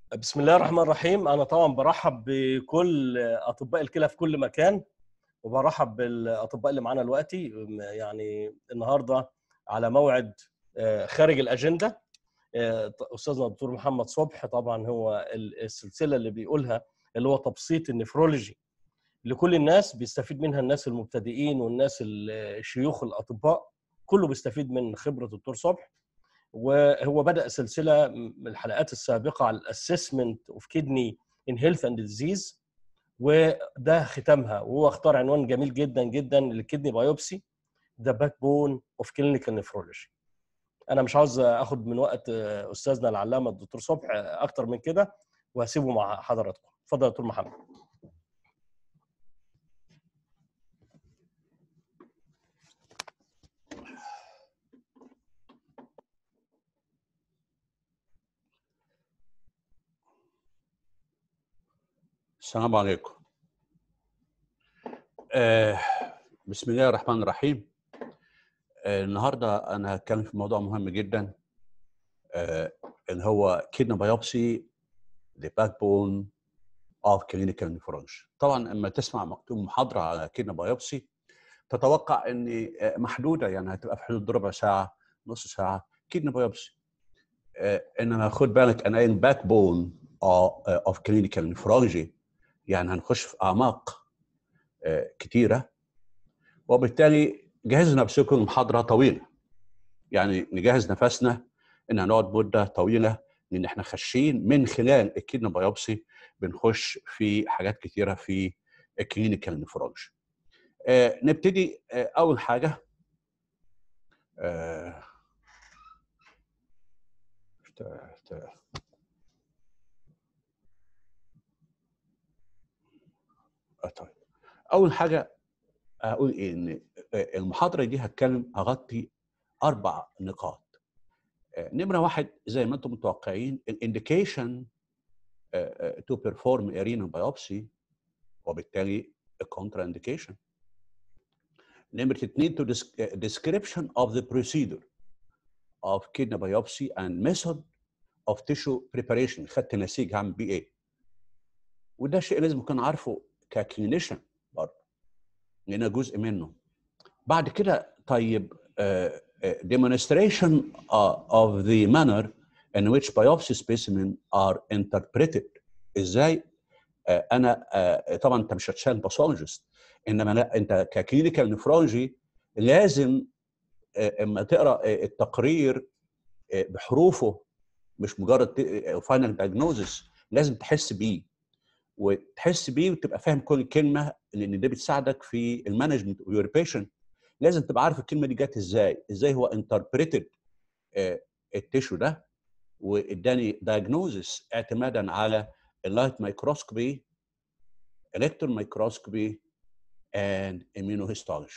بسم الله الرحمن الرحيم انا طبعا برحب بكل اطباء الكلى في كل مكان وبرحب بالاطباء اللي معانا دلوقتي يعني النهارده على موعد آه، خارج الاجنده آه، استاذنا الدكتور محمد صبح طبعا هو السلسله اللي بيقولها اللي هو تبسيط النفرولوجي لكل الناس بيستفيد منها الناس المبتدئين والناس الشيوخ الاطباء كله بيستفيد من خبره الدكتور صبح وهو بدا سلسله من الحلقات السابقه على الاسسمنت اوف كدني ان هيلث اند ديزيز وده ختامها وهو اختار عنوان جميل جدا جدا للكدني بايوبسي ذا باك بون اوف كلينيكال نفرولوجي انا مش عاوز اخد من وقت استاذنا العلامه الدكتور صبح اكتر من كده وهسيبه مع حضراتكم اتفضل يا دكتور محمد السلام عليكم آه بسم الله الرحمن الرحيم آه النهارده انا هتكلم في موضوع مهم جدا آه اللي هو كيدنا بايوبسي ذا باك بون اوف كلينيكال نيفرولوجي طبعا لما تسمع مكتوب محاضره على كيدنا بايوبسي تتوقع ان محدوده يعني هتبقى في حدود ربع ساعه نص ساعه كيدنا بايوبسي آه انما خد بالك انا باك بون اوف كلينيكال نيفرولوجي يعني هنخش في اعماق كتيره وبالتالي جهزنا نفسكم محاضره طويله يعني نجهز نفسنا ان هنقعد مده طويله لان احنا خاشين من خلال الكيدنا بايوبسي بنخش في حاجات كتيره في الكلينيكال نفرولوجي آه نبتدي آه اول حاجه آه طيب اول حاجه اقول ايه ان المحاضره دي هتكلم هغطي اربع نقاط نمره واحد زي ما انتم متوقعين الانديكيشن تو بيرفورم ارينا بايوبسي وبالتالي الكونترا انديكيشن نمره اثنين تو description of the procedure of kidney biopsy and method of tissue preparation خدت نسيج هعمل بيه ايه وده شيء لازم اكون عارفه ككلينيشن برضه لان جزء منه بعد كده طيب uh, uh, demonstration uh, of the manner in which biopsy specimen are interpreted ازاي uh, انا uh, طبعا انت مش هتشال باثولوجيست انما لا انت ككلينيكال نفرولوجي لازم uh, اما تقرا التقرير uh, بحروفه مش مجرد فاينل دايجنوزس لازم تحس بيه وتحس بيه وتبقى فاهم كل كلمه لان ده بتساعدك في المانجمنت اوف يور بيشنت لازم تبقى عارف الكلمه دي جت ازاي ازاي هو انتربريتد التيشو ده واداني دايجنوزس اعتمادا على اللايت مايكروسكوبي الكترون مايكروسكوبي اند immunohistology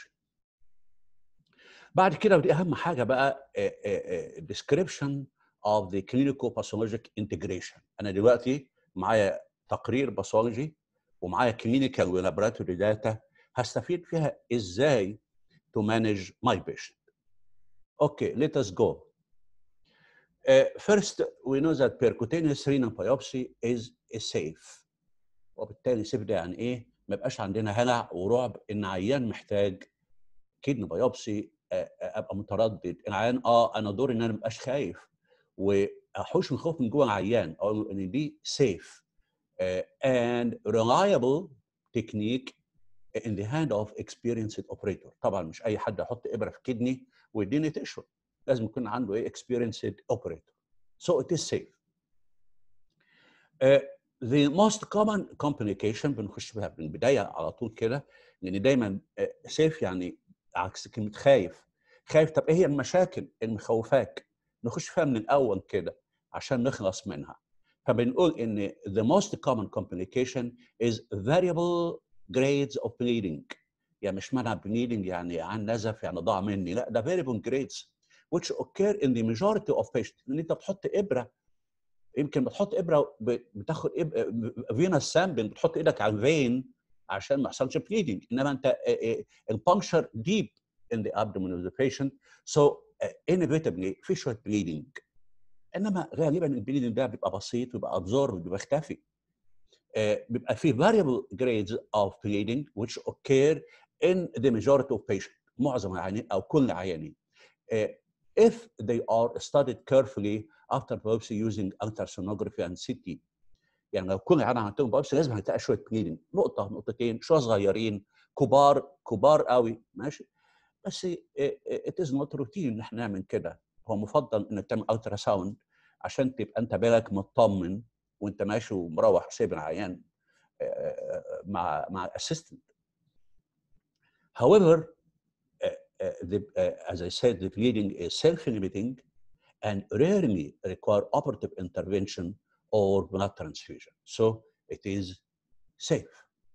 بعد كده ودي اهم حاجه بقى description of the clinical pathologic integration انا دلوقتي معايا تقرير باثولوجي ومعايا كلينيكال ولابراتوري داتا هستفيد فيها ازاي to manage my patient. Okay, let us go. Uh, first, we know that percutaneous renal biopsy is safe. وبالتالي safe ده يعني ايه؟ ما يبقاش عندنا هلع ورعب ان عيان محتاج كدني بايوبسي ابقى متردد العيان اه انا دوري ان انا ما ابقاش خايف واحوش من خوف من جوه العيان اقول ان دي safe uh, and reliable technique in the hand of experienced operator طبعا مش اي حد يحط ابره في كدني ويديني تشرب لازم يكون عنده ايه experienced operator so it is safe uh, the most common complication بنخش بها من البدايه على طول كده لان دايما uh, safe يعني عكس كلمه خايف خايف طب ايه هي المشاكل اللي مخوفاك نخش فيها من الاول كده عشان نخلص منها فبنقول ان the most common complication is variable grades of bleeding يعني مش معنى bleeding يعني عن نزف يعني ضاع مني لا ده variable grades which occur in the majority of patients ان انت بتحط ابره يمكن بتحط ابره بتاخد فينا سامبل بتحط ايدك على الفين عشان ما يحصلش bleeding انما انت البنكشر deep in the abdomen of the patient so uh, inevitably في شويه bleeding انما غالبا البليدنج ده بيبقى بسيط بيبقى ابزورب بيبقى اختفي آه، بيبقى في variable grades of bleeding which occur in the majority of patients معظم العيانين او كل العيانين آه، if they are studied carefully after biopsy using ultrasonography and CT يعني لو كل عيان عملتهم بايوبسي لازم هتلاقي شويه bleeding نقطه نقطتين شويه صغيرين كبار كبار قوي ماشي بس it is not routine ان احنا نعمل كده هو مفضل انك تعمل الترا ساوند عشان تبقى انت بالك مطمن وانت ماشي ومروح وسايب العيان آه، مع مع الاسيستنت however uh, uh, the, uh, as I said the bleeding is self-limiting and rarely require operative intervention or blood transfusion so it is safe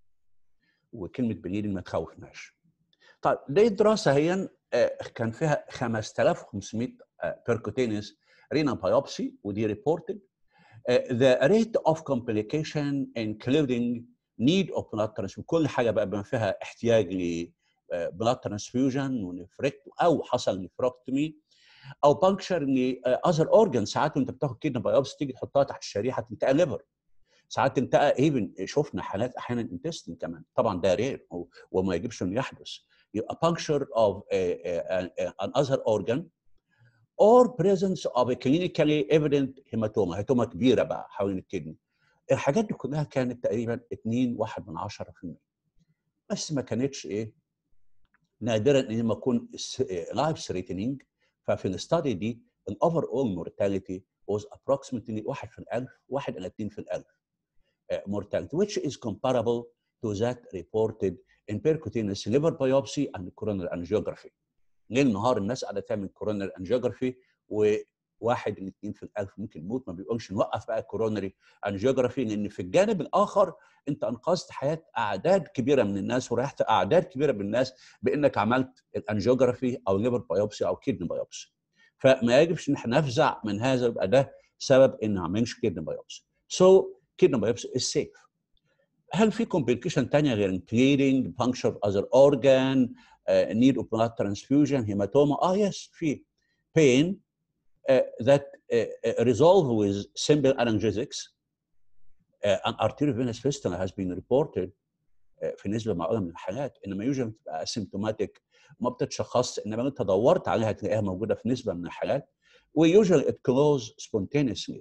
وكلمه bleeding ما تخوفناش طيب دي دراسه هي آه، كان فيها 5500 بيركوتينيس رينا بايوبسي ودي ريبورتد the rate of complication including need of blood transfusion كل حاجه بقى بما فيها احتياج ل blood transfusion ونفركت او حصل نفروكتومي او بانكشر ل other organs ساعات وانت بتاخد كدنه بايوبسي تيجي تحطها تحت الشريحه تنتقى ليفر ساعات تنتقى ايفن شفنا حالات احيانا انتستين كمان طبعا ده رير وما يجبش انه يحدث يبقى puncture of a, a, a, an other organ or presence of a clinically evident hematoma هيماتوما كبيره بقى حوالين الكدني الحاجات دي كلها كانت تقريبا 2 1 من 10% بس ما كانتش ايه نادرا ان ما تكون لايف ثريتنينج ففي الاستادي دي الاوفر اول مورتاليتي was approximately 1 في الألف 1 إلى 2 في الألف uh, mortality which is comparable to that reported in percutaneous liver biopsy and coronary angiography ليل نهار الناس قاعده تعمل كورونري انجيوجرافي وواحد الاثنين في الالف ممكن يموت ما بيقولش نوقف بقى كورونري انجيوجرافي لان في الجانب الاخر انت انقذت حياه اعداد كبيره من الناس وريحت اعداد كبيره من الناس بانك عملت الانجيوجرافي او ليفر بايوبسي او كيدني بايوبسي فما يجبش ان احنا نفزع من هذا يبقى ده سبب ان ما عملش كيدني بايوبسي سو كيدني بايوبسي از سيف هل في كومبليكيشن ثانيه غير bleeding, puncture of other organ, uh, need of blood transfusion, hematoma? Ah, yes, في pain uh, that uh, uh, resolve with simple analgesics. Uh, an arteriovenous fistula has been reported uh, في نسبه معقوله من الحالات انما يوجد بتبقى اسيمتوماتيك ما بتتشخص انما انت دورت عليها تلاقيها موجوده في نسبه من الحالات ويوجوالي it close spontaneously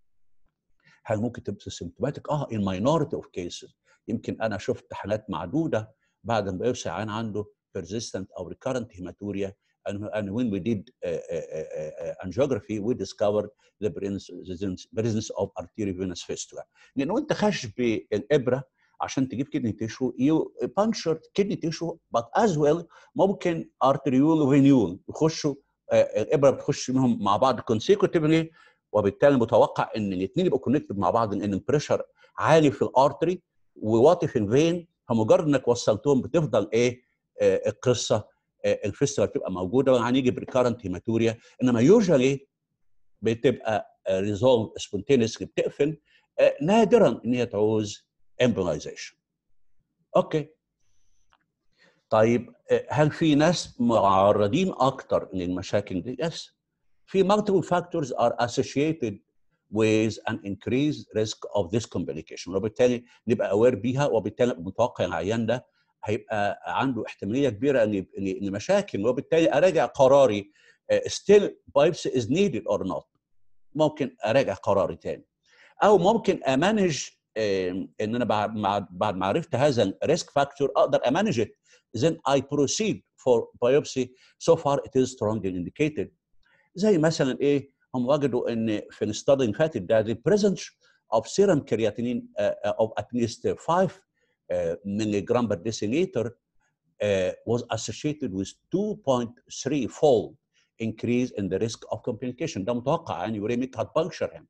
هل ممكن تبقى سيمتوماتيك؟ اه in minority of cases يمكن انا شفت حالات معدوده بعد ما بيوصي عين عنده persistent او recurrent hematuria and, and when we did uh, uh, uh, angiography we discovered the presence, presence of arteriovenous fistula لان انت خش بالابره عشان تجيب كدني تيشو يو puncture كدني تيشو but as well ممكن ارتريول وفينيول يخشوا الابره بتخش منهم مع بعض consecutively وبالتالي متوقع ان الاثنين يبقوا كونكتد مع بعض لان البريشر عالي في الارتري وواطي في الفين فمجرد انك وصلتهم بتفضل ايه آه القصه آه الفستله بتبقى موجوده وهنيجي بريكارنت هيماتوريا انما يوجوالي بتبقى ريزولف سبونتينيسلي بتقفل آه نادرا ان هي تعوز امبولايزيشن اوكي طيب هل في ناس معرضين اكتر للمشاكل دي؟ يس في multiple factors are associated with an increased risk of this complication وبالتالي نبقى aware بيها وبالتالي متوقع العيان ده هيبقى عنده احتماليه كبيره لمشاكل وبالتالي اراجع قراري still biopsy is needed or not ممكن اراجع قراري تاني او ممكن امانج ان انا بعد بعد ما عرفت هذا الريسك فاكتور اقدر امانج it then I proceed for biopsy so far it is strongly indicated زي مثلا ايه هم وجدوا ان في الاستادي اللي فاتت ده the presence of serum creatinine uh, of at least 5 uh, milligram per deciliter uh, was associated with 2.3 fold increase in the risk of complication ده متوقع يعني uremic heart puncture يعني.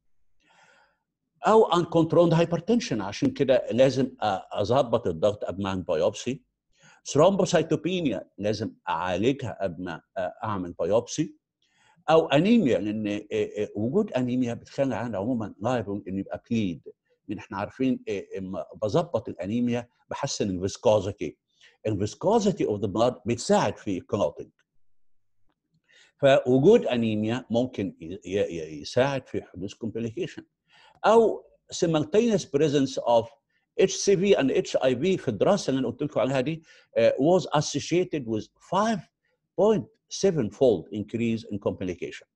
او uncontrolled hypertension عشان كده لازم اظبط الضغط قبل ما اعمل بايوبسي ثرومبوسايتوبينيا لازم اعالجها قبل ما اعمل بايوبسي او انيميا لان وجود انيميا بتخلي العيان عموما لايبل انه يبقى بليد لان احنا عارفين اما بظبط الانيميا بحسن الفيسكوزيتي الفيسكوزيتي اوف ذا بلاد بتساعد في الكلوتنج فوجود انيميا ممكن يساعد في حدوث complication او simultaneous presence of HCV and HIV في الدراسه اللي انا قلت لكم عليها دي uh, was associated with 5.7 fold increase in complication.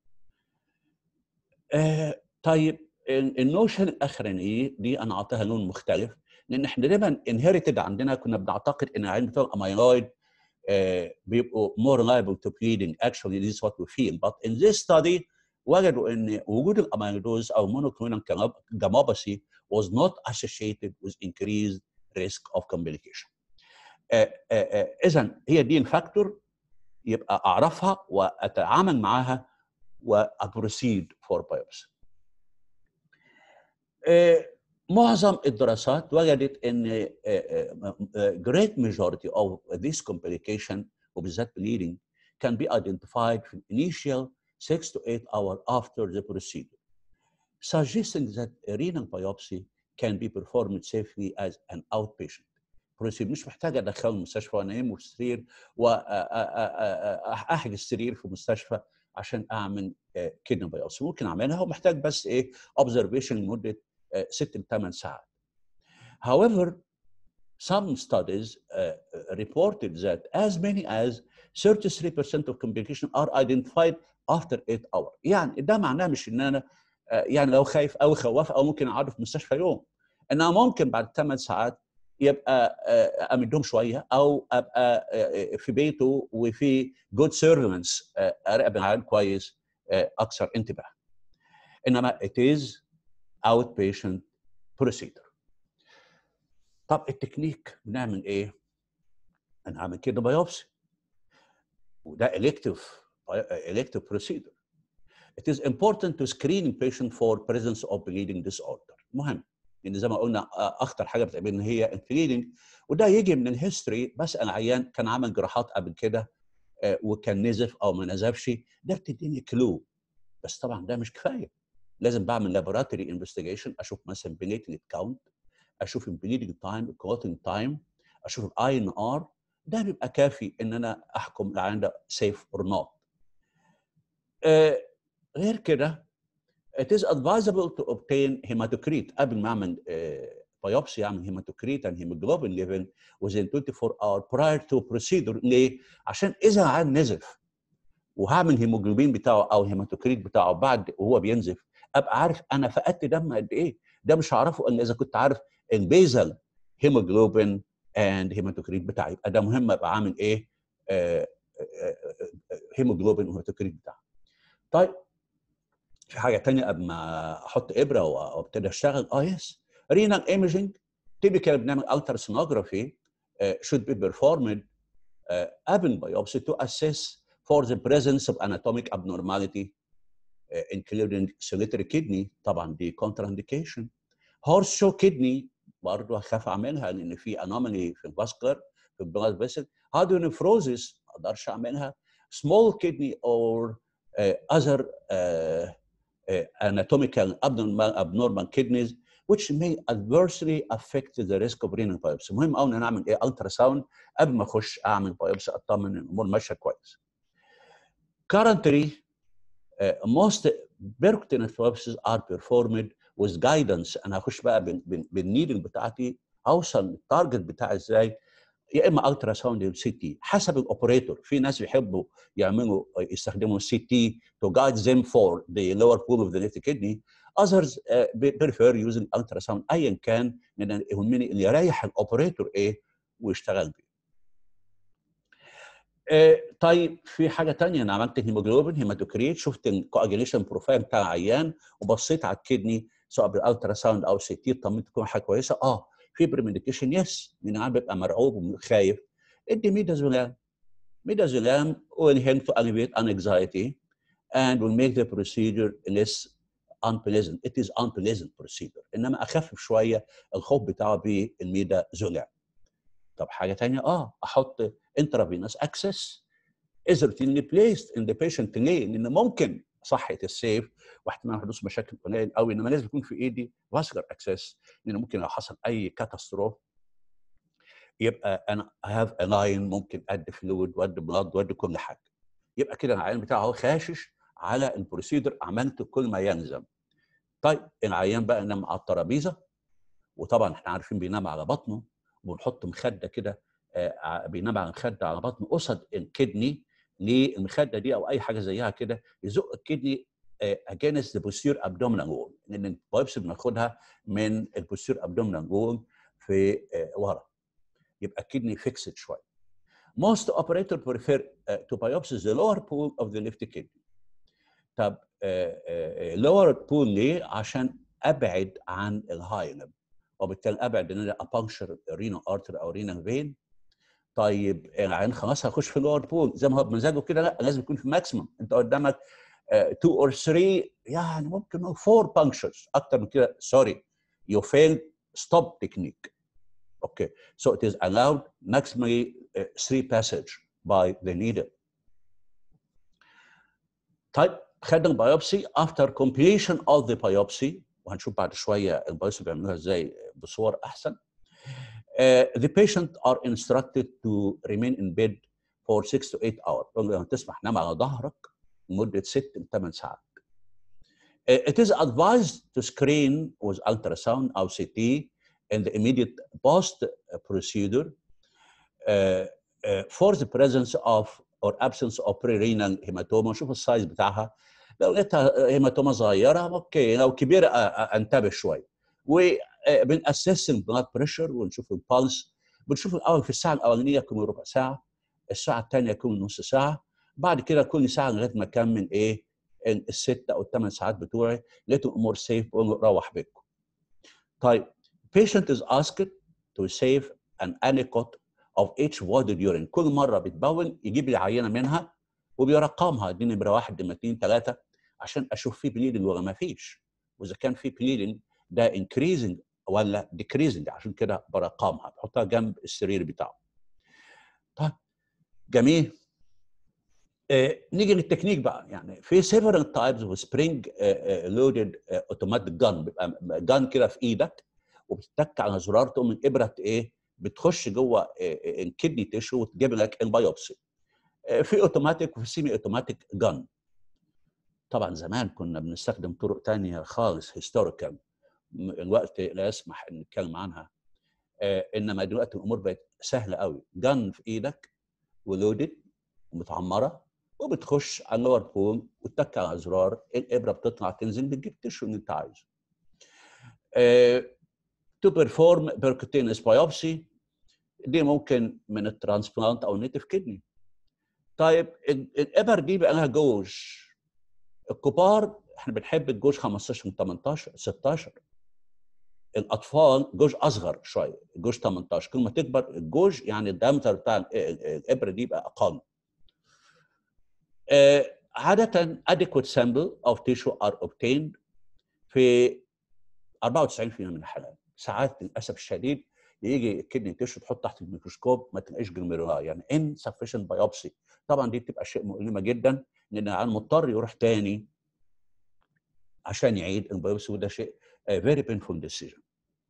uh, طيب النوشن الاخرانيه دي انا اعطيها لون مختلف لان احنا دايما انهيرتد عندنا كنا بنعتقد ان العيان بتوع الاميلويد uh, بيبقوا more liable to bleeding actually this is what we feel but in this study وجدوا ان وجود الاميلودوز او monoclonal gammopathy was not associated with increased risk of complication. اذا هي دي الفاكتور يبقى اعرفها واتعامل معاها وابروسيد فور بايوبسي. معظم الدراسات وجدت ان great majority of this complication وبالذات bleeding can be identified في initial 6 to 8 hours after the procedure, suggesting that a renal biopsy can be performed safely as an outpatient. procedure مش محتاج ادخله المستشفى وانيمه في السرير واحجز سرير في مستشفى عشان اعمل كدني بايوبسي ممكن اعملها ومحتاج بس ايه observation لمده 6 ل 8 ساعات. However, some studies uh, reported that as many as 33% of complications are identified after 8 hours يعني ده معناه مش ان انا يعني لو خايف او خوف او ممكن اقعد في مستشفى يوم انها ممكن بعد 8 ساعات يبقى امدهم شويه او ابقى في بيته وفي جود سيرفيلنس اراقب العيان كويس اكثر انتباه انما it is outpatient procedure طب التكنيك بنعمل ايه؟ هنعمل كده بايوبسي وده elective elective procedure. It is important to screening patient for presence of bleeding disorder. مهم لان زي ما قلنا اخطر حاجه بتقابلنا هي البليدنج وده يجي من الهيستوري بسال عيان كان عمل جراحات قبل كده وكان نزف او ما نزفش ده بتديني كلو بس طبعا ده مش كفايه لازم بعمل لابوراتوري انفستيجيشن اشوف مثلا بليتلت كاونت اشوف البليدنج تايم الكلوتنج تايم اشوف الاي ان ار ده بيبقى كافي ان انا احكم العيان ده سيف اور نوت غير كده it is advisable to obtain hematocrit قبل ما اعمل بايوبسي اعمل هيماتوكريت and hemoglobin level within 24 hours prior to procedure ليه؟ عشان اذا العيان نزف وهعمل هيموجلوبين بتاعه او الهيماتوكريت بتاعه بعد وهو بينزف ابقى عارف انا فقدت دم قد ايه ده مش هعرفه الا اذا كنت عارف البيزل هيموجلوبين اند هيماتوكريت بتاعي يبقى ده مهم ابقى عامل ايه هيموجلوبين وهيماتوكريت بتاعه طيب في حاجه تانية قبل ما احط ابره وابتدي اشتغل اه يس renal imaging typically بنعمل ultrasonography uh, should be performed uh, قبل biopsy to assess for the presence of anatomic abnormality uh, including solitary kidney طبعا دي contraindication horseshoe kidney برضه هخاف اعملها لان في anomaly في الفاسكولار في البلاد فيسل hydronephrosis ما اقدرش اعملها small kidney or uh, other uh, uh, anatomical abnormal, abnormal kidneys which may adversely affect the risk of renal biopsy. مهم قوي ان انا اعمل ايه الترا ساوند قبل ما اخش اعمل بايوبسي اطمن ان الامور ماشيه كويس. Currently, uh, most percutaneous biopsies are performed with guidance انا هخش بقى بالنيدل بتاعتي اوصل للتارجت بتاعي ازاي يا اما الترا ساوند او سي تي حسب الاوبريتور في ناس بيحبوا يعملوا يستخدموا السي تي to guide them for the lower pool of the left kidney others uh, prefer using ultrasound ايا كان لان يهمني اللي يريح الاوبريتور ايه ويشتغل بيه. آه طيب في حاجه ثانيه انا عملت هيموجلوبين هيماتوكريت شفت الكواجيليشن بروفايل بتاع العيان وبصيت على الكدني سواء بالالترا ساوند او سي تي اطمنت تكون حاجه كويسه اه في بريميديكيشن يس لان العيان بيبقى مرعوب وخايف ادي ميدازولام ميدازولام will help to alleviate anxiety and will make the procedure less unpleasant it is unpleasant procedure انما اخفف شويه الخوف بتاعه بالميدا زولام طب حاجه ثانيه اه احط intravenous access is routinely placed in the patient ليه؟ لان ممكن صحه السيف واحتمال حدوث مشاكل قليل قوي انما لازم يكون في ايدي فاسكر اكسس لان ممكن لو حصل اي كاتاستروف يبقى انا هاف لاين ممكن ادي فلويد وادي بلاد وادي كل حاجه يبقى كده العيان بتاعه هو خاشش على البروسيدر عملت كل ما يلزم طيب العيان بقى نام على الترابيزه وطبعا احنا عارفين بينام على بطنه وبنحط مخده كده آه، بينام على مخده على بطنه قصد الكدني ليه المخده دي او اي حاجه زيها كده يزق الكدني اجينست ذا بوستير ابدومينال وول لان البايبسي بناخدها من البوستير ابدومينال وول في آه، ورا يبقى الكدني فيكسد شويه most operator prefer uh, to biopsy the lower pool of the left kidney طب lower pool ليه عشان ابعد عن الهايلم وبالتالي ابعد ان انا ابانكشر رينا ارتر او رينا فين طيب العين خلاص هخش في اللور بول زي ما هو بمزاجه كده لا لازم يكون في ماكسيمم انت قدامك 2 اور 3 يعني ممكن 4 بانكشرز اكتر من كده سوري يو فيل ستوب تكنيك اوكي so it is allowed maximally uh, 3 passage by the needle طيب خدنا البيوبسي after completion of the biopsy وهنشوف بعد شويه البيوبسي بيعملوها ازاي بصور احسن uh, the patient are instructed to remain in bed for 6 to 8 hours لو تسمح نام على ظهرك لمده 6 ل 8 ساعات uh, it is advised to screen with ultrasound او CT in the immediate post procedure uh, uh, for the presence of or absence of prerenal hematoma شوف السايز بتاعها لو لقيتها هيماتوما صغيره اوكي لو كبيره انتبه شويه وبنأسس البلاد بريشر ونشوف البالس بنشوف الاول في الساعه الاولانيه يكون ربع ساعه الساعه الثانيه يكون نص ساعه بعد كده كل ساعه لغايه ما اكمل ايه الست او الثمان ساعات بتوعي لقيت الامور سيف بقول له روح بيتكم طيب patient is asked to save an anecote of each water urine كل مره بتبول يجيب لي عينه منها وبيرقمها دي نمره واحد نمره اثنين ثلاثه عشان اشوف في بليدنج ولا ما فيش واذا كان في بليدنج ده increasing ولا decreasing عشان كده برقمها بحطها جنب السرير بتاعه طيب جميل آه نيجي للتكنيك بقى يعني في several types of spring uh, loaded uh, automatic gun بيبقى جان كده في ايدك وبتتك على زرار تقوم الابره ايه بتخش جوه الكدني تيشو وتجيب لك البيوبسي في اوتوماتيك وفي سيمي اوتوماتيك جن طبعا زمان كنا بنستخدم طرق تانية خالص هيستوريكال الوقت لا يسمح ان نتكلم عنها انما دلوقتي الامور بقت سهله قوي جن في ايدك ولودد ومتعمره وبتخش على اللور بول وتتك على زرار الابره بتطلع تنزل بتجيب تشو اللي انت عايزه to perform percutaneous biopsy دي ممكن من الترانسبلانت او نيتف كدني طيب الابر دي بقى لها جوج الكبار احنا بنحب الجوج 15 من 18 16 الاطفال جوج اصغر شويه جوج 18 كل ما تكبر الجوج يعني الدايمتر بتاع الابره دي بقى اقل آه عاده adequate sample of tissue are obtained في 94% من الحالات ساعات للاسف الشديد يجي الكدني تيشو تحط تحت الميكروسكوب ما تلاقيش جلوميرولا يعني ان سفشنت بايوبسي طبعا دي بتبقى شيء مؤلمه جدا لان العيان مضطر يروح تاني عشان يعيد البايوبسي وده شيء فيري بينفول ديسيجن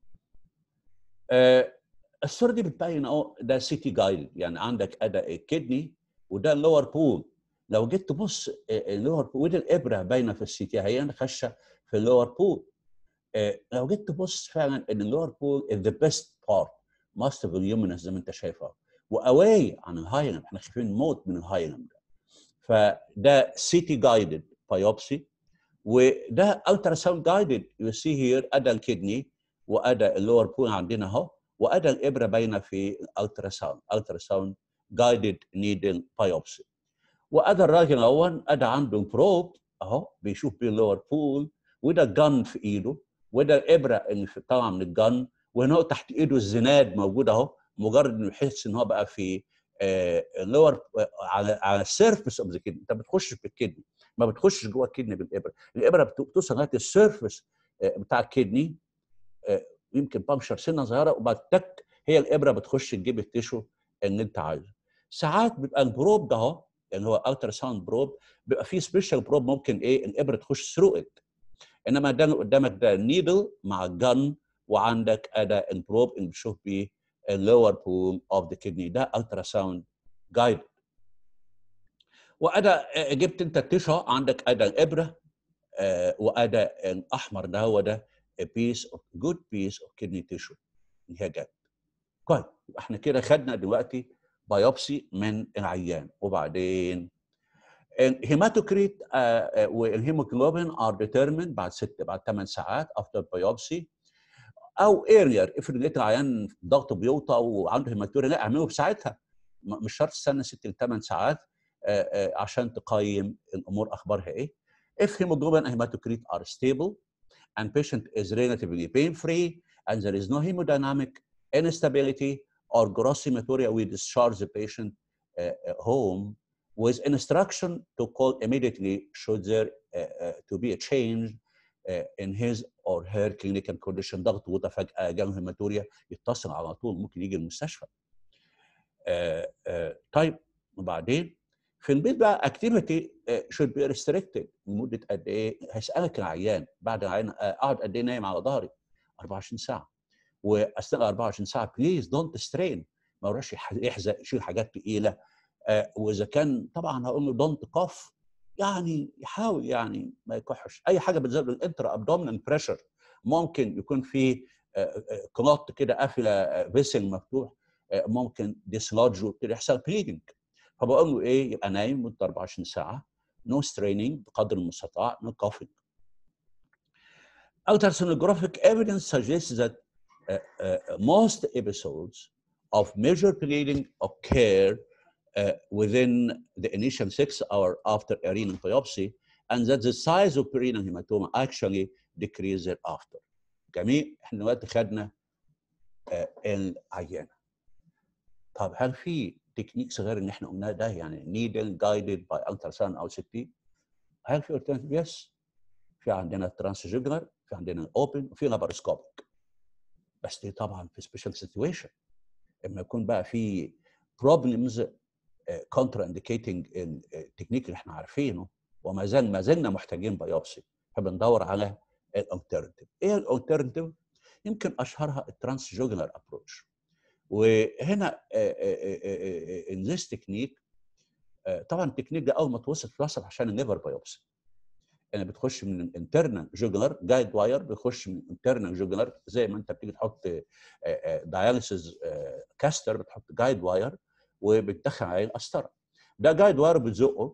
الصوره دي بتبين اهو ده سيتي جايد يعني عندك اداء الكدني وده اللور بول لو جيت تبص اللور بول ودي الابره باينه في السيتي هي خشه في اللور بول لو جيت تبص فعلا ان اللور بول از ذا بيست بارت ماست اوف اليومنس زي ما انت شايفها واواي عن الهايلم احنا خايفين نموت من الهايلم ده فده سيتي جايدد بايوبسي وده الترا ساوند جايدد يو سي هير ادى الكدني وادى اللور بول عندنا اهو وادى الابره باينه في الالترا ساوند الترا ساوند جايدد نيدل بايوبسي وادى الراجل اهو ادى عنده بروب اهو بيشوف بيه اللور بول وده جن في ايده وده الابره اللي طالعه من الجن وهنا تحت ايده الزناد موجود اهو مجرد انه يحس ان هو بقى في لور على على السيرفس اوف ذا كدني انت ما بتخشش في الكدني ما بتخشش جوه الكدني بالابره الابره بتوصل لغايه السيرفس بتاع الكدني يمكن بامشر سنه صغيره وبعد تك هي الابره بتخش تجيب التيشو اللي انت عايزه ساعات بيبقى البروب ده اهو اللي هو الترا ساوند بروب بيبقى فيه سبيشال بروب ممكن ايه الابره تخش ثرو ات انما ده اللي قدامك ده نيدل مع جن وعندك اداء البروب اللي بتشوف بيه اللور بول اوف ذا كدني ده الترا ساوند جايد وادا جبت انت التيشو عندك ادا الابره آه، وادا الاحمر ده هو ده بيس اوف جود بيس اوف كدني تيشو هي جت كويس يبقى احنا كده خدنا دلوقتي بايوبسي من العيان وبعدين الهيماتوكريت والهيموجلوبين ار ديترميند بعد ست بعد 8 ساعات افتر بايوبسي او ارير افرض لقيت العيان ضغطه بيوطى وعنده هيماتوريا لا اعمله بساعتها م- مش شرط تستنى ست ل 8 ساعات آه، آه، عشان تقيم الامور اخبارها ايه. If hemoglobin and hematocrit are stable and patient is relatively pain free and there is no hemodynamic instability or gross hematuria, we discharge the patient uh, uh, home with instruction to call immediately should there uh, uh, to be a change uh, in his or her clinical condition ضغط وطى فجأة جاله هيماتوريا يتصل على طول ممكن يجي المستشفى. آه، آه، طيب وبعدين في البيت بقى اكتيفيتي should be restricted لمده قد ايه؟ هيسالك العيان بعد العيان آه، اقعد قد ايه نايم على ظهري؟ 24 ساعه واثناء 24 ساعه بليز دونت سترين ما يروحش يح- يحزق يشيل حاجات تقيله آه، واذا كان طبعا هقول له دونت كوف يعني يحاول يعني ما يكحش اي حاجه بتزود الانترا ابدومينال بريشر ممكن يكون في كلوت كده قافله فيسل مفتوح آه، ممكن ديسلوج ويبتدي يحصل بليدنج فبقول له ايه يبقى نايم مده 24 ساعه نو ستريننج بقدر المستطاع نو كوفينج Ultrasonographic evidence suggests that uh, uh, most episodes of major bleeding occur uh, within the initial six hours after a renal biopsy, and that the size of perineal hematoma actually decreases thereafter. جميل احنا دلوقتي خدنا آه، العينه. طب هل في تكنيكس غير ان احنا قلناه ده يعني نيدل جايدد باي التراساوند او سي تي؟ هل في alternative؟ يس. في عندنا ترانسجيجنر في عندنا اوبن وفي لابارسكوبيك. بس دي طبعا في سبيشال سيتويشن. اما يكون بقى في بروبلمز كونترا انديكيتنج التكنيك اللي احنا عارفينه وما زال ما زلنا محتاجين بايوبسي فبندور على الالترناتيف ايه الالترناتيف يمكن اشهرها الترانس جوجلر ابروتش وهنا ان ذيس تكنيك طبعا التكنيك ده اول ما توصل توصل عشان الليفر بايوبسي يعني بتخش من الانترنال جوجلر جايد واير بيخش من الانترنال جوجلر زي ما انت بتيجي تحط داياليسيس كاستر بتحط جايد واير وبتدخل عليه القسطره ده جايد واير بتزقه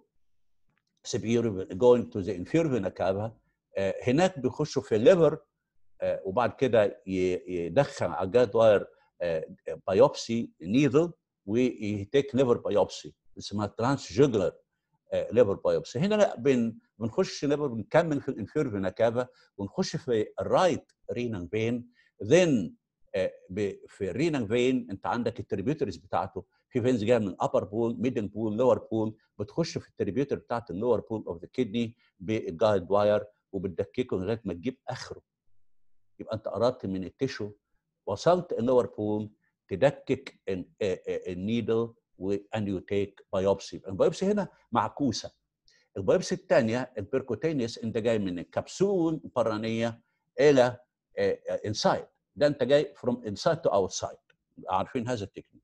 سبير جوينج تو ذا انفير فينا كافا هناك بيخشوا في الليفر آه، وبعد كده ي- يدخل على الجايد واير بايوبسي نيدل ويتيك ليفر بايوبسي اسمها ترانس جوجلر ليفر بايوبسي هنا لا بن بنخش ليفر بنكمل في الانفير فينا كافا ونخش في الرايت رينال فين ذن في الرينال فين انت عندك التريبيوترز بتاعته في فينز جايه من ابر بول ميدل بول لور بول بتخش في التريبيوتر بتاعت اللور بول اوف ذا كدني بالجايد واير وبتدككه لغايه ما تجيب اخره يبقى انت قربت من التيشو وصلت اللور بول تدكك النيدل and you take biopsy البيوبسي هنا معكوسه البيوبسي الثانيه البيركوتينيوس انت جاي من الكبسول البرانيه الى انسايد ده انت جاي from inside to outside عارفين هذا التكنيك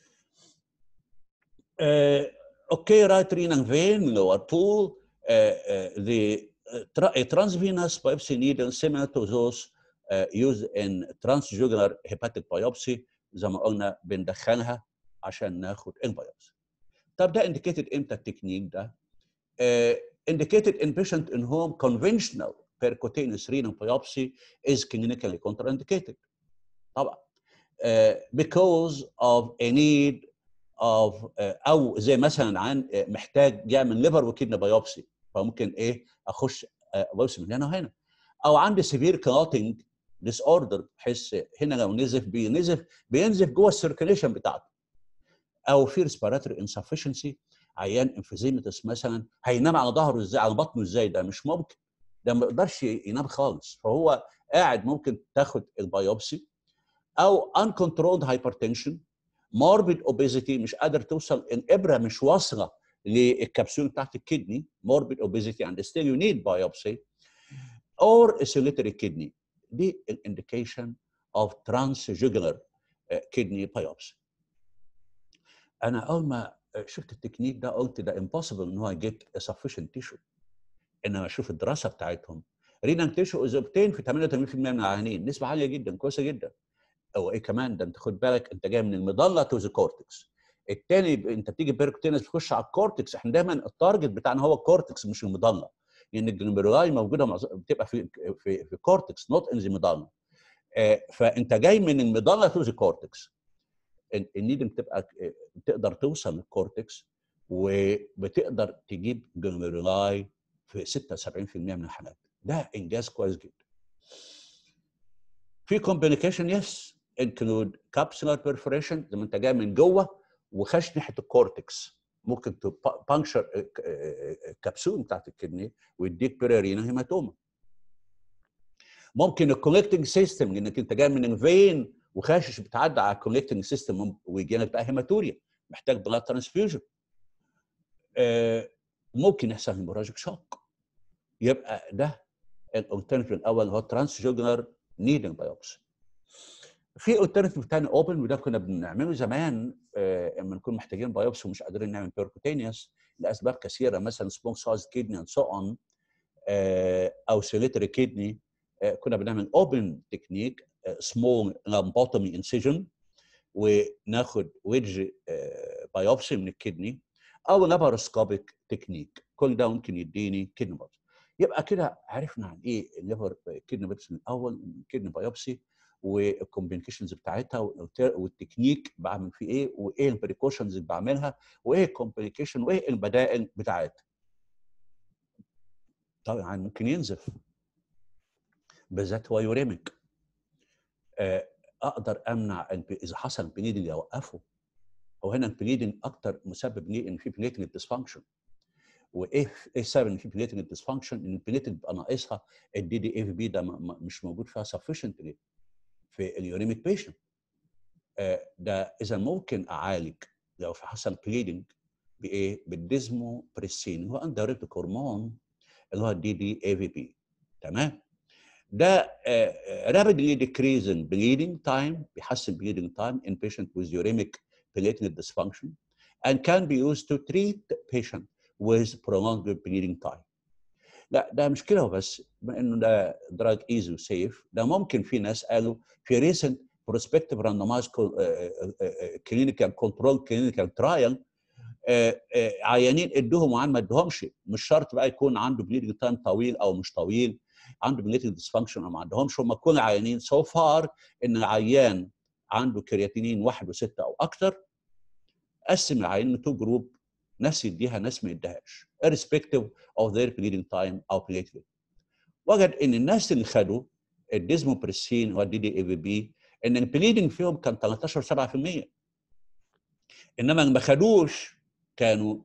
uh, okay right renal vein lower pool uh, uh, the uh, tra- a transvenous biopsy needle similar to those uh, used in transjugular hepatic biopsy زي ما قلنا بندخلها عشان ناخد البيوبسي طب ده indicated امتى التكنيك ده؟ uh, indicated in patient in whom conventional percutaneous renal biopsy is clinically contraindicated طبعا uh, because of a need of uh, او زي مثلا عن uh, محتاج يعمل ليفر وكدني بايوبسي فممكن ايه اخش بايوبسي من هنا وهنا او عندي سيفير كلوتنج ديس اوردر بحيث هنا لو نزف بينزف بينزف جوه السيركيليشن بتاعته او في ريسبيراتوري انسفشنسي عيان انفيزيمتس مثلا هينام على ظهره ازاي على بطنه ازاي ده مش ممكن ده ما يقدرش ينام خالص فهو قاعد ممكن تاخد البيوبسي او uncontrolled hypertension morbid obesity مش قادر توصل الابره مش واصله للكبسول بتاعت الكدني morbid obesity and still you need biopsy or a solitary kidney دي الانديكيشن of transjugular kidney biopsy انا اول ما شفت التكنيك ده قلت ده امبوسيبل ان هو يجيت sufficient تيشو انما اشوف الدراسه بتاعتهم رينال تيشو از اوبتين في 88% من العيانين نسبه عاليه جدا كويسه جدا او ايه كمان ده انت خد بالك انت جاي من المظله تو ذا كورتكس التاني انت بتيجي بيركوتينس تخش على الكورتكس احنا دايما التارجت بتاعنا هو الكورتكس مش المظله لان يعني الجلوميرولاي موجوده بتبقى في في في كورتكس نوت ان ذا مظله فانت جاي من المظله تو ذا كورتكس النيدم بتبقى تقدر توصل للكورتكس وبتقدر تجيب جلوميرولاي في 76% من الحالات ده انجاز كويس جدا في كومبليكيشن يس انكلود كابسولار بيرفوريشن زي ما انت جاي من جوه وخش ناحيه الكورتكس ممكن تبانكشر الكبسول بتاعت الكدني ويديك بيريرينا هيماتوما ممكن الكونكتنج سيستم انك انت جاي من الفين وخاشش بتعدي على الكونكتنج سيستم ويجي لك بقى هيماتوريا محتاج بلاد ترانسفيوجن ممكن يحصل هيموراجيك شوك يبقى ده الالترناتيف الاول هو ترانسجوجنر نيدنج بايوبسي في الترناتيف تاني اوبن وده كنا بنعمله زمان لما نكون محتاجين بايوبسي ومش قادرين نعمل بيركوتينيوس لاسباب كثيره مثلا سمول سايز كيدني اند سو اون او سيليتري كيدني كنا بنعمل اوبن تكنيك سمول لامبوتومي انسيجن وناخد ويدج بايوبسي من الكدني او لاباروسكوبيك تكنيك كل ده ممكن يديني كدني بايوبسي يبقى كده عرفنا عن ايه الليفر كدني بايوبسي الاول كدني بايوبسي والكومبليكيشنز بتاعتها والتكنيك بعمل فيه ايه وايه البريكوشنز اللي بعملها وايه الكومبليكيشن وايه البدائل بتاعتها طبعا ممكن ينزف بالذات هو يوريمك اقدر امنع اذا حصل بليدنج اوقفه هو هنا البليدنج اكتر مسبب ليه ان في بليتنج ديسفانكشن وايه ايه السبب ان في بليتنج ديسفانكشن ان البليتنج بيبقى ناقصها الدي دي اي في بي ده مش موجود فيها سفشنتلي في اليوريميك بيشنت ده اذا ممكن اعالج لو في حصل بليدنج بايه بالديزمو بريسين هو اندريبتيك هرمون اللي هو الدي دي اي في بي تمام ده rapidly decreasing bleeding time بيحسن bleeding time in patient with uremic platelet dysfunction and can be used to treat patient with prolonged bleeding time. لا ده مش كده بس بما انه ده دراج ايزي وسيف ده ممكن في ناس قالوا في ريسنت prospective randomized clinical control clinical trial عيانين ادوهم وعن ما ادوهمش مش شرط بقى يكون عنده بليدنج تايم طويل او مش طويل عنده بليتنج ديسفانكشن او ما عندهمش هم كل عيانين سو so فار ان العيان عنده كرياتينين واحد وستة او اكتر قسم العيان لتو جروب ناس يديها ناس ما يديهاش irrespective of their bleeding time او platelet وجد ان الناس اللي خدوا الديزموبريسين والدي دي اي في بي ان البليدنج فيهم كان 13 7% انما اللي ما خدوش كانوا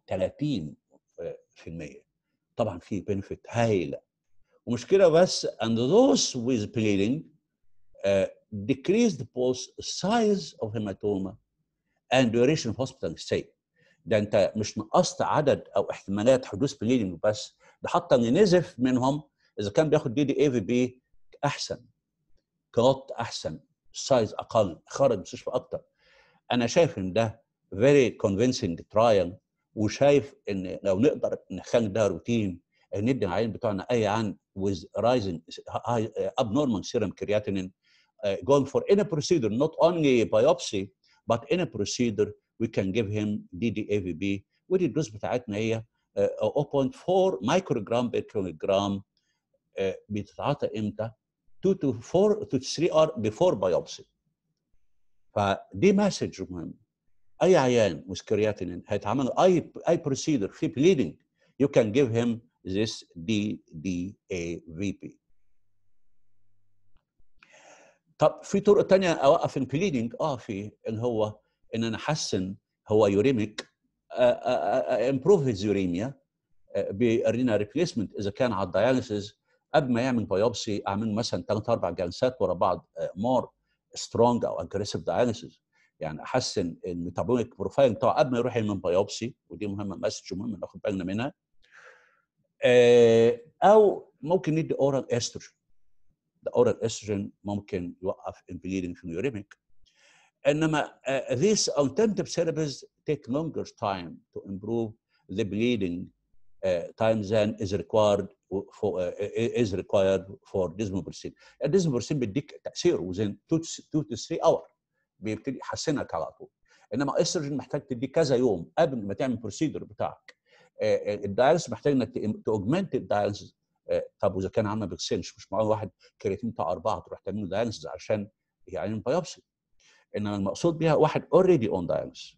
30% طبعا في بنفيت هايله ومش كده بس and those with bleeding uh, decreased both size of hematoma and duration of hospital stay ده انت مش نقصت عدد او احتمالات حدوث بليدنج بس ده حتى اللي نزف منهم اذا كان بياخد دي دي اي في بي احسن كلوت احسن سايز اقل خرج مستشفى اكتر انا شايف ان ده very convincing trial وشايف ان لو نقدر نخلي ده روتين ندي العيان بتوعنا اي عن with rising abnormal serum creatinine uh, going for any procedure not only biopsy but any procedure we can give him DDAVB ودي الدوز بتاعتنا هي uh, 0.4 مايكروجرام بير كيلوجرام uh, بتتعاطى امتى؟ 2 to 4 to 3 hour before biopsy فدي مسج مهم اي عيان with creatinine هيتعمل اي اي procedure في bleeding you can give him this DDAVP. طب في طرق تانية اوقف البليدنج اه في اللي هو ان انا احسن هو يوريميك امبروف هيز يوريميا بالرينا ريبليسمنت اذا كان على الدياليسيس قبل ما يعمل بايوبسي اعمل مثلا ثلاث اربع جلسات ورا بعض مور سترونج او اجريسيف دياليسيس يعني احسن الميتابوليك بروفايل بتاعه قبل ما يروح يعمل بايوبسي ودي مهمه مسج مهم ناخد بالنا منها او ممكن ندي اورال استروجين الاورال استروجين ممكن يوقف البليدنج في اليوريميك انما uh, these alternative therapies take longer time to improve the bleeding uh, time than is required for uh, is required for desmopressin. الديزموبرسين بيديك تاثيره within 2 to 3 اور بيبتدي يحسنك على طول انما استروجين محتاج تديك كذا يوم قبل ما تعمل البروسيدور بتاعك الدايلس محتاج انك تاوجمنت الدايلس طب واذا كان عامل بيكسلش مش معقول واحد كرياتين بتاع اربعه تروح تعمل له دايلس عشان يعني بايوبسي انما المقصود بيها واحد اوريدي اون دايلس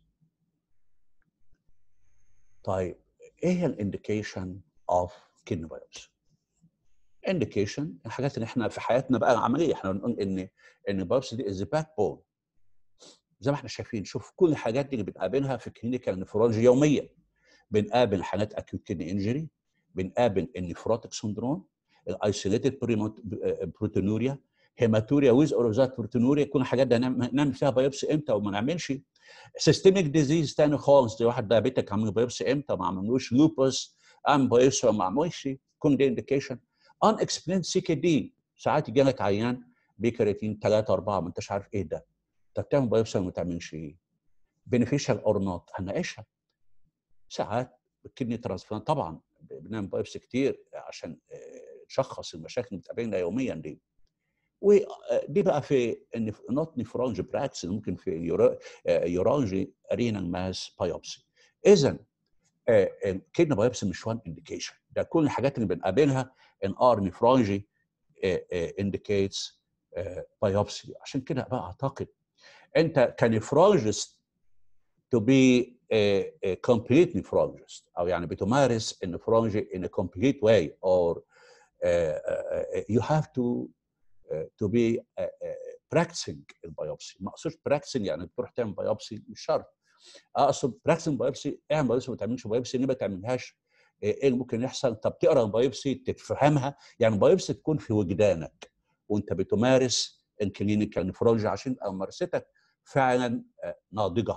طيب ايه هي الانديكيشن اوف كيدني بايوبسي؟ انديكيشن الحاجات اللي احنا في حياتنا بقى عمليه احنا بنقول ان ان البايوبسي دي از باك بون زي ما احنا شايفين شوف كل الحاجات دي اللي بنقابلها في كلينيكال نفرولوجي يوميا بنقابل حالات اكيوت كيدني انجري بنقابل النفروتيك سندروم الايسوليتد بروتينوريا هيماتوريا ويز اور ذات بروتينوريا كل الحاجات دي نعمل فيها بايوبسي امتى وما نعملش سيستميك ديزيز تاني خالص زي واحد دايابيتك عمل بايوبسي امتى ما عملوش لوبس اعمل بايوبسي وما عملوش كل دي انديكيشن ان اكسبلين سي كي دي ساعات يجي لك عيان بكرياتين 3 4 ما انتش عارف ايه ده طب تعمل بايوبسي وما تعملش ايه بينيفيشال اور نوت هنناقشها ساعات الكدني ترانسبلانت طبعا بنعمل بايوبسي كتير عشان نشخص المشاكل اللي بتقابلنا يوميا دي ودي بقى في نوت نفرونج براكس ممكن في يورانجي رينال ماس بايوبسي اذا الكدني بايوبسي مش وان انديكيشن ده كل الحاجات اللي بنقابلها ان ار نفرونجي انديكيتس بايوبسي عشان كده بقى اعتقد انت كنفرولوجيست to be a, a complete nephrologist او يعني بتمارس النفرولوجي in a complete way or uh, uh, you have to uh, to be uh, uh, practicing البيوبسي ما اقصدش practicing يعني تروح تعمل بيوبسي مش شرط اقصد practicing بيوبسي اعمل بيوبسي ما تعملش بيوبسي ليه ما تعملهاش ايه اللي ممكن يحصل طب تقرا البيوبسي تفهمها يعني البيوبسي تكون في وجدانك وانت بتمارس الكلينيكال نفرولوجي عشان ممارستك فعلا ناضجه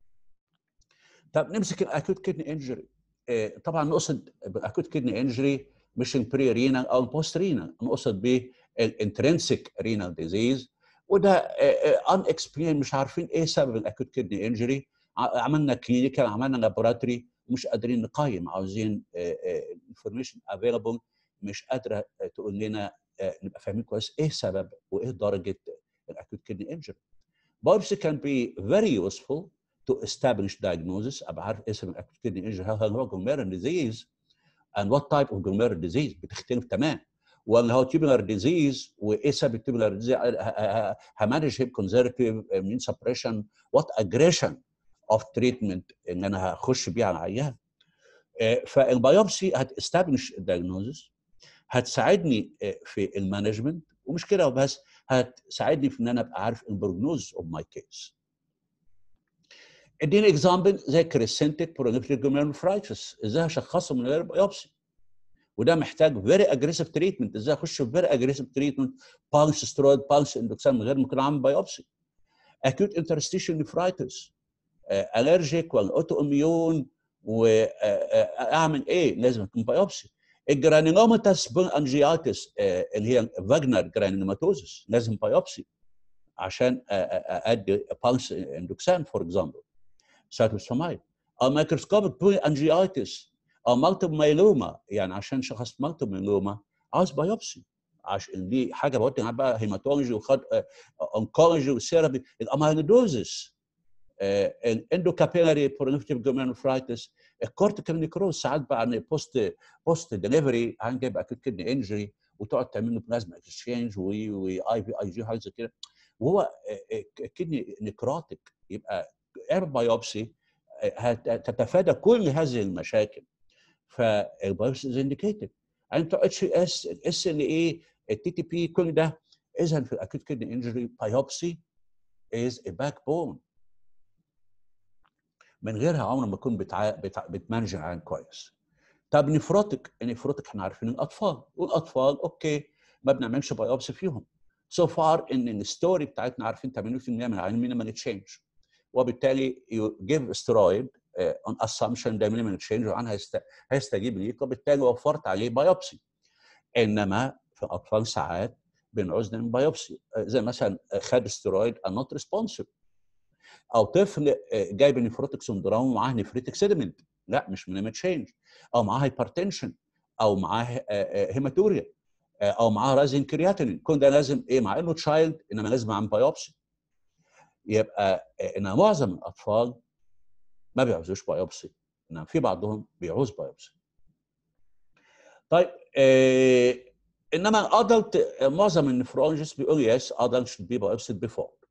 طب نمسك الاكيوت كدني انجري طبعا نقصد بالاكيوت كدني انجري مش البري رينال او البوست رينال نقصد بالانترنسيك رينال ديزيز وده ان اكسبلين مش عارفين ايه سبب الاكيوت كدني انجري عملنا كلينيكال عملنا لابوراتوري مش قادرين نقيم عاوزين انفورميشن افيلابل مش قادره تقول لنا نبقى فاهمين كويس ايه سبب وايه درجه الاكيوت كدني انجري biopsy can be very useful to establish diagnosis ابقى عارف اسم الاكيوت كدني انجري هل هو glomerular disease and what type of glomerular disease بتختلف تمام ولا هو tubular disease وايه سبب التوبولار ديزيز همانج هيب كونزرفتيف مين سبريشن وات اجريشن اوف تريتمنت ان انا هخش بيه على العيان فالبيوبسي هتستابلش الدايجنوزس هتساعدني في المانجمنت ومش كده وبس هتساعدني في ان انا ابقى عارف البروجنوز اوف ماي كيس اديني اكزامبل زي كريسنتيك برونيفريك جلوميرولوفرايتس ازاي هشخصه من غير بايوبسي وده محتاج فيري اجريسيف تريتمنت ازاي اخش في فيري اجريسيف تريتمنت بالس سترويد بالس اندوكسان من غير ما اكون عامل بايوبسي اكيوت انترستيشن نفرايتس الرجيك ولا اوتو اميون واعمل ايه لازم يكون بايوبسي الجرانيلوماتس بون انجياتس اللي هي فاجنر جرانيلوماتوزس لازم بايوبسي عشان ادي بالس اندوكسان فور اكزامبل ساتوسامايد او مايكروسكوبيك بون انجياتس او مالتيب مايلوما يعني عشان شخص مالتيب مايلوما عاوز بايوبسي عشان دي حاجه بودي بقى هيماتولوجي وخد اونكولوجي وثيرابي الاميلودوزس الاندوكابيلاري برونيفتيف جلوميرولوفرايتس الكورتيكال نيكروز ساعات بقى عن بوست بوست ديليفري هنجيب اكيد كدني انجري وتقعد تعمل له بلازما اكسشينج واي في اي جي حاجه زي كده وهو كدني نيكروتيك يبقى اير بايوبسي هتتفادى كل هذه المشاكل فالبايوبسي از انديكيتد انت اتش اس الاس ان اي التي تي بي كل ده اذا في الاكيد كدني انجري بايوبسي از ا باك بون من غيرها عمر ما تكون بتع... بتع... بتمانج العين كويس طب نفروتك النفروتك احنا عارفين الاطفال والاطفال اوكي ما بنعملش بايوبسي فيهم سو so فار ان الستوري بتاعتنا عارفين 80% من العيانين مينيمال تشينج وبالتالي يو جيف ستيرويد اون اسامبشن ده مينيمال تشينج وعن هيست... هيستجيب ليك وبالتالي وفرت عليه بايوبسي انما في الاطفال ساعات بنعوز نعمل بايوبسي زي مثلا خد ستيرويد نوت ريسبونسيف او طفل جايب نيفروتيك سندروم ومعاه نيفريتك سيدمنت لا مش من تشينج او معاه هايبرتنشن او معاه هيماتوريا او معاه رازين كرياتين كل ده لازم ايه مع انه تشايلد انما لازم عن بايوبسي يبقى ان معظم الاطفال ما بيعوزوش بايوبسي انما في بعضهم بيعوز بايوبسي طيب إيه انما ادلت معظم النفرولوجيست بيقول يس ادلت should be biopsied before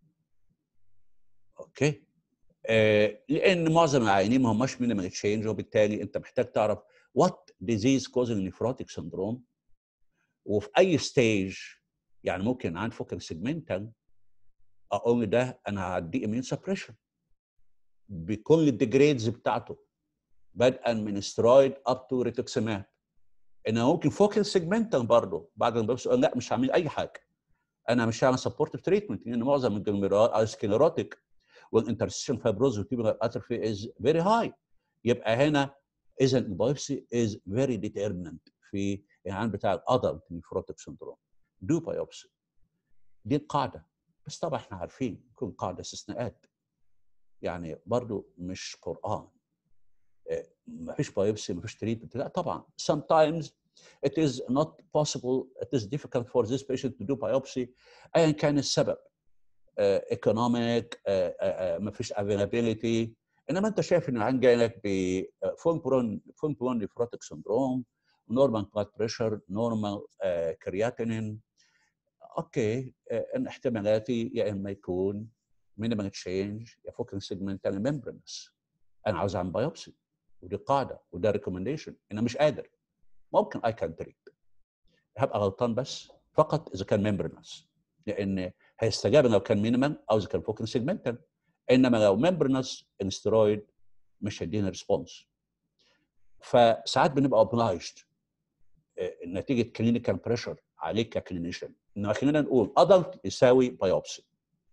اوكي آه لان معظم العيانين ما هماش مينيمال تشينج وبالتالي انت محتاج تعرف وات ديزيز كوزنج نيفروتيك سندروم وفي اي ستيج يعني ممكن عند فوكال سيجمنتال اقول ده انا هعدي امين سبريشن بكل الديجريدز بتاعته بدءا من سترويد اب تو ريتوكسيماب انا ممكن فوكال سيجمنتال برضه بعد ما ببص لا مش هعمل اي حاجه انا مش هعمل سبورتيف تريتمنت لان معظم السكليروتيك والانترستيشن فايبروز وتيبيكال اتروفي از فيري هاي يبقى هنا اذا البايوبسي از فيري ديترمنت في العين بتاع الادلت نيفروتيك سندروم دو بايوبسي دي القاعده بس طبعا احنا عارفين يكون قاعده استثناءات يعني برضو مش قران ما فيش بايوبسي ما فيش تريتمنت لا طبعا sometimes it is not possible it is difficult for this patient to do biopsy ايا كان السبب ايكونوميك ما فيش افيلابيلتي انما انت شايف ان العين جاي لك بفون برون فون برون نيفروتيك سندروم نورمال بلاد بريشر نورمال كرياتينين اوكي ان احتمالاتي يا اما يكون مينيمال تشينج يا فوكال سيجمنتال ممبرنس انا عاوز اعمل بايوبسي ودي قاعده وده ريكومنديشن انا مش قادر ممكن اي كان تريت هبقى غلطان بس فقط اذا كان ممبرنس لان هيستجاب لو كان مينيمال او اذا كان فوكن سيجمنتال انما لو ممبرنس السترويد مش هيدينا ريسبونس فساعات بنبقى اوبلايجد نتيجه كلينيكال بريشر عليك ككلينيشن انما خلينا نقول ادلت يساوي بايوبسي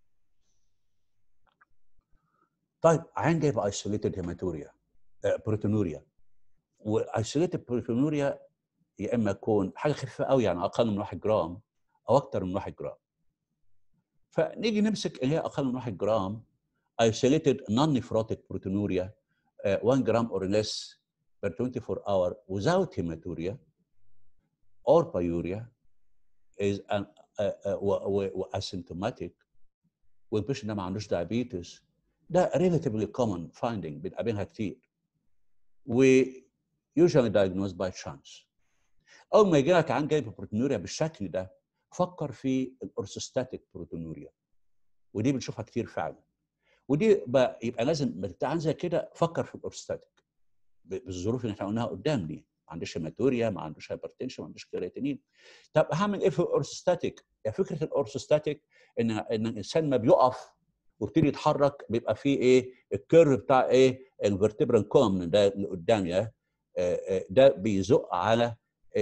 طيب عين جايب ايسوليتد هيماتوريا بروتونوريا وايسوليتد بروتونوريا يا اما يكون حاجه خفيفه قوي يعني اقل من 1 جرام او اكثر من 1 جرام فنيجي نمسك اللي هي اقل من 1 جرام isolated non-nephrotic proteinuria uh, 1 gram or less per 24 hour without hematuria or pyuria is an uh, uh, asymptomatic والبيشن ده ما عندوش diabetes ده relatively common finding بنقابلها كتير و usually diagnosed by chance اول ما يجي لك عن جايب بروتينوريا بالشكل ده فكر في الاورثوستاتيك بروتينوريا ودي بنشوفها كتير فعلا ودي بقى يبقى لازم بتاع زي كده فكر في الاورثوستاتيك بالظروف اللي احنا قلناها قدام دي ما عندوش هيماتوريا ما عندوش هايبرتنشن ما عندوش كرياتينين طب هعمل ايه في الاورثوستاتيك؟ يعني فكره الاورثوستاتيك ان ان الانسان ما بيقف ويبتدي يتحرك بيبقى فيه ايه الكيرف بتاع ايه الفرتبرال كوم ده اللي قدامي ده بيزق على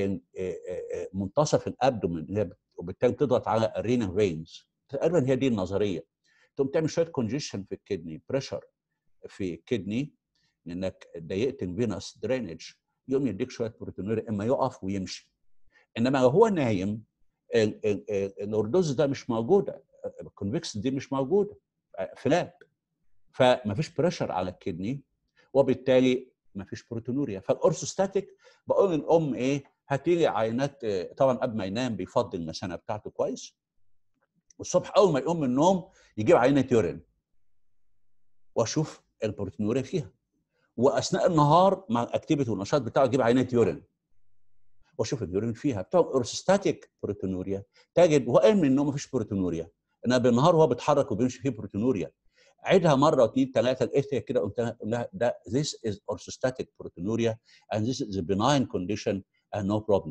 منتصف الابدومن وبالتالي بتضغط على الرينا فينز تقريبا هي دي النظريه تقوم تعمل شويه كونجيشن في الكدني بريشر في الكدني لانك ضيقت الفينس درينج يقوم يديك شويه بروتينوريا اما يقف ويمشي انما لو هو نايم الاوردوز ده مش موجوده الكونفكس دي مش موجوده فلات فما فيش بريشر على الكدني وبالتالي ما فيش بروتينوريا فالاورثوستاتيك بقول للام ايه هاتي لي عينات طبعا قبل ما ينام بيفضي المثانه بتاعته كويس والصبح اول ما يقوم من النوم يجيب عينه يورين واشوف البروتينوريا فيها واثناء النهار مع الاكتيفيتي والنشاط بتاعه يجيب عينه يورين واشوف اليورين فيها بتاع اورثوستاتيك بروتينوريا تجد وقام من النوم مفيش بروتينوريا انما بالنهار وهو بيتحرك وبيمشي فيه بروتينوريا عيدها مره واثنين ثلاثه لقيتها كده قلت لها ده this is orthostatic proteinuria and this is a benign condition and no problem.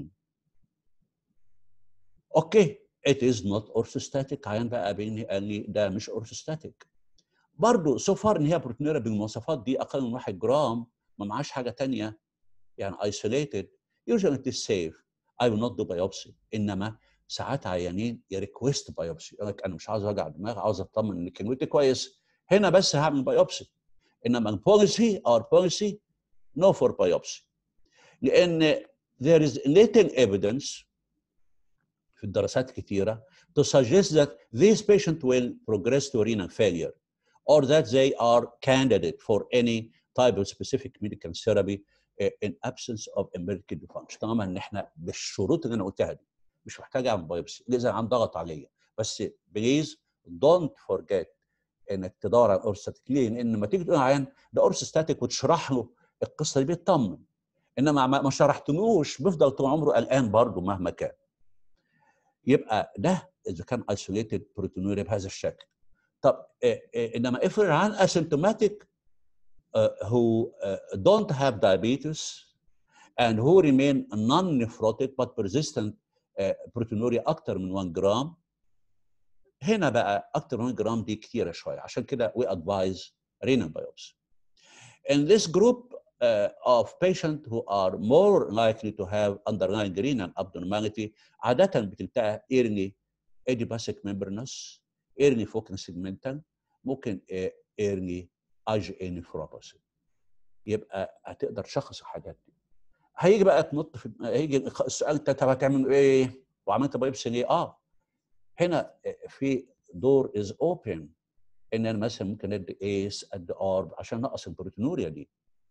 اوكي it is not orthostatic عيان بقى قابلني قال لي ده مش orthostatic. برضه سو فار ان هي بروتينوريا بالمواصفات دي اقل من 1 جرام ما معاش حاجه ثانيه يعني isolated usually it is safe I will not do biopsy انما ساعات عيانين يريكويست بايوبسي يقول لك انا مش عاوز اوجع دماغ عاوز اطمن ان كلمتي كويس هنا بس هعمل بايوبسي انما البوليسي اور بوليسي نو فور بايوبسي لان there is little evidence في الدراسات كثيره to suggest that this patient will progress to renal failure or that they are candidate for any type of specific medical therapy uh, in absence of emergency function طالما ان احنا بالشروط اللي انا قلتها دي مش محتاج اعمل بايوبسي اذا عم ضغط عليا بس بليز دونت فورجيت انك تدور على اورستاتيك ليه؟ لان لما تيجي تقول عيان ده اورستاتيك وتشرح له القصه دي بيطمن انما ما شرحتلوش بيفضل طول عمره قلقان برضه مهما كان يبقى ده اذا كان isolated proteinuria بهذا الشكل طب انما افرض عن asymptomatic uh, who uh, don't have diabetes and who remain non-nephrotic but persistent uh, proteinuria اكتر من 1 جرام هنا بقى اكتر من 1 جرام دي كتيره شويه عشان كده we advise renal biopsy. In this group uh, of patients who are more likely to have underlying renal abnormality عاده بتنتهي early idiopathic membranous early focus segmental ممكن early IgA nephropathy يبقى هتقدر تشخص الحاجات دي هيجي بقى تنط في هيجي السؤال انت طب هتعمل ايه وعملت بايبسي ليه اه هنا في دور از اوبن ان انا مثلا ممكن ادي ايس ادي ارب عشان نقص البروتينوريا دي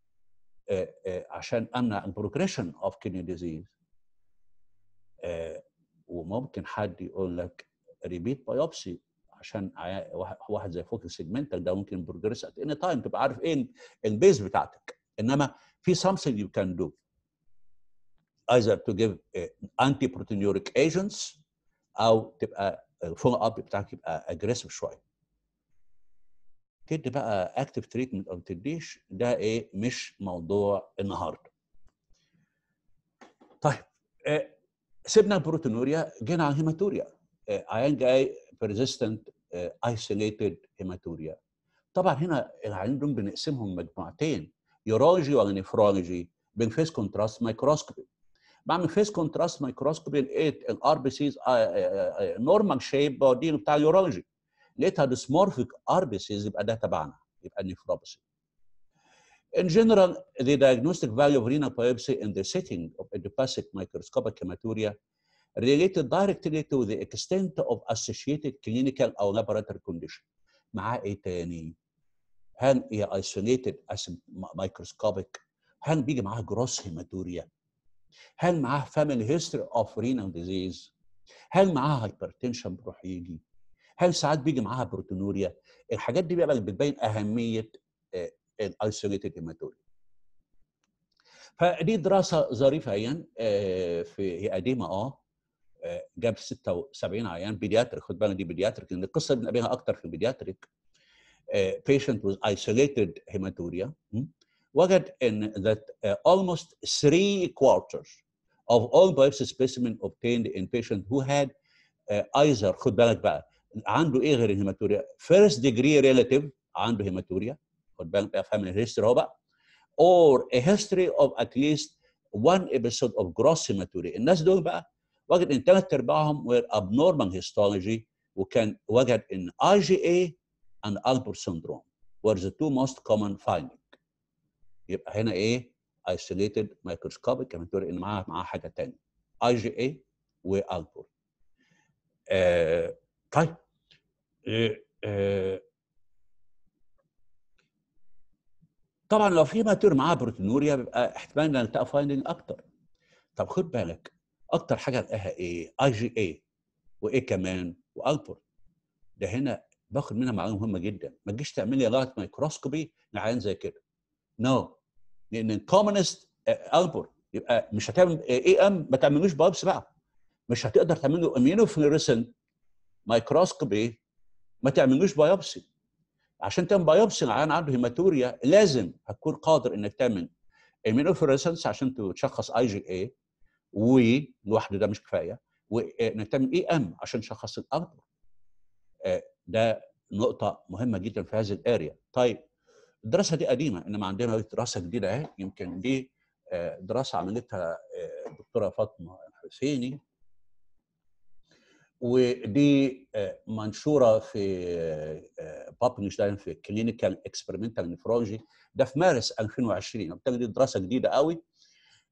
عشان امنع البروجريشن اوف كيدني ديزيز وممكن حد يقول لك ريبيت بايوبسي عشان واحد زي فوكس سيجمنتال ده ممكن بروجريس ات اني تايم تبقى عارف ايه البيز بتاعتك انما في something you can do either to give anti proteinuric agents او تبقى الفولو اب بتاعك يبقى اجريسيف شويه تدي بقى اكتف تريتمنت او تديش ده ايه مش موضوع النهارده طيب آه سيبنا البروتينوريا جينا على الهيماتوريا آه عيان جاي persistent آه isolated هيماتوريا طبعا هنا العيانين دول بنقسمهم مجموعتين يورولوجي ولا نفرولوجي بنفيس كونتراست مايكروسكوبي بعمل فيس كونتراست مايكروسكوبي لقيت الار بي سيز نورمال شيب بودي بتاع اليورولوجي لقيتها ديسمورفيك ار بي سيز يبقى ده تبعنا يبقى نيفروباثي In general, the diagnostic value of renal biopsy in the setting of idiopathic microscopic hematuria related directly to the extent of associated clinical or laboratory condition. معاه ايه تاني؟ هل هي isolated microscopic؟ هل بيجي معاها جروس هيماتوريا؟ هل معاه family history of renal disease؟ هل معاه هايبرتنشن بيروح يجي؟ هل ساعات بيجي معاها بروتينوريا؟ الحاجات دي بقى بتبين اهميه الايسوليتد هيماتوريا. فدي دراسه ظريفه عيان في هي قديمه اه جاب 76 عيان بيدياتريك خد بالك دي بيدياتريك لان القصه اللي بنقابلها اكتر في البيدياتريك patient with isolated hematuria وجد ان that uh, almost three quarters of all biopsy specimen obtained in patient who had uh, either خد بالك بقى عنده ايه غير الهيماتوريا first degree relative عنده هيماتوريا خد بالك بقى فاهم الهيستوري اهو بقى or a history of at least one episode of gross hematuria الناس دول بقى وجد ان ثلاث ارباعهم were abnormal histology وكان وجد ان IgA and Alport syndrome were the two most common findings يبقى هنا ايه isolated microscopic hematuria ان معاها معاها حاجه ثانيه IgA والبور آه طيب آه آه طبعا لو في ماتور معاه بروتينوريا بيبقى احتمال ان نلتقى فايندنج اكتر طب خد بالك اكتر حاجه نلاقيها ايه اي جي اي وايه كمان والبور ده هنا باخد منها معلومه مهمه جدا ما تجيش تعمل لي لايت مايكروسكوبي لعيان زي كده نو no. لان الكومنست البور يبقى مش هتعمل اي ام ما تعملوش بايبس بقى مش هتقدر تعمل له اميونوفلوريسنت مايكروسكوبي ما تعملوش بايوبسي عشان تعمل بايوبسي العيان عنده هيماتوريا لازم هتكون قادر انك تعمل اميونوفلوريسنس عشان تشخص اي جي اي ولوحده ده مش كفايه وانك تعمل اي ام عشان تشخص الاربر ده نقطه مهمه جدا في هذه الاريا طيب الدراسه دي قديمه انما عندنا دراسه جديده اهي يمكن دي دراسه عملتها الدكتوره فاطمه الحسيني ودي منشوره في بابلش في كلينيكال اكسبيرمنتال نفرولوجي ده في مارس 2020 وبالتالي دي دراسه جديده قوي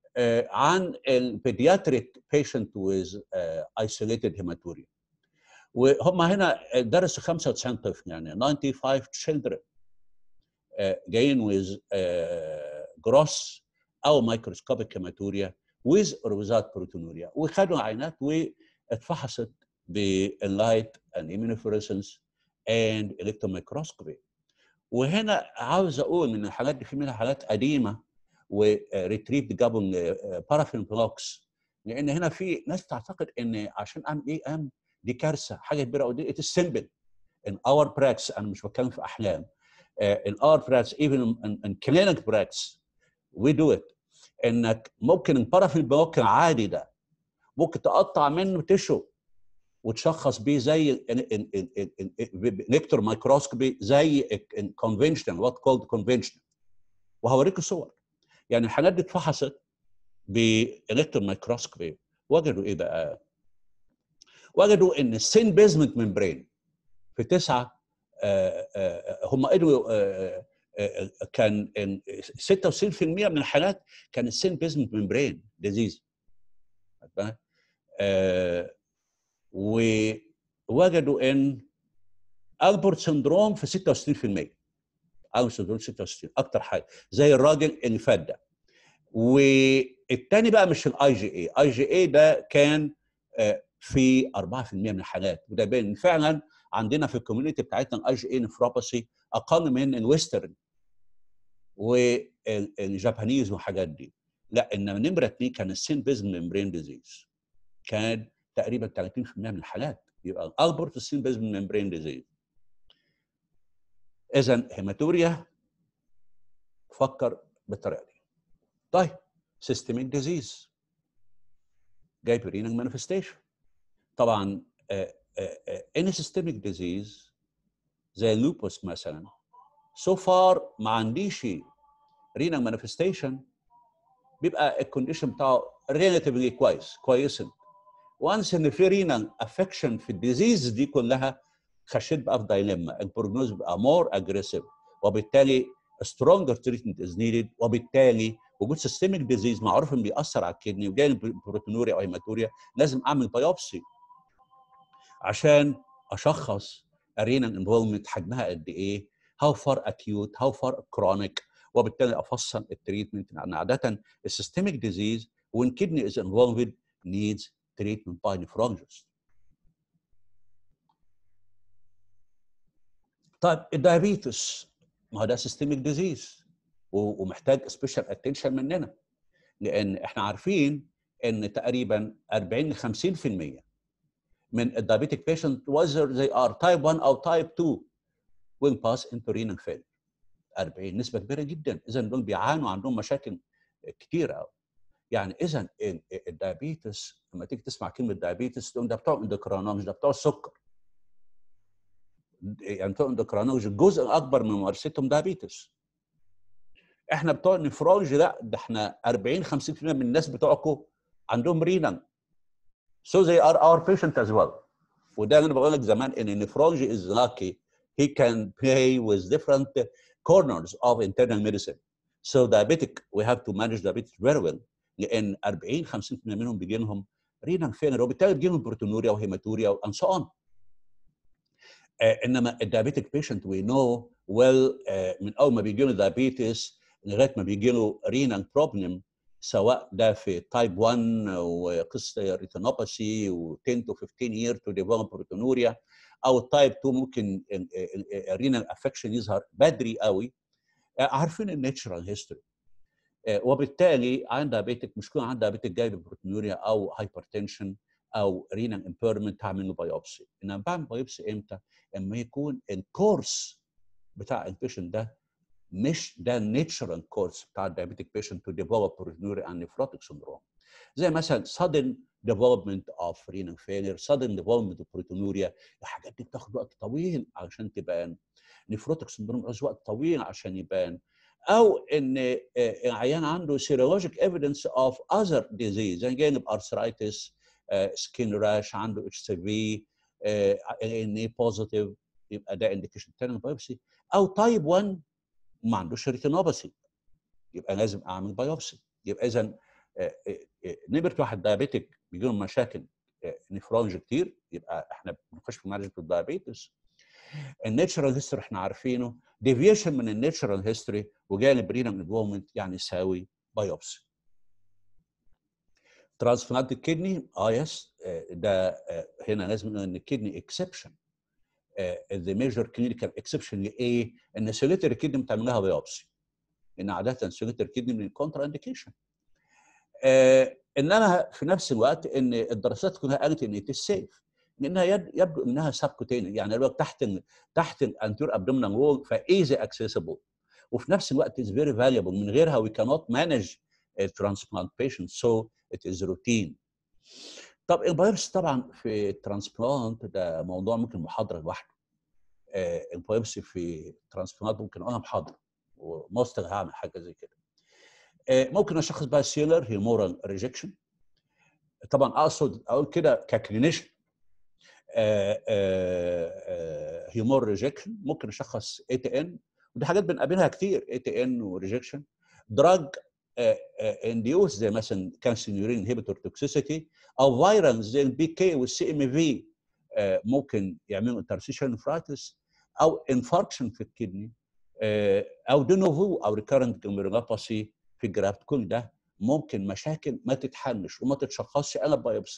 عن البيدياتريك بيشنت ويز ايسوليتد هيماتوريا وهم هنا درسوا 95 طفل يعني 95 children uh, جايين with uh, gross او microscopic hematuria with or without proteinuria وخدوا عينات واتفحصت باللايت and immunofluorescence and electron microscopy وهنا عاوز اقول ان الحالات دي في منها حالات قديمه وريتريف جابون بارافين بلوكس لان هنا في ناس تعتقد ان عشان اعمل اي ام دي كارثه حاجه كبيره قوي ات سمبل ان اور براكس انا مش بتكلم في احلام ان اور براكس ايفن ان كلينيك براكس وي دو ات انك ممكن البارافين بلوك العادي ده ممكن تقطع منه تشو وتشخص بيه زي نكتور مايكروسكوبي زي الكونفنشنال وات كولد كونفنشنال وهوريكم صور يعني الحاجات دي اتفحصت بالكترون مايكروسكوبي وجدوا ايه بقى؟ وجدوا ان السين بيزمنت ممبرين في تسعه آآ آآ هم قدروا كان 66% من الحالات كان السين بيزمنت ممبرين ديزيز ووجدوا ان البورت سندروم في 66% البورت سندروم 66 اكتر حاجه زي الراجل اللي فات ده والتاني بقى مش الاي جي اي اي جي اي ده كان في 4% من الحالات وده باين فعلا عندنا في الكوميونتي بتاعتنا الاي جي اي نفروباسي اقل من الويسترن والجابانيز والحاجات دي لا انما نمره اثنين كان السين بيزم ممبرين ديزيز كان تقريبا 30% من الحالات يبقى الالبرت السين بيزم ممبرين ديزيز اذا هيماتوريا فكر بالطريقه دي طيب سيستميك ديزيز جاي برينال مانيفستيشن طبعا اني سيستميك ديزيز زي اللوبوس مثلا سو so فار ما عنديش رينال مانيفستيشن بيبقى الكونديشن بتاعه ريلاتيفلي كويس كويسن وانس ان في رينال افكشن في الديزيز دي كلها خشيت بقى في دايلما البروجنوز بقى مور اجريسيف وبالتالي سترونجر تريتمنت از نيدد وبالتالي وجود سيستميك ديزيز معروف انه بيأثر على الكدني وجاي البروتينوريا او هيماتوريا لازم اعمل بايوبسي عشان اشخص الرينال انفولمنت حجمها قد ايه هاو فار اكيوت هاو فار كرونيك وبالتالي افصل التريتمنت لان عاده السيستميك ديزيز when kidney is involved needs treatment by nephrologist. طيب الدايابيتس ما هو ده سيستميك ديزيز ومحتاج سبيشال اتنشن مننا لان احنا عارفين ان تقريبا 40 ل 50% من الدايابيتك بيشنت whether they are type 1 او type 2 will pass into renal failure 40 نسبه كبيره جدا اذا دول بيعانوا عندهم مشاكل كتيره قوي يعني اذا الدايابيتس لما تيجي تسمع كلمه دايابيتس تقول ده بتوع اندوكرانولوجي ده بتوع السكر يعني بتوع اندوكرانولوجي الجزء الاكبر من ممارستهم دايابيتس احنا بتوع النفرولوجي لا ده احنا 40 50% من الناس بتوعكم عندهم رينال so they are our patient as well وده اللي انا بقول لك زمان ان النفرولوجي is lucky he can play with different corners of internal medicine so diabetic we have to manage diabetes very well لان 40 50% منهم بيجي لهم رينال فيلر وبالتالي بيجي لهم بروتونوريا وهيماتوريا وان سو اون انما الدايابيتك بيشنت وي نو ويل من اول ما بيجي له دايابيتس لغايه ما بيجي له رينال بروبلم سواء ده في تايب 1 وقصه ريتينوباثي و10 to 15 year to develop proteinuria او التايب 2 ممكن الرينال افكشن يظهر بدري قوي عارفين الناتشرال هيستوري وبالتالي عند دايابيتك مش كل عند دايابيتك جاي ببروتينوريا او هايبرتنشن او رينال امبيرمنت هعمل له بايوبسي انما بعمل بايوبسي امتى؟ اما يكون الكورس بتاع البيشنت ده مش ده الناتشرال كورس بتاع الدايابيتك بيشنت تو ديفلوب بروتينوريا اند نيفروتيك سندروم زي مثلا sudden development of renal failure sudden development of proteinuria الحاجات دي بتاخد وقت طويل عشان تبان نيفروتيك سندروم عاوز وقت طويل عشان يبان او ان العيان عنده سيرولوجيك ايفيدنس اوف اذر ديزيز يعني جانب ارثرايتس سكين راش عنده اتش سي في ان اي بوزيتيف يبقى ده انديكيشن تاني بايوبسي او تايب 1 ما عندوش ريتينوباثي يبقى لازم اعمل بايوبسي يبقى اذا نمره واحد دايابيتك بيجي لهم مشاكل نفرولوجي كتير يبقى احنا بنخش في مانجمنت الدايابيتس الناتشرال هيستوري احنا عارفينه ديفيشن من الناتشرال هيستوري وجانب رينال انفولمنت يعني يساوي بايوبسي ترانسبلانت الكدني اه يس ده آه هنا لازم نقول ان الكدني اكسبشن ذا ميجر كلينيكال اكسبشن لايه؟ ان سوليتري كدني بتعمل لها بايوبسي ان عاده سوليتري كدني من الكونترا انديكيشن آه انما في نفس الوقت ان الدراسات كلها قالت ان سيف لانها يبدو انها سبكوتين يعني لو تحت ال تحت الانتير ابدومينال وول فايزي اكسسبل وفي نفس الوقت از فيري فاليبل من غيرها وي كانوت مانج الترانسبلانت بيشنت سو ات از روتين طب البايبسي طبعا في الترانسبلانت ده موضوع ممكن محاضره لوحده آه البايبسي في الترانسبلانت ممكن انا محاضره وماستر هعمل حاجه زي كده آه ممكن اشخص بقى سيلر هيمورال ريجكشن طبعا اقصد اقول كده ككلينيشن هيمور ريجكشن ممكن اشخص اي تي ان ودي حاجات بنقابلها كتير اي تي ان وريجكشن دراج انديوس زي مثلا كانسينيورين انهبيتور توكسيسيتي او فيرال زي البي كي والسي ام في ممكن يعملوا انترسيشن نفرايتس او انفاركشن في الكدني او دينوفو او ريكارنت جلوميرولوباسي في الجرافت كل ده ممكن مشاكل ما تتحلش وما تتشخصش الا بايوبسي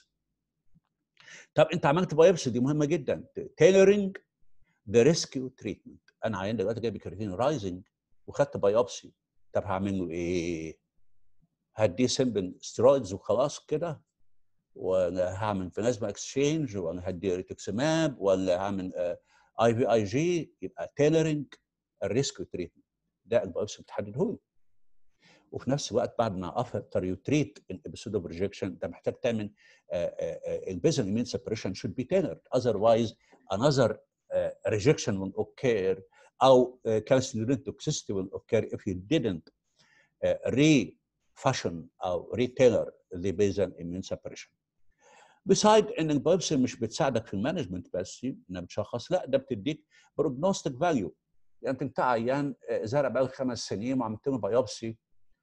طب انت عملت بايوبسي دي مهمه جدا تيلرنج ذا ريسكيو تريتمنت انا عيان دلوقتي جايب كرياتين رايزنج وخدت بايوبسي طب هعمل له ايه؟ هديه سمبل سترويدز وخلاص كده ولا هعمل بلازما اكسشينج ولا هديه ريتوكسيماب ولا هعمل اي في اي جي يبقى تيلرنج الريسكيو تريتمنت ده البايوبسي بتحدده لي وفي نفس الوقت بعد ما افتر يو تريت الابيسود اوف ريجكشن انت محتاج تعمل البيزل immune separation should be tailored otherwise another uh, rejection will occur او uh, calcineurin toxicity will occur if you didn't uh, refashion او retailor the basal immune separation. بسايد ان البايبسي مش بتساعدك في المانجمنت بس انها بتشخص لا ده بتديك بروجنوستيك فاليو يعني انت عيان زرع بقى خمس سنين وعملت له بايوبسي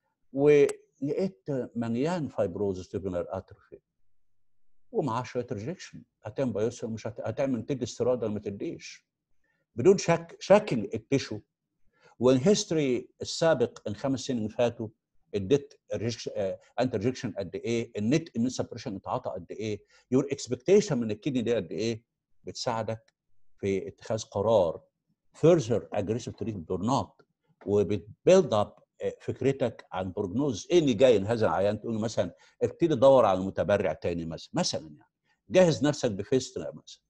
ولقيت مليان فايبروزس تيبولار اتروفي ومعاه شويه ريجكشن هتعمل بايوبسي ومش هت... هتعمل تدي استيراد ولا ما تديش بدون شك شكل التشو والهيستوري السابق الخمس سنين اللي فاتوا اديت انت ريجكشن قد ايه النت امين سبريشن اتعاطى قد ايه يور اكسبكتيشن من الكدني دي قد ايه بتساعدك في اتخاذ قرار further aggressive treatment or not وبتبيلد اب فكرتك عن بروجنوز ايه اللي جاي لهذا العيان تقول مثلا ابتدي دور على متبرع تاني مثلا مثلا يعني جهز نفسك بفيستلا مثلا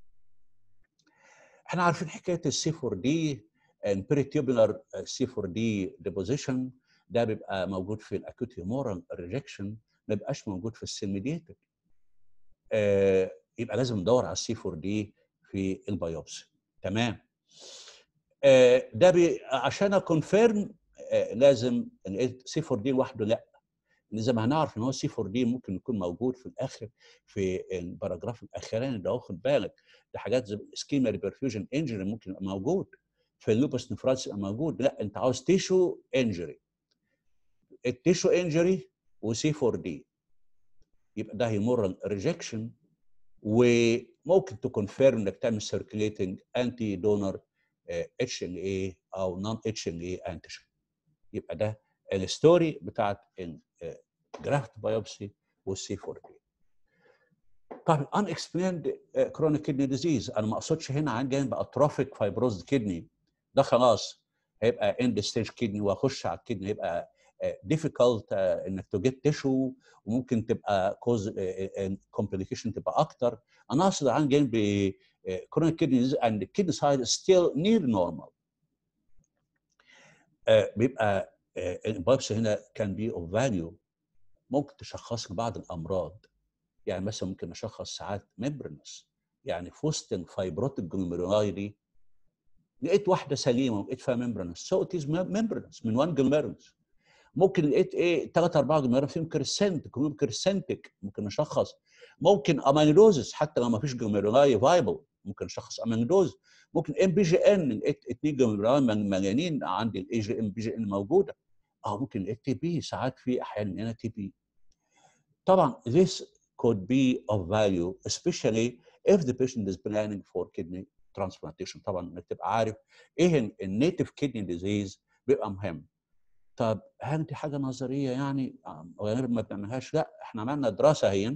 احنا عارفين حكايه السي 4 دي البريتيوبولار سي 4 دي ديبوزيشن ده بيبقى موجود في الاكوت هيمورال ريجكشن ما بيبقاش موجود في السيل ميديتد آه يبقى لازم ندور على السي 4 دي في البيوبسي تمام آه ده بي عشان اكونفيرم آه لازم سي 4 دي لوحده لا زي ما هنعرف ان هو سي 4 دي ممكن يكون موجود في الاخر في الباراجراف الاخراني ده واخد بالك ده حاجات زي سكيما ريبرفيوجن انجري ممكن يبقى موجود في اللوبس نفرايتس يبقى موجود لا انت عاوز تيشو انجري التيشو انجري وسي 4 دي يبقى ده هيمورال ريجكشن وممكن تكونفيرم انك تعمل سيركيليتنج انتي دونر اتش ال اي او نون اتش ال اي انتيجين يبقى ده الستوري بتاعت الجرافت بايوبسي والسي 4 دي طب ان اكسبليند كرونيك كدني ديزيز انا ما اقصدش هنا عن جانب اتروفيك فايبروز كدني ده خلاص هيبقى اند ستيج كدني واخش على الكدني هيبقى ديفيكالت انك تجيب تيشو وممكن تبقى كوز كومبليكيشن تبقى اكتر انا اقصد عن جانب كرونيك كدني ديزيز اند كدني سايد ستيل نير نورمال بيبقى البايبسي هنا كان بي اوف فاليو ممكن تشخص بعض الامراض يعني مثلا ممكن اشخص ساعات ميمبرنس يعني في وسط الفايبروتيك جلوميرولاي دي لقيت واحده سليمه ولقيت فيها ميمبرنس سو ات از ميمبرنس من وان جلوميرنس ممكن لقيت ايه ثلاث اربع جلوميرنس فيهم كريسنت كلهم كريسنتك ممكن اشخص ممكن اميلوزس حتى لو ما فيش جلوميرولاي فايبل ممكن اشخص اميلوز ممكن ام بي جي ان لقيت اثنين جلوميرولاي مليانين عندي الاي جي ام بي جي ان موجوده اه ممكن لقيت تي بي ساعات في احيانا هنا تي بي طبعا this could be of value especially if the patient is planning for kidney transplantation طبعا انك تبقى عارف ايه النيتف كدني ديزيز بيبقى مهم طب هل دي حاجه نظريه يعني غير ما بنعملهاش لا احنا عملنا دراسه هي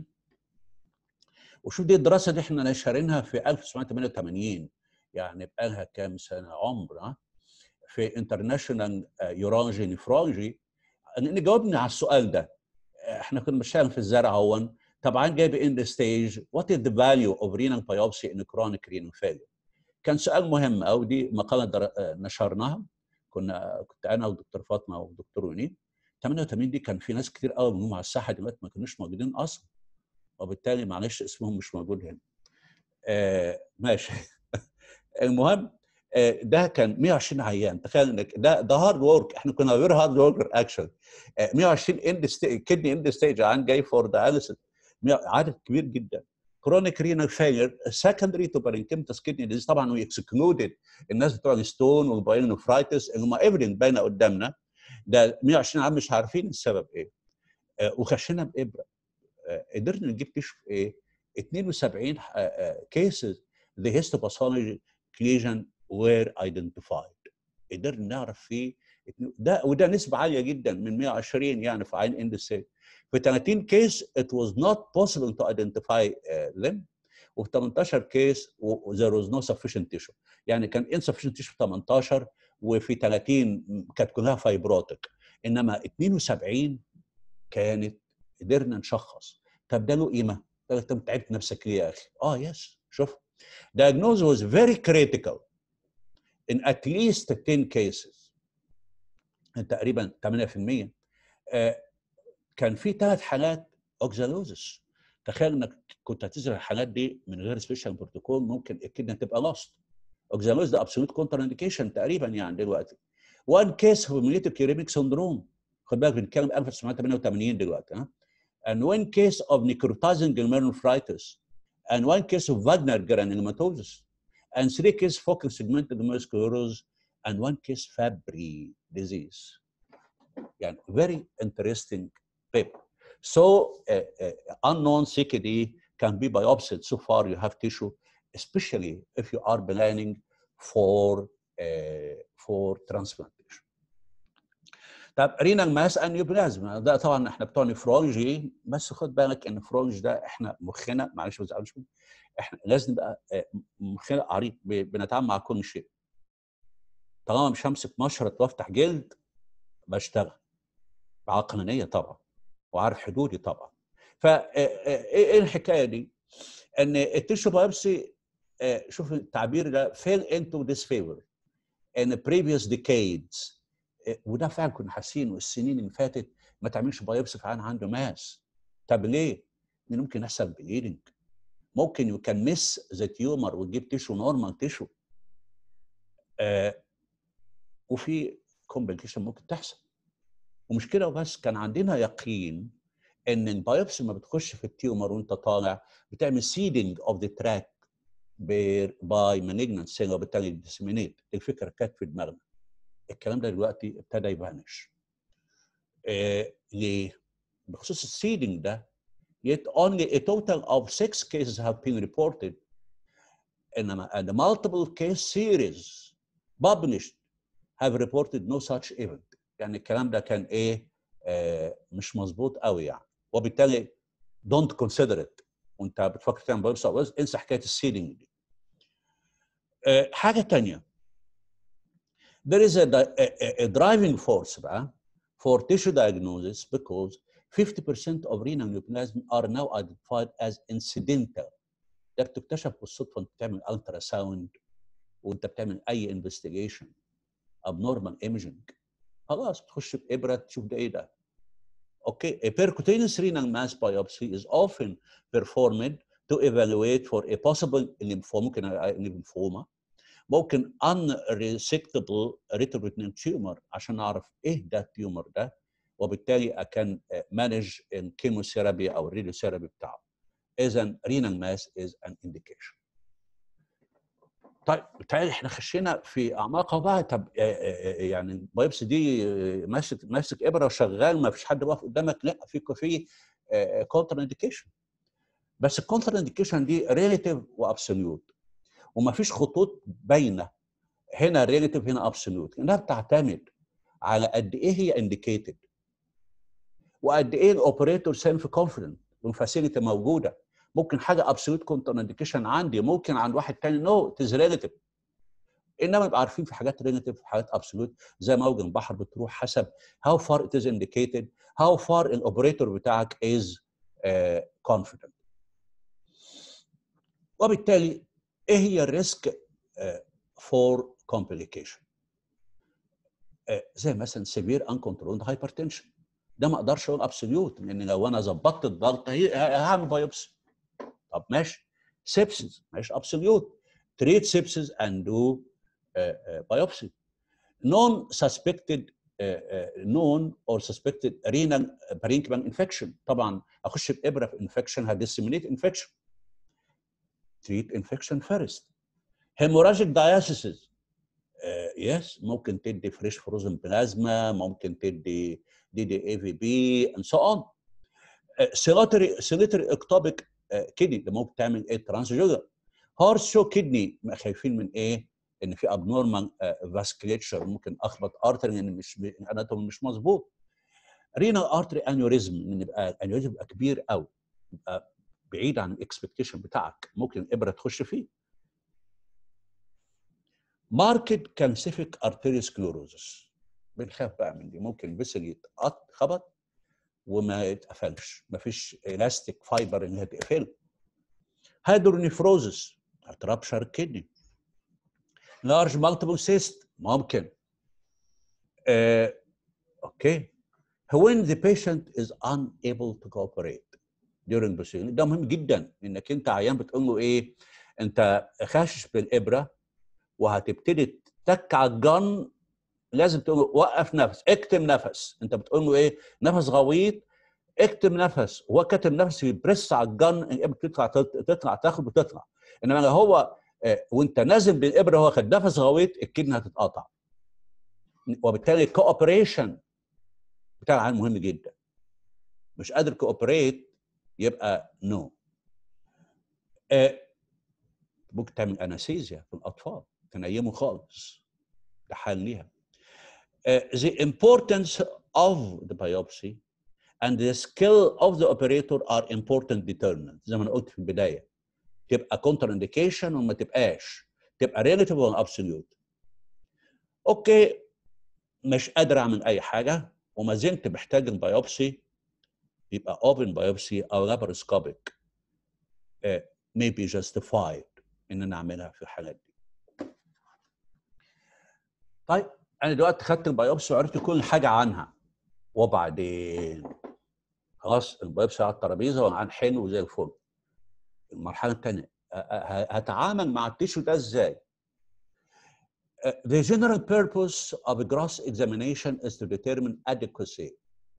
وشوف دي الدراسه دي احنا نشرينها في 1988 يعني بقى لها كام سنه عمر في انترناشونال يورولوجي نفرولوجي ان جاوبني على السؤال ده احنا كنا بنشتغل في الزرع هون طبعا جايب ان ذا ستيج وات از ذا فاليو اوف رينال بايوبسي ان كرونيك رينال فيلير كان سؤال مهم قوي دي مقاله در... نشرناها كنا كنت انا ودكتور فاطمه ودكتور ونيد 88 دي كان في ناس كتير قوي منهم على الساحه دلوقتي ما كانوش موجودين اصلا وبالتالي معلش اسمهم مش موجود هنا آه ماشي المهم آه ده كان 120 عيان تخيل انك ده ده هارد ورك احنا كنا غير هارد ورك اكشن 120 اند كدني اند ستيج عن جاي فور داياليسيس عدد كبير جدا كرونيك رينال فيلير سكندري تو بارينكيمتس كدني ديزيز طبعا وي اكسكلودد الناس بتوع الستون والبايلونفرايتس اللي هم ايفيدنت باينه قدامنا ده 120 عام مش عارفين السبب ايه آه وخشينا بابره آه قدرنا نجيب كشف ايه 72 كيسز the histopathology lesion were identified قدرنا نعرف فيه ده وده نسبه عاليه جدا من 120 يعني في عين اندستري في 30 كيس it was not possible to identify uh, them وفي 18 كيس there was no sufficient tissue يعني كان insufficient tissue في 18 وفي 30 كانت كلها فايبروتك انما 72 كانت قدرنا نشخص طب ده له قيمه؟ انت تعبت نفسك ليه يا اخي؟ اه يس شوف diagnosis was very critical in at least 10 cases تقريبا 8% آه كان في ثلاث حالات اوكزالوزس تخيل انك كنت هتزرع الحالات دي من غير سبيشال بروتوكول ممكن الكدنه تبقى لاست اوكزالوز ده ابسولوت كونتر انديكيشن تقريبا يعني دلوقتي وان كيس هوميليتيك كيريميك سندروم خد بالك بنتكلم 1988 دلوقتي ها and one case of necrotizing glomerulonephritis and one case of Wagner granulomatosis and three cases focal segmental glomerulosclerosis and one case Fabry disease يعني very interesting paper. So uh, uh, unknown CKD can be biopsied so far you have tissue, especially if you are planning for uh, for transplantation. طب رينال ماس انيوبلازما ده طبعا احنا بتوع نفرولوجي بس خد بالك ان النفرولوجي ده احنا مخنا معلش ما تزعلوش احنا لازم نبقى مخنا عريض بنتعامل مع كل شيء طالما مش همسك مشرط وافتح جلد بشتغل بعقلانيه طبعا وعارف حدودي طبعا فايه الحكايه دي؟ ان التيشو بايبسي شوف التعبير ده فيل انتو ديس فيفر ان previous decades وده فعلا كنا حاسين السنين اللي فاتت ما تعملش بايبسي في عين عنده ماس طب ليه؟ لان ممكن يحصل بليدنج ممكن يو كان مس ذا تيومر وتجيب تيشو نورمال تيشو آه وفي كومبليكيشن ممكن تحصل ومش كده وبس كان عندنا يقين ان البايوبسي ما بتخش في التيومر وانت طالع بتعمل سيدنج اوف ذا تراك باي مانجنت سيل وبالتالي ديسمينيت الفكره كانت في دماغنا الكلام ده دلوقتي ابتدى يبانش آه ليه؟ بخصوص السيدنج ده yet only a total of six cases have been reported انما and multiple case series published have reported no such event يعني الكلام ده كان ايه آه مش مظبوط قوي يعني وبالتالي don't consider it وانت بتفكر تعمل بايوبسي انسى حكايه السيدنج دي آه حاجه ثانيه there is a, a, a driving force بقى for tissue diagnosis because 50% of renal neoplasm are now identified as incidental ده بتكتشف بالصدفه انت بتعمل الترا ساوند وانت بتعمل اي انفستيجيشن abnormal imaging خلاص بتخش بابره تشوف ده ايه ده اوكي a percutaneous renal mass biopsy is often performed to evaluate for a possible lymphoma ممكن lymphoma ممكن unresectable retroperitoneal tumor عشان نعرف ايه ده التيومر ده وبالتالي اكن مانج الكيموثيرابي او الراديوثيرابي بتاعه اذا renal mass is an indication طيب بالتالي احنا خشينا في اعماقها بقى طب يعني البايبسي دي ماسك ماسك ابره وشغال ما فيش حد واقف قدامك لا في في كونتر انديكيشن بس الكونتر انديكيشن دي ريليتيف وابسوليوت وما فيش خطوط باينه هنا ريليتيف هنا ابسوليوت انها بتعتمد على قد ايه هي انديكيتد وقد ايه الاوبريتور سيلف كونفيدنت والفاسيلتي موجوده ممكن حاجه ابسوليوت كونتر انديكيشن عندي ممكن عند واحد تاني نو اتز ريليتيف انما نبقى عارفين في حاجات ريليتيف حاجات ابسولوت زي موج البحر بتروح حسب هاو فار ات از انديكيتد هاو فار الاوبريتور بتاعك از كونفيدنت وبالتالي ايه هي الريسك فور كومبليكيشن زي مثلا سيفير ان كنترولد هايبرتنشن ده ما اقدرش اقول ابسوليوت لان لو انا ظبطت الضغط هعمل بايوبسي طب ماشي سيبسز ماشي ابسوليوت treat sepsis and do uh, uh, biopsy. Non-suspected uh, uh, known or suspected renal parenchymal infection طبعا اخش بابره في infection هديسيمينيت infection. Treat infection first. Hemorrhagic diastasis uh, yes ممكن تدي فريش فروزن بلازما ممكن تدي دي دي اي في بي and so on. سيلاتري سيلاتري اكتوبيك كدني ده ممكن تعمل ايه ترانسجولار هارت شو كدني خايفين من ايه؟ ان في ابنورمال فاسكليتشر ممكن اخبط ارتري لان مش اناتومي مش مظبوط. رينال ارتري انيوريزم ان يبقى الانيوريزم يبقى كبير قوي يبقى بعيد عن الاكسبكتيشن بتاعك ممكن الابره تخش فيه. ماركت كالسيفيك ارتيري سكلوروزس بنخاف بقى من دي ممكن الفيسل يتقط خبط وما يتقفلش مفيش الاستيك فايبر اللي هتقفله هيدرونيفروزس هترابشر كدني لارج مالتيبل سيست ممكن uh, اوكي when the patient is unable to cooperate during procedure ده مهم جدا انك انت عيان بتقول له ايه انت خاشش بالابره وهتبتدي تك على الجن لازم تقول له وقف نفس اكتم نفس انت بتقول له ايه نفس غويط اكتم نفس هو كاتم نفس يبرس على الجن الابره تطلع تطلع تاخد وتطلع انما لو هو وانت نازل بالابره هو خد نفس غويط الكدنه هتتقطع وبالتالي الكوبريشن بتاع العيان مهم جدا مش قادر كوبريت يبقى نو no. ممكن تعمل انستيزيا في الاطفال تنيمه خالص ده حل ليها the importance of the biopsy and the skill of the operator are important determinants زي ما انا قلت في البدايه تبقى كونتر انديكيشن وما تبقاش تبقى ريليتيف ولا ابسوليوت اوكي مش قادر اعمل اي حاجه وما زلت محتاج البيوبسي يبقى اوبن بايوبسي او لاباروسكوبيك uh, may be justified ان انا اعملها في الحالات دي. طيب انا دلوقتي خدت البيوبسي وعرفت كل حاجه عنها وبعدين خلاص البيوبسي على الترابيزه والعين حلو زي الفل. المرحله الثانيه هتعامل مع التيشو ده ازاي؟ The general purpose of a gross examination is to determine adequacy.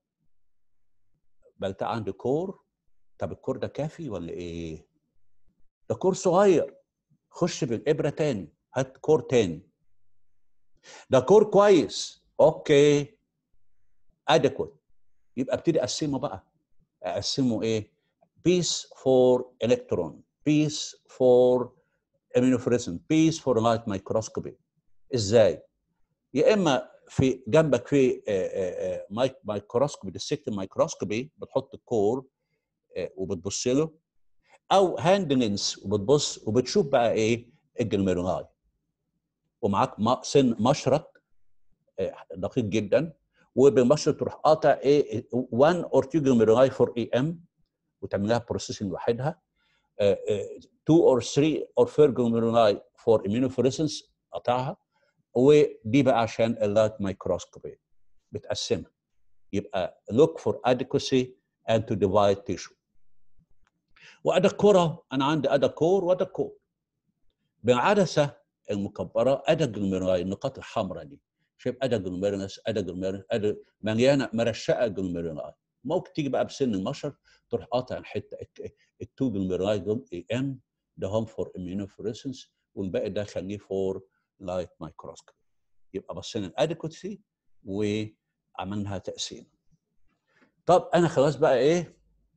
بلت عندي كور طب الكور ده كافي ولا ايه؟ ده كور صغير خش بالابره تاني هات كور تاني ده كور كويس اوكي ادكوت يبقى ابتدي اقسمه بقى اقسمه ايه بيس فور الكترون بيس فور امينوفريسن بيس فور لايت مايكروسكوبي ازاي يا اما في جنبك في مايك مايكروسكوبي ديسكت مايكروسكوبي بتحط الكور وبتبص له او هاند لينس وبتبص وبتشوف بقى ايه الجلميروناي ومعاك سن مشرط دقيق جدا وبالمشرط تروح قاطع ايه 1 اور 2 جلميروناي فور اي ام وتعمل لها بروسيسنج لوحدها 2 اور 3 اور 4 جلميروناي فور امينوفوريسنس قطعها ودي بقى عشان اللايت مايكروسكوبي بتقسمها يبقى look for adequacy and to divide tissue وأدا كرة أنا عندي أدا كور وأدا كور بالعدسة المكبرة أدا جلوميرولاي النقاط الحمراء دي شايف أدا جلوميرونس أدا جلوميرونس أدا مليانة مرشقة جلوميرولاي ممكن تيجي بقى بسن المشر تروح قاطع الحتة التو جلوميرولاي دول اي ام ده هم فور اميونوفوريسنس والباقي ده خليه فور لايت مايكروسكوب يبقى بصينا الادكوتسي وعملناها تقسيم طب انا خلاص بقى ايه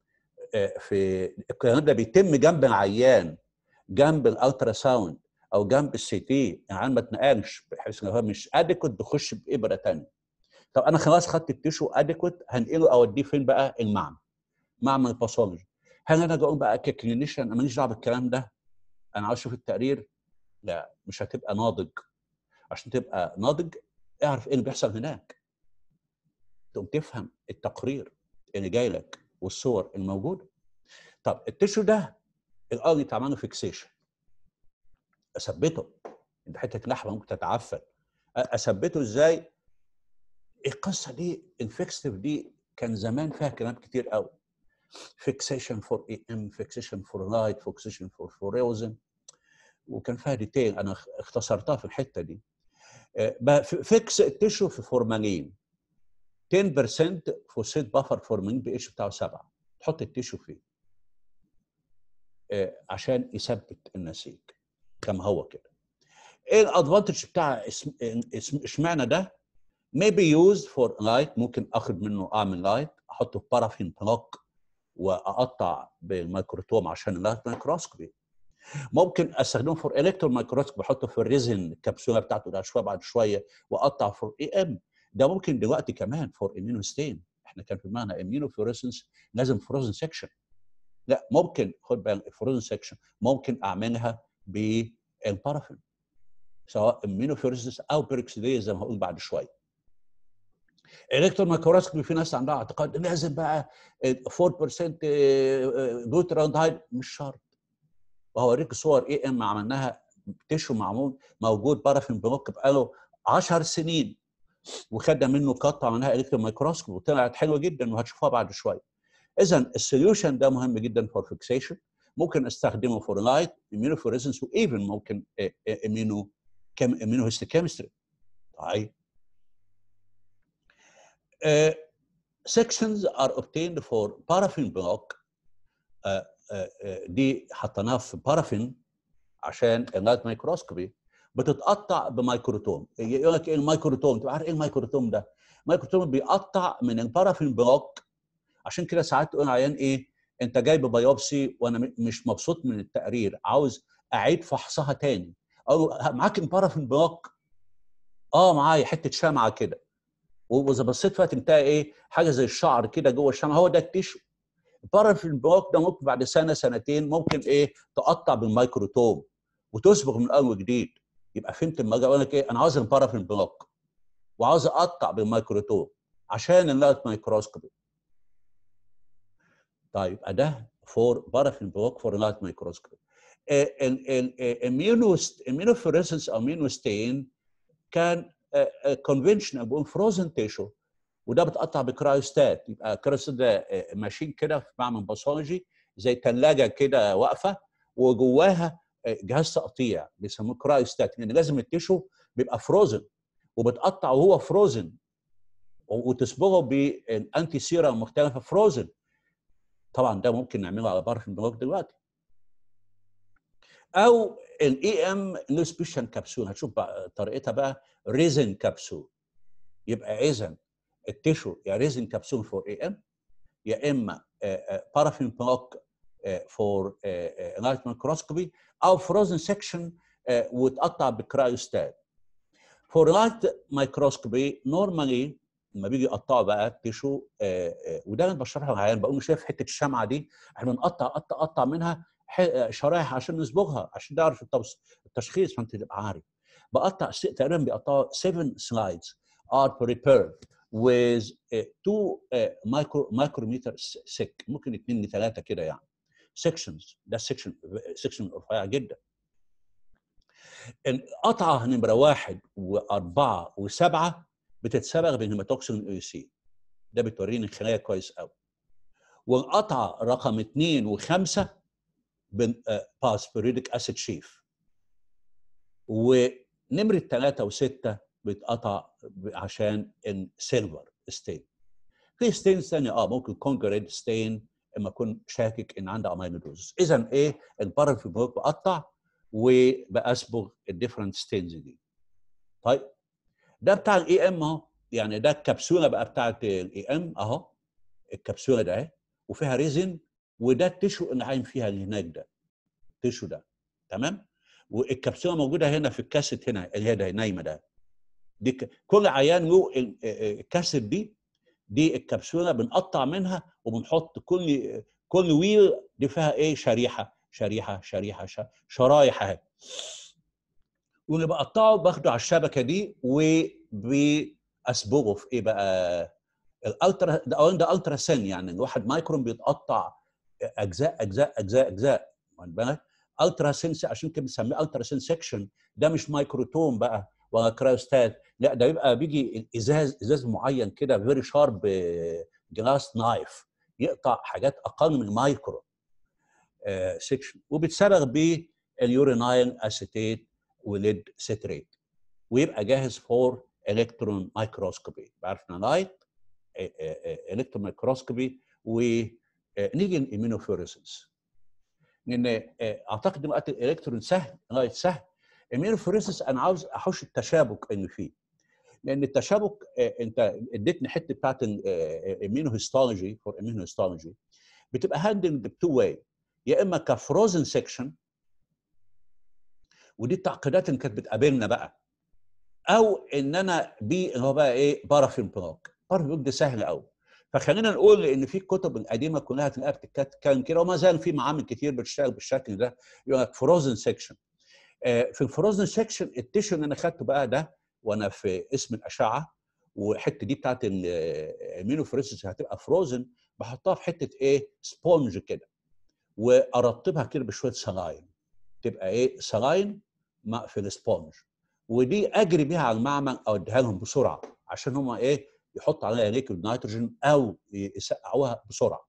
آه، في الكلام ده بيتم جنب العيان جنب الالترا ساوند او جنب السي تي العيان ما اتنقلش بحيث ان هو مش اديكوت بخش بابره ثانيه طب انا خلاص خدت التيشو اديكوت هنقله اوديه فين بقى المعمل معمل الباثولوجي هل انا اقول بقى ككلينيشن انا ماليش دعوه بالكلام ده انا عاوز اشوف التقرير لا مش هتبقى ناضج عشان تبقى ناضج اعرف ايه اللي بيحصل هناك تقوم تفهم التقرير اللي جاي لك والصور الموجوده طب التيشو ده الارض يتعمل له فيكسيشن اثبته انت حته لحمه ممكن تتعفن أ- اثبته ازاي القصه دي الفيكستيف دي كان زمان فيها كلام كتير قوي فيكسيشن فور اي ام فيكسيشن فور لايت فيكسيشن فور فوريوزن وكان فيها ديتيل انا اخ- اختصرتها في الحته دي آه، بقى في- فيكس التيشو في فورمالين 10% فوسيت بافر فورمالين بي اتش بتاعه 7 تحط التيشو فيه آه، عشان يثبت النسيج كما هو كده ايه الادفانتج بتاع اسم اسم- اشمعنى ده maybe used for light ممكن اخد منه اعمل لايت احطه في بارافين بلوك واقطع بالميكروتوم عشان اللايت مايكروسكوبي ممكن استخدمه فور الكترون مايكروسكوب احطه في الريزن الكبسوله بتاعته ده شويه بعد شويه واقطع فور اي ام ده ممكن دلوقتي كمان فور امينو ستين احنا كان في دماغنا امينو فلوريسنس لازم فروزن سيكشن لا ممكن خد بالك الفروزن سيكشن ممكن اعملها بالبارافين سواء امينو فلوريسنس او بيركسيديه زي ما هقول بعد شويه الكترون مايكروسكوبي في ناس عندها اعتقاد لازم بقى 4% جلوتراندهايد مش شرط وهوريك صور اي ام عملناها تشو معمول موجود بارافين بلوك بقاله 10 سنين وخدنا منه قطعه عملناها الكترون مايكروسكوب وطلعت حلوه جدا وهتشوفوها بعد شويه اذا السوليوشن ده مهم جدا فور فيكسيشن ممكن استخدمه فور لايت امينو فوريزنس وايفن ممكن امينو كم امينو هيستوكيمستري طيب Uh, sections are obtained for paraffin block uh, uh, uh, دي حطيناها في بارافين عشان اللايت مايكروسكوبي بتتقطع بميكروتوم يقول لك ايه الميكروتوم تبقى عارف ايه الميكروتوم ده الميكروتوم بيقطع من البارافين بلوك عشان كده ساعات تقول عيان ايه انت جايب بايوبسي وانا م- مش مبسوط من التقرير عاوز اعيد فحصها تاني او معاك البارافين بلوك اه معايا حته شمعه كده واذا بصيت فيها تنتهي ايه حاجه زي الشعر كده جوه الشمعه هو ده التيشو البارافين بلوك ده ممكن بعد سنه سنتين ممكن ايه تقطع بالميكروتوم وتصبغ من اول وجديد يبقى فهمت لما اجي اقول لك ايه انا عاوز البارافين بلوك وعاوز اقطع بالميكروتوم عشان اللايت مايكروسكوبي طيب يبقى ده فور بارافين بلوك فور لايت مايكروسكوبي الاميونوفوريسنس او اميونوستين كان كونفنشنال بقول فروزن تيشو وده بتقطع بكرايوستات يبقى كرايوستات ده آه، ماشين كده في معمل باثولوجي زي ثلاجه كده واقفه وجواها آه، جهاز تقطيع بيسموه كرايوستات لان لازم التيشو بيبقى فروزن وبتقطع وهو فروزن وتصبغه بالانتي سيرم مختلفه فروزن طبعا ده ممكن نعمله على بارفين بلوك دلوقتي او الاي ام له سبيشال كبسول هتشوف بقى طريقتها بقى ريزن كبسول يبقى اذا التيشو يا ريزن كبسول فور اي ام يا اما بارافين بلوك فور لايت مايكروسكوبي او فروزن سكشن وتقطع بكرايوستات فور لايت مايكروسكوبي نورمالي لما بيجي يقطعوا بقى التيشو آه، آه، وده انا بشرحه للعيان بقول له شايف حته الشمعه دي احنا بنقطع قطع قطع منها ح- شرايح عشان نصبغها عشان نعرف التوص- التشخيص فانت تبقى عارف بقطع س- تقريبا بيقطعوا 7 slides are prepared with uh, two uh, micro micrometer thick ممكن اثنين لثلاثه كده يعني sections ده section section رفيع جدا القطعه نمره واحد واربعه وسبعه بتتصبغ بالهيماتوكسين اي سي ده بتوريني الخلايا كويس قوي والقطعه رقم اثنين وخمسه باسبريدك اسيد شيف ونمره ثلاثه وسته بتقطع عشان السيلفر ستين في ستين ثانيه اه ممكن كونجريد ستين اما اكون شاكك ان عندها اميلودوز اذا ايه البارافيبروك بقطع وبأصبغ الديفرنت ستينز دي طيب ده بتاع الاي ام اهو يعني ده الكبسوله بقى بتاعت الاي ام اهو الكبسوله ده اهي وفيها ريزن وده التشو اللي عايم فيها اللي هناك ده التشو ده تمام والكبسوله موجوده هنا في الكاسيت هنا اللي هي ده نايمه ده دي ك... كل عيان له ال- الكاسيت دي دي الكبسوله بنقطع منها وبنحط كل كل ويل دي فيها ايه شريحه شريحه شريحه ش- شرايح اهي واللي بقطعه باخده على الشبكه دي وبأصبغه في ايه بقى الالترا ده اولا ده الترا سن يعني الواحد مايكرون بيتقطع اجزاء اجزاء اجزاء اجزاء واخد بالك الترا سن عشان كده بنسميه الترا سن سكشن ده مش مايكروتوم بقى ولا كرايوستات لا ده بيبقى بيجي الازاز ازاز معين كده فيري شارب جلاس نايف يقطع حاجات اقل من مايكرو سكشن وبيتصبغ باليورينايل اسيتيت وليد سيتريت ويبقى جاهز فور الكترون مايكروسكوبي عرفنا لايت الكترون مايكروسكوبي ونيجي الامينوفلوريسنس لان آه، اعتقد دلوقتي الالكترون سهل لايت سهل الامينوفلوريسنس انا عاوز احوش التشابك اللي فيه لان التشابك آه، انت اديتني حته بتاعت الامينو هيستولوجي فور امينو هيستولوجي بتبقى هاندلد بتو واي يا اما كفروزن سيكشن ودي التعقيدات اللي كانت بتقابلنا بقى او ان انا بي اللي هو بقى ايه بارافين بلوك بارافين بلوك ده سهل قوي فخلينا نقول ان في الكتب القديمه كلها تلاقيها بتتكلم كده وما زال في معامل كتير بتشتغل بالشكل ده يقول لك فروزن سيكشن في الفروزن سيكشن التيشو اللي انا خدته بقى ده وانا في اسم الاشعه والحته دي بتاعت المينوفريسس هتبقى فروزن بحطها في حته ايه سبونج كده وارطبها كده بشويه سلاين تبقى ايه سلاين مع- في السبونج ودي اجري بيها على المعمل او اديها لهم بسرعه عشان هم ايه يحطوا عليها ليكويد نيتروجين او يسقعوها بسرعه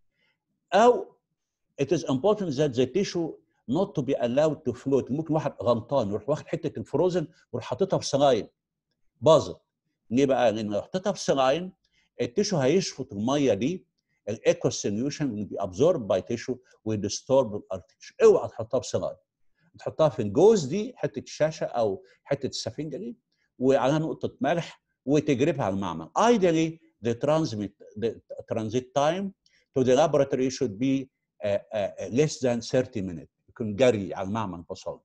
او it is important that the tissue not to be allowed to float ممكن واحد غلطان يروح واخد حته الفروزن ويروح حاططها في سلاين باظت ليه بقى؟ لان لو حطيتها في سلاين التيشو هيشفط الميه دي الايكو سوليوشن will be absorbed by tissue ويدستورب الارتيشن اوعى تحطها في سلاين تحطها في الجوز دي حته الشاشه او حته السفنجه دي وعليها نقطه ملح وتجربها على المعمل. Ideally the transmit the transit time to the laboratory should be uh, uh, less than 30 minutes يكون جري على المعمل باثولوجي.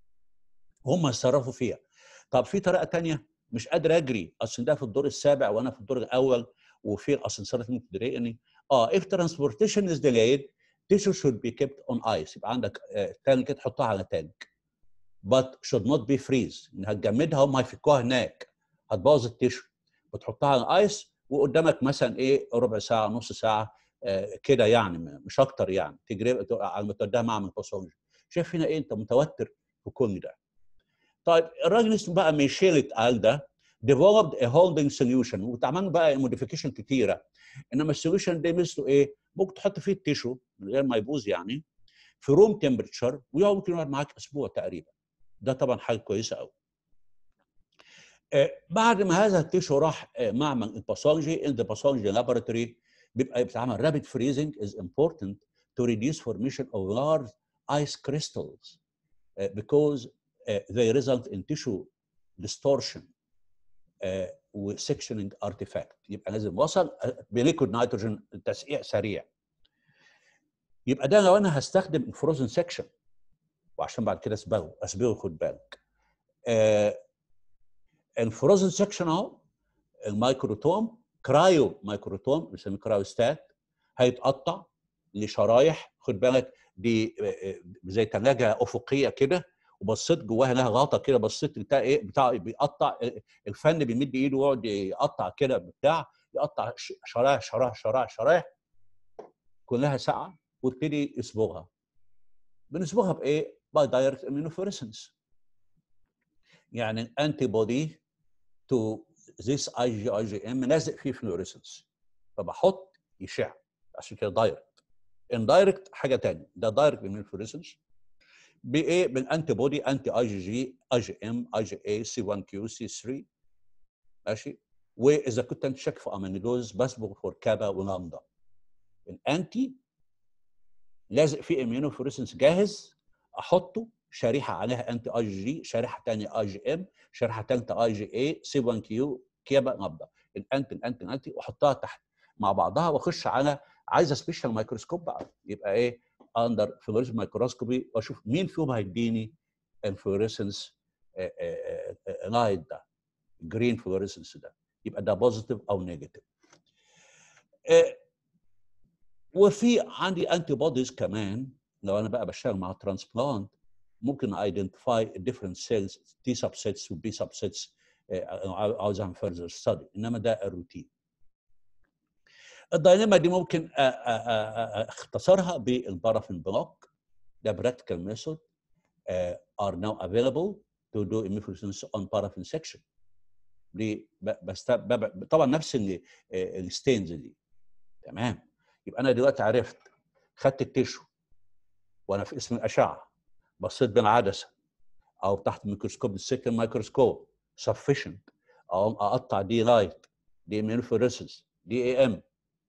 هم يتصرفوا فيها. طب في طريقه تانية مش قادر اجري اصل ده في الدور السابع وانا في الدور الاول وفي الاسانسيرات ممكن تضايقني. اه if transportation is delayed tissue should be kept on ice يبقى عندك آه، تانك تحطها على تانك but should not be freeze ان هتجمدها هم هيفكوها هناك هتبوظ التيشو بتحطها على الايس وقدامك مثلا ايه ربع ساعه نص ساعه آه، كده يعني م- مش اكتر يعني تجري على ما توديها معمل باثولوجي شايف هنا ايه انت متوتر في كل ده طيب الراجل اسمه بقى ميشيل قال ده developed a holding solution واتعمل بقى موديفيكيشن كتيره انما السوليوشن ده مثله ايه؟ ممكن تحط فيه التيشو من غير ما يبوظ يعني في روم تمبرتشر ويقعد ممكن يقعد معاك اسبوع تقريبا ده طبعا حاجه كويسه قوي آه، بعد ما هذا التيشو راح آه، معمل الباثولوجي ان ذا باثولوجي لابوراتوري بيبقى بيتعمل رابيد فريزنج از important to reduce formation of large ice crystals uh, because uh, they result in tissue distortion uh, وسكشننج ارتيفاكت يبقى لازم وصل بليكويد نيتروجين تسقيع سريع يبقى ده لو انا هستخدم الفروزن سكشن وعشان بعد كده اسبغه اسبغه خد بالك آه الفروزن سكشن اهو الميكروتوم كرايو ميكروتوم بنسميه كرايوستات هيتقطع لشرايح خد بالك دي آه، آه، زي ثلاجه افقيه كده وبصيت جواها لها غطا كده بصيت بتاع ايه بتاع بيقطع الفن بيمد ايده ويقعد يقطع كده بتاع يقطع ش- شرايح شرايح شرايح شرايح كلها ساقعه ويبتدي يصبغها بنصبغها بايه؟ باي دايركت امينوفوريسنس يعني الانتي بودي تو ذيس اي جي اي جي ام لازق فيه فلوريسنس فبحط يشع عشان كده دايركت اندايركت حاجه ثانيه ده دايركت امينوفوريسنس بايه؟ بالانتي بودي انتي اي جي جي اي جي ام اي جي اي سي 1 كيو سي 3 ماشي واذا كنت انت شاك في امينيدوز بصبغ فور كابا ولامدا الانتي لازق فيه اميونوفوريسنس جاهز احطه شريحه عليها انتي اي جي جي شريحه ثانيه اي جي ام شريحه ثالثه اي جي اي سي 1 كيو كابا لامدا الانتي الانتي الانتي واحطها تحت مع بعضها واخش على عايزه سبيشال مايكروسكوب بقى يبقى ايه اندر فلوريسنس مايكروسكوبي واشوف مين فيهم هيديني الفلوريسنس لايت ده جرين فلوريسنس ده يبقى ده بوزيتيف او نيجاتيف وفي عندي انتي بوديز كمان لو انا بقى بشتغل مع ترانسبلانت ممكن ايدنتيفاي ديفرنت سيلز تي سب سيتس وبي سب سيتس عاوز اعمل فيرذر ستادي انما ده الروتين الدايناما دي ممكن اختصرها بالبارافين بلوك ده براكتيكال ميثود are now available to do immunofluorescence on paraffin section دي بس طبعا نفس الستينز دي تمام يبقى انا دلوقتي عرفت خدت التيشو وانا في اسم الاشعه بصيت بالعدسه او تحت الميكروسكوب السكن مايكروسكوب sufficient او اقطع دي لايت دي immunofluorescence دي اي ام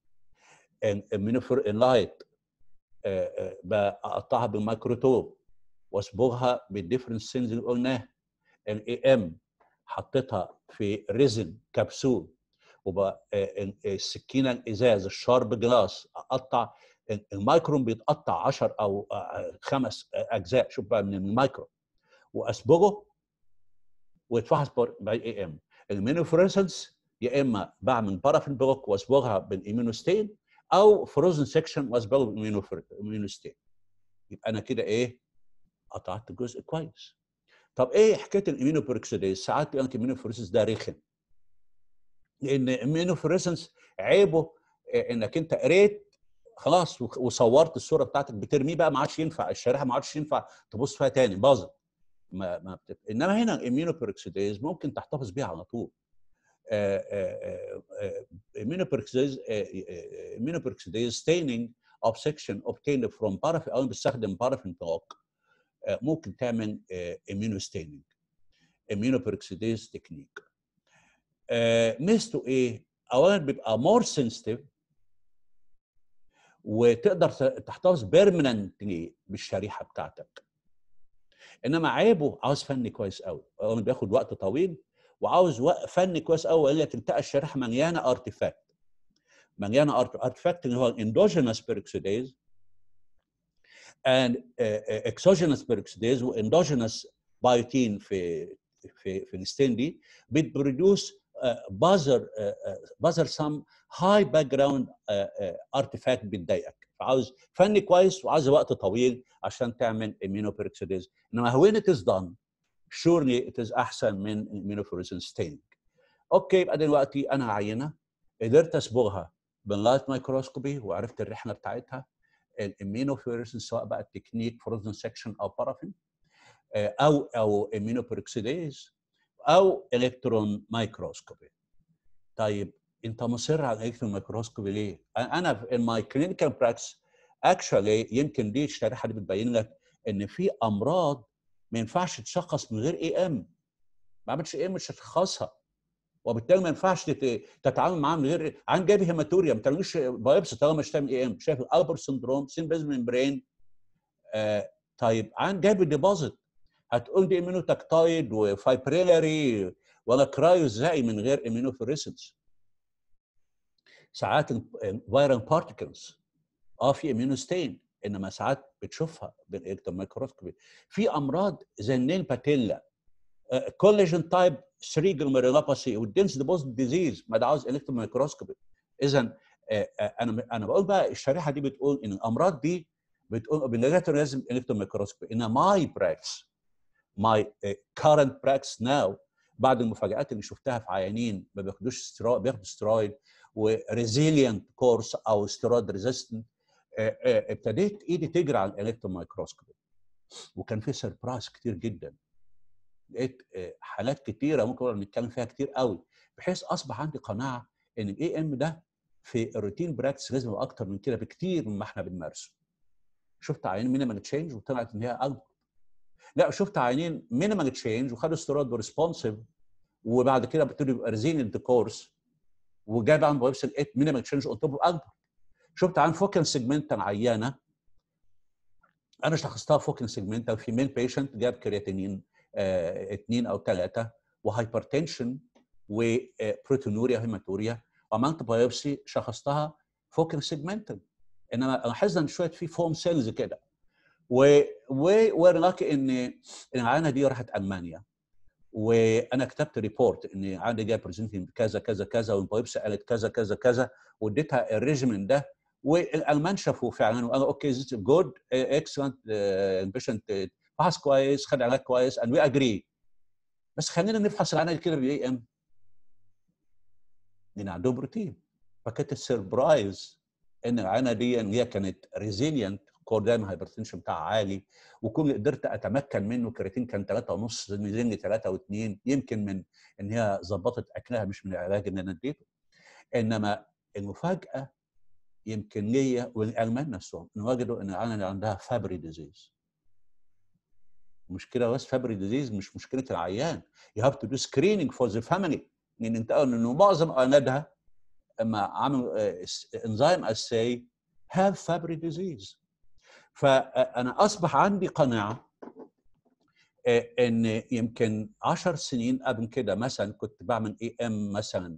لايت بقطعها بالميكروتوب واصبغها بالديفرنت سينز اللي قلناها الاي ام حطيتها في ريزن كبسول وبقى السكينه الازاز الشارب جلاس اقطع المايكرون بيتقطع 10 او خمس اجزاء شوف بقى من المايكرون واصبغه ويتفحص باي اي ام المينوفوريسنس يا اما بعمل بارافين بلوك واصبغها بالامينوستين او فروزن سيكشن واصبغه بالامينوستين يبقى انا كده ايه قطعت جزء كويس طب ايه حكايه الامينوبركسيديز ساعات بيقول لك الامينوفوريسنس ده رخم لان الامينوفوريسنس عيبه انك انت قريت خلاص وصورت الصوره بتاعتك بترميه بقى ما عادش ينفع الشريحه ما عادش ينفع تبص فيها تاني باظت ما ما بتت... انما هنا الاميونوبركسيديز ممكن تحتفظ بيها على طول immunoperoxidase immunoperoxidase staining of section obtained from paraffin او بستخدم paraffin block ممكن تعمل immuno staining immunoperoxidase تكنيك ميزته ايه؟ اولا بيبقى more sensitive وتقدر تحتفظ بيرمننتلي بالشريحه بتاعتك انما عيبه عاوز فن كويس قوي هو بياخد وقت طويل وعاوز فن كويس قوي وقال لك تلتقى الشريحه مليانه ارتفاكت مليانه ارتفاكت اللي هو الاندوجينوس بيركسيديز and اكسوجينوس بيركسيديز واندوجينوس بايوتين في في في الستين دي بتبروديوس بازر بازر سم هاي باك جراوند ارتفاكت بتضايقك فعاوز فن كويس وعاوز وقت طويل عشان تعمل immunoperixides انما when it is done surely it is احسن من immunofluorescence staining اوكي يبقى دلوقتي انا عينه قدرت اصبغها باللايت مايكروسكوبي وعرفت الرحله بتاعتها الامينوفلوريسنس سواء بقى التكنيك فروزن سكشن او بارافين او او امينوبركسيديز او الكترون مايكروسكوبي طيب انت مصر على الالكترون مايكروسكوبي ليه؟ انا في ماي كلينيكال براكتس اكشولي يمكن دي الشريحه دي بتبين لك ان في امراض ما ينفعش تشخص من غير اي ام ما عملتش اي ام مش هتشخصها وبالتالي ما ينفعش تتعامل معاه من غير عن جايب هيماتوريا ما تعملوش بايبسي طالما مش تعمل اي ام شايف الالبر سندروم سين بيز ممبرين آه طيب عن جايب ديبوزيت هتقول دي امينوتاكتايد وفايبريلاري ولا كرايو ازاي من غير امينوفوريسنس ساعات الفيرال بارتكلز اه في اميونوستين انما ساعات بتشوفها بالالكترون مايكروسكوبي في امراض زي النيل باتيلا كولاجين تايب 3 جلوميرولوباثي والدنس ديبوزيت ديزيز ما ده عاوز الكترون مايكروسكوبي اذا انا انا بقول بقى الشريحه دي بتقول ان الامراض دي بتقول بالنيجاتيف لازم الكترون مايكروسكوبي ان ماي براكس ماي كارنت براكس ناو بعد المفاجات اللي شفتها في عيانين ما بياخدوش سترويد بياخدوا سترويد وريزيلينت كورس او ستيرويد ريزيستنت ابتديت ايدي تجري على الالكترون مايكروسكوبي وكان في سربرايز كتير جدا لقيت حالات كتيره ممكن نتكلم فيها كتير قوي بحيث اصبح عندي قناعه ان الاي ام ده في الروتين براكتس لازم يبقى اكتر من كده بكتير مما احنا بنمارسه شفت عينين مينيمال تشينج وطلعت ان هي اكبر لا شفت عينين مينيمال تشينج وخدوا ستيرويد وريسبونسيف وبعد كده ابتدوا يبقى ريزيلينت كورس وجاب عن بايبسي لقيت مينيمال تشينج اون توب اكبر شفت عن فوكن سيجمنتال عيانه انا شخصتها فوكن سيجمنتال في مين بيشنت جاب كرياتينين آه اثنين او ثلاثه وهايبرتنشن وبروتونوريا هيماتوريا وعملت بايوبسي شخصتها فوكن سيجمنتال انما لاحظنا ان شويه في فوم سيلز كده و ولكن ان ان العينه دي راحت المانيا وانا كتبت ريبورت ان عندي جاي بريزنتنج كذا كذا كذا والبايبسي قالت كذا كذا كذا واديتها الريجيمنت ده والالمان شافوه فعلا وقالوا اوكي ذيس جود اكسلنت البيشنت فحص كويس خد علاج كويس اند وي اجري بس خلينا نفحص العينه كده بالاي ام لان عندهم روتين فكانت السربرايز ان العينه دي ان هي كانت ريزيلينت كور دايما هايبرتنشن بتاعها عالي وكل قدرت اتمكن منه كرياتين كان 3 ونص نزلني 3 و2 يمكن من ان هي ظبطت اكلها مش من العلاج اللي انا اديته انما المفاجاه يمكن ليا والالمان نفسهم ان وجدوا ان العينه اللي عندها فابري ديزيز مشكله بس فابري ديزيز مش مشكله العيان يو هاف تو دو سكريننج فور ذا فاميلي لان انت انه معظم اولادها اما عملوا انزيم اساي هاف فابري ديزيز فانا اصبح عندي قناعه ان يمكن 10 سنين قبل كده مثلا كنت بعمل اي ام مثلا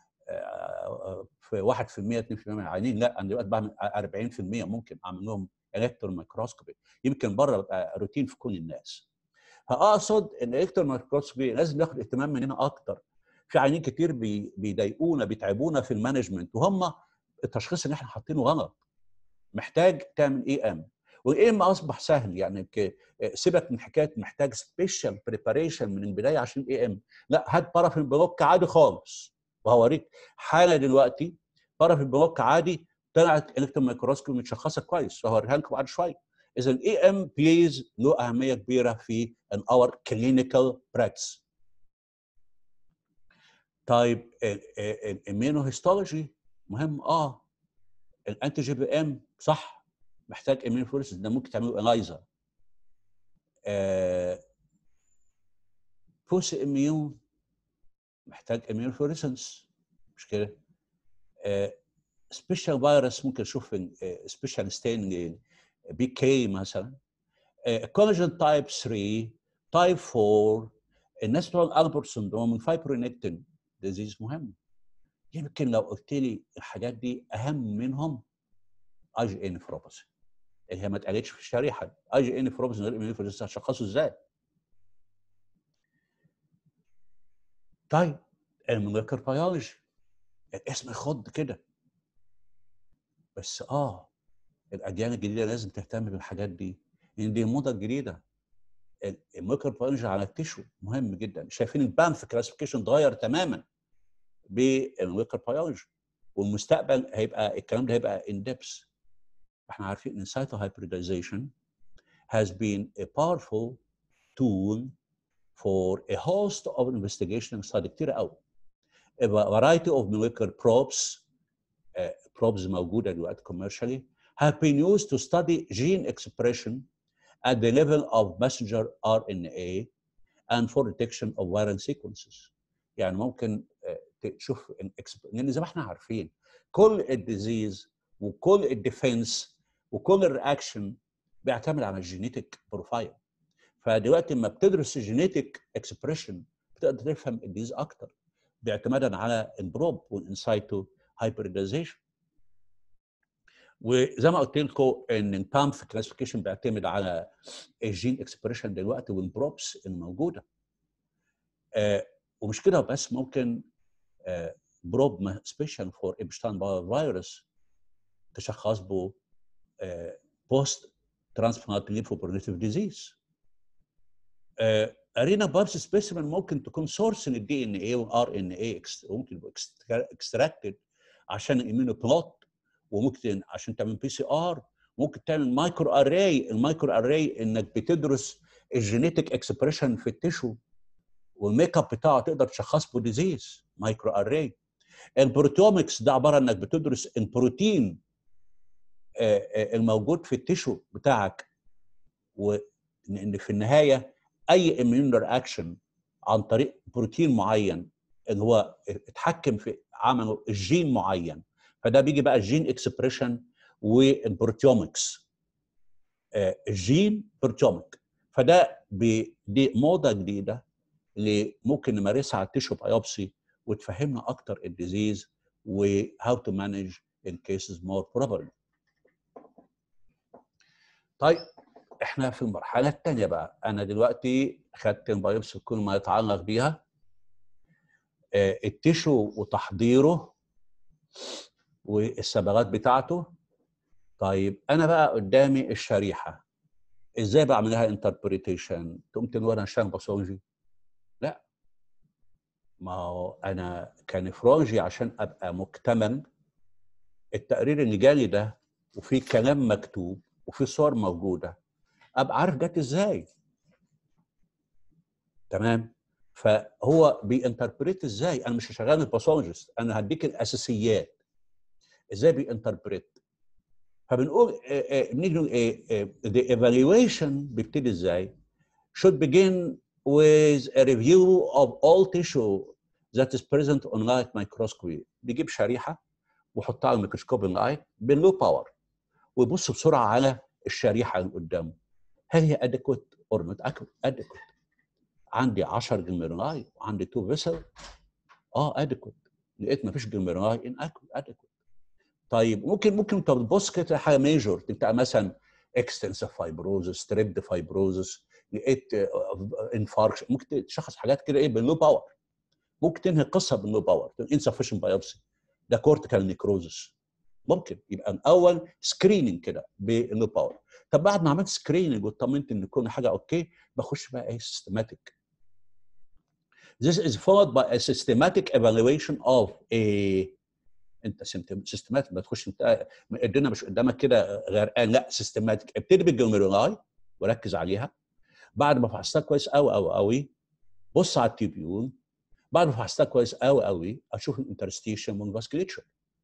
في 1% 2% من العيانين لا انا دلوقتي بعمل 40% ممكن اعمل لهم الكترون مايكروسكوبي يمكن بره بقى روتين في كل الناس فاقصد ان الالكترون مايكروسكوبي لازم ياخد اهتمام مننا اكتر في عيانين كتير بي بيضايقونا بيتعبونا في المانجمنت وهم التشخيص اللي احنا حاطينه غلط محتاج تعمل اي ام والاي ام اصبح سهل يعني سيبك من حكايه محتاج سبيشال بريباريشن من البدايه عشان اي ام لا هات بارافين بلوك عادي خالص وهوريك حاله دلوقتي بارافين بلوك عادي طلعت الكترون مايكروسكوبي متشخصه كويس وهوريها لكم بعد شويه اذا الاي ام بليز له اهميه كبيره في ان اور كلينيكال براكتس طيب الاميونوهيستولوجي مهم اه الانتي جي بي ام صح محتاج اميون فورسز ده ممكن تعملوا الايزا آه بوس اميون محتاج اميون فورسنس مش كده آه سبيشال فيروس ممكن اشوف سبيشال ستين بي كي مثلا كولاجين تايب 3 تايب 4 الناس بتوع الالبرت سندروم الفايبرونكتين ديزيز مهم يمكن لو قلت لي الحاجات دي اهم منهم اي جي ان فروباسي اللي هي ما اتقالتش في الشريحه اي جي ان فروباسي غير ايميون فورسيس هتشخصه ازاي؟ طيب المولكر بيولوجي الاسم يخض كده بس اه الاجيال الجديده لازم تهتم بالحاجات دي لان دي الموضه الجديده المولكر بيولوجي على التشو مهم جدا شايفين البانث كلاسيفيكيشن اتغير تماما بالمولكر بيولوجي والمستقبل هيبقى الكلام ده هيبقى ان ديبس احنا عارفين ان cytohybridization has been a powerful tool for a host of investigation study كتير قوي a variety of molecular probes uh, probes موجوده دلوقتي commercially have been used to study gene expression at the level of messenger RNA and for detection of viral sequences يعني ممكن تشوف لان زي ما احنا عارفين كل الديزيز وكل الديفنس وكل الرياكشن بيعتمد على الجينيتك بروفايل فدلوقتي لما بتدرس الجينيتك اكسبريشن بتقدر تفهم الديز اكتر باعتمادا على البروب والانسايتو هايبريدايزيشن وزي ما قلت لكم ان البامف كلاسيفيكيشن بيعتمد على الجين اكسبريشن دلوقتي والبروبس الموجوده آه ومش كده بس ممكن آه بروب سبيشال فور ابشتاين فيروس تشخص به بوست ترانسبلانت ليفوبروليتيف ديزيز ارينا بابس سبيسيمن ممكن تكون سورس للدي ان اي والار ان اي ممكن يبقى اكستراكتد عشان ايمينو بلوت وممكن عشان تعمل بي سي ار ممكن تعمل مايكرو اري المايكرو اري انك بتدرس الجينيتك اكسبريشن في التشو والميك اب بتاعه تقدر تشخص به ديزيز مايكرو اري البروتومكس ده عباره انك بتدرس البروتين الموجود في التشو بتاعك وان في النهايه اي اميون رياكشن عن طريق بروتين معين اللي هو اتحكم في عمله الجين معين فده بيجي بقى الجين اكسبريشن والبروتيومكس الجين بروتيوميك فده دي موضه جديده اللي ممكن نمارسها على التيشو بايوبسي وتفهمنا اكتر الديزيز وهاو تو مانج ان كيسز مور بروبرلي طيب احنا في المرحله الثانيه بقى انا دلوقتي خدت البايوبسي كل ما يتعلق بيها آه، التشو وتحضيره والصبغات بتاعته طيب انا بقى قدامي الشريحه ازاي بعمل لها انتربريتيشن تقوم تقول انا شام باثولوجي لا ما هو انا كنفرولوجي عشان ابقى مكتمل التقرير اللي جالي ده وفي كلام مكتوب وفي صور موجوده ابقى عارف جت ازاي تمام فهو بينتربريت ازاي انا مش شغال الباثولوجيست انا هديك الاساسيات ازاي بينتربريت فبنقول آه، آه، بنيجي نقول ايه آه، the evaluation بيبتدي ازاي should begin with a review of all tissue that is present on light microscopy بيجيب شريحه ويحطها على الميكروسكوب اللايت بلو باور ويبص بسرعه على الشريحه اللي قدامه هل هي adequate or not adequate عندي 10 جلميروناي وعندي 2 فيسل اه adequate لقيت ما فيش جلميروناي ان adequate طيب ممكن ممكن انت بتبص كده تلاقي حاجه ميجور تبقى مثلا اكستنسيف فايبروزس ستريبد فايبروزس لقيت انفاركشن ممكن تشخص حاجات كده ايه باللو باور ممكن تنهي القصه باللو باور انسفشن بايوبسي ده كورتيكال نيكروزس ممكن يبقى الاول سكريننج كده باللو باور طب بعد ما عملت سكريننج واطمنت ان كل حاجه اوكي بخش بقى ايه سيستماتيك This is followed by a systematic evaluation of a انت سيستماتيك ما تخش انت الدنيا مش قدامك كده غرقان لا سيستماتيك ابتدي بالجلوميرولاي وركز عليها بعد ما فحصتها كويس قوي قوي قوي بص على التيبيول بعد ما فحصتها كويس قوي قوي اشوف الانترستيشن والفاسكليتشر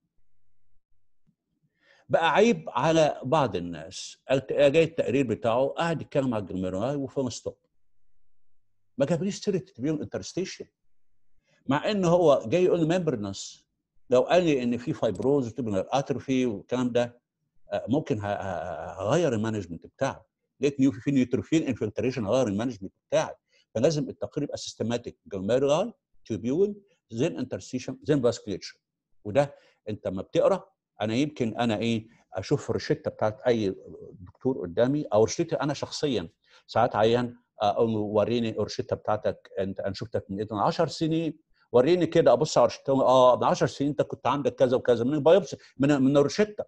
بقى عيب على بعض الناس جاي التقرير بتاعه قاعد يتكلم على الجلوميرولاي وفين ستوب ما جابليش سيره التيبيول انترستيشن مع ان هو جاي يقول لي ممبرنس لو قال لي ان في فايبروز وتبنر اتروفي والكلام ده ممكن هغير المانجمنت بتاعي لقيت نيو في نيوتروفين انفلتريشن هغير المانجمنت بتاعي فلازم التقرير يبقى سيستماتيك جلوميرولاي تيبيول زين انترستيشن زين فاسكليتشر وده انت لما بتقرا انا يمكن انا ايه اشوف الروشته بتاعت اي دكتور قدامي او روشتي انا شخصيا ساعات عيان اقول له وريني الروشته بتاعتك انت انا شفتك من 10 سنين وريني كده ابص على روشته اه من 10 سنين انت كنت عندك كذا وكذا من البايوبسي من من الروشته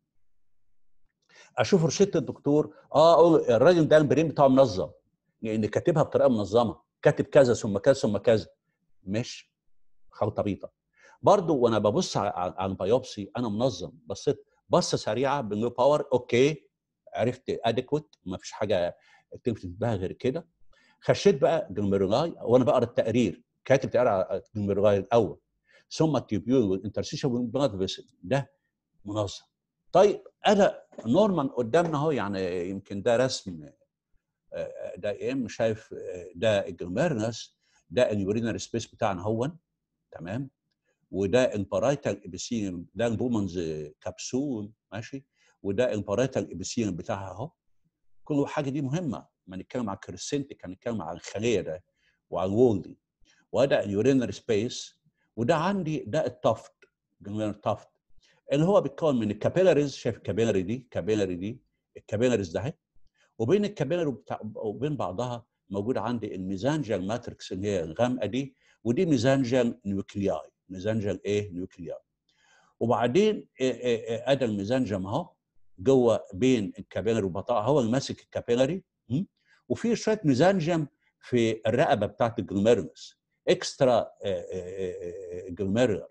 اشوف روشته الدكتور اه اقول الراجل ده البرين بتاعه منظم لان كاتبها بطريقه منظمه كاتب كذا ثم كذا ثم كذا مش خلطبيطه برضو وانا ببص على البيوبسي انا منظم بصيت بصه سريعه بالنو باور اوكي عرفت اديكوت ما فيش حاجه تلفت انتباه غير كده خشيت بقى جلوميرولاي وانا بقرا التقرير كاتب تقرا على الجلوميرولاي الاول ثم التيبيول والانترسيشن والبلاد فيسل ده منظم طيب انا نورمان قدامنا اهو يعني يمكن ده رسم ده يا اما شايف ده الجلوميرنس ده اليورينال سبيس بتاعنا هو تمام وده البارايتال ابيسينيوم ده البومنز كبسول ماشي وده البارايتال ابيسينيوم بتاعها اهو كل حاجه دي مهمه ما نتكلم على الكريسنتيك هنتكلم على الخليه ده وعلى الوول دي وده اليورينال سبيس وده عندي ده التفت جلوميرال تفت اللي هو بيتكون من الكابيلاريز شايف الكابيلاري دي الكابيلاري دي الكابيلاريز ده اهي وبين الكابيلاري وبين بعضها موجود عندي الميزانجال ماتريكس اللي هي الغامقه دي ودي ميزانجال نيوكلياي ميزانجال ايه نيوكلياي وبعدين ادى الميزانجم اهو جوه بين الكابيلاري وبطاقه هو اللي ماسك الكابيلاري وفي شويه ميزانجم في الرقبه بتاعت الجلوميرولس اكسترا جلوميرولر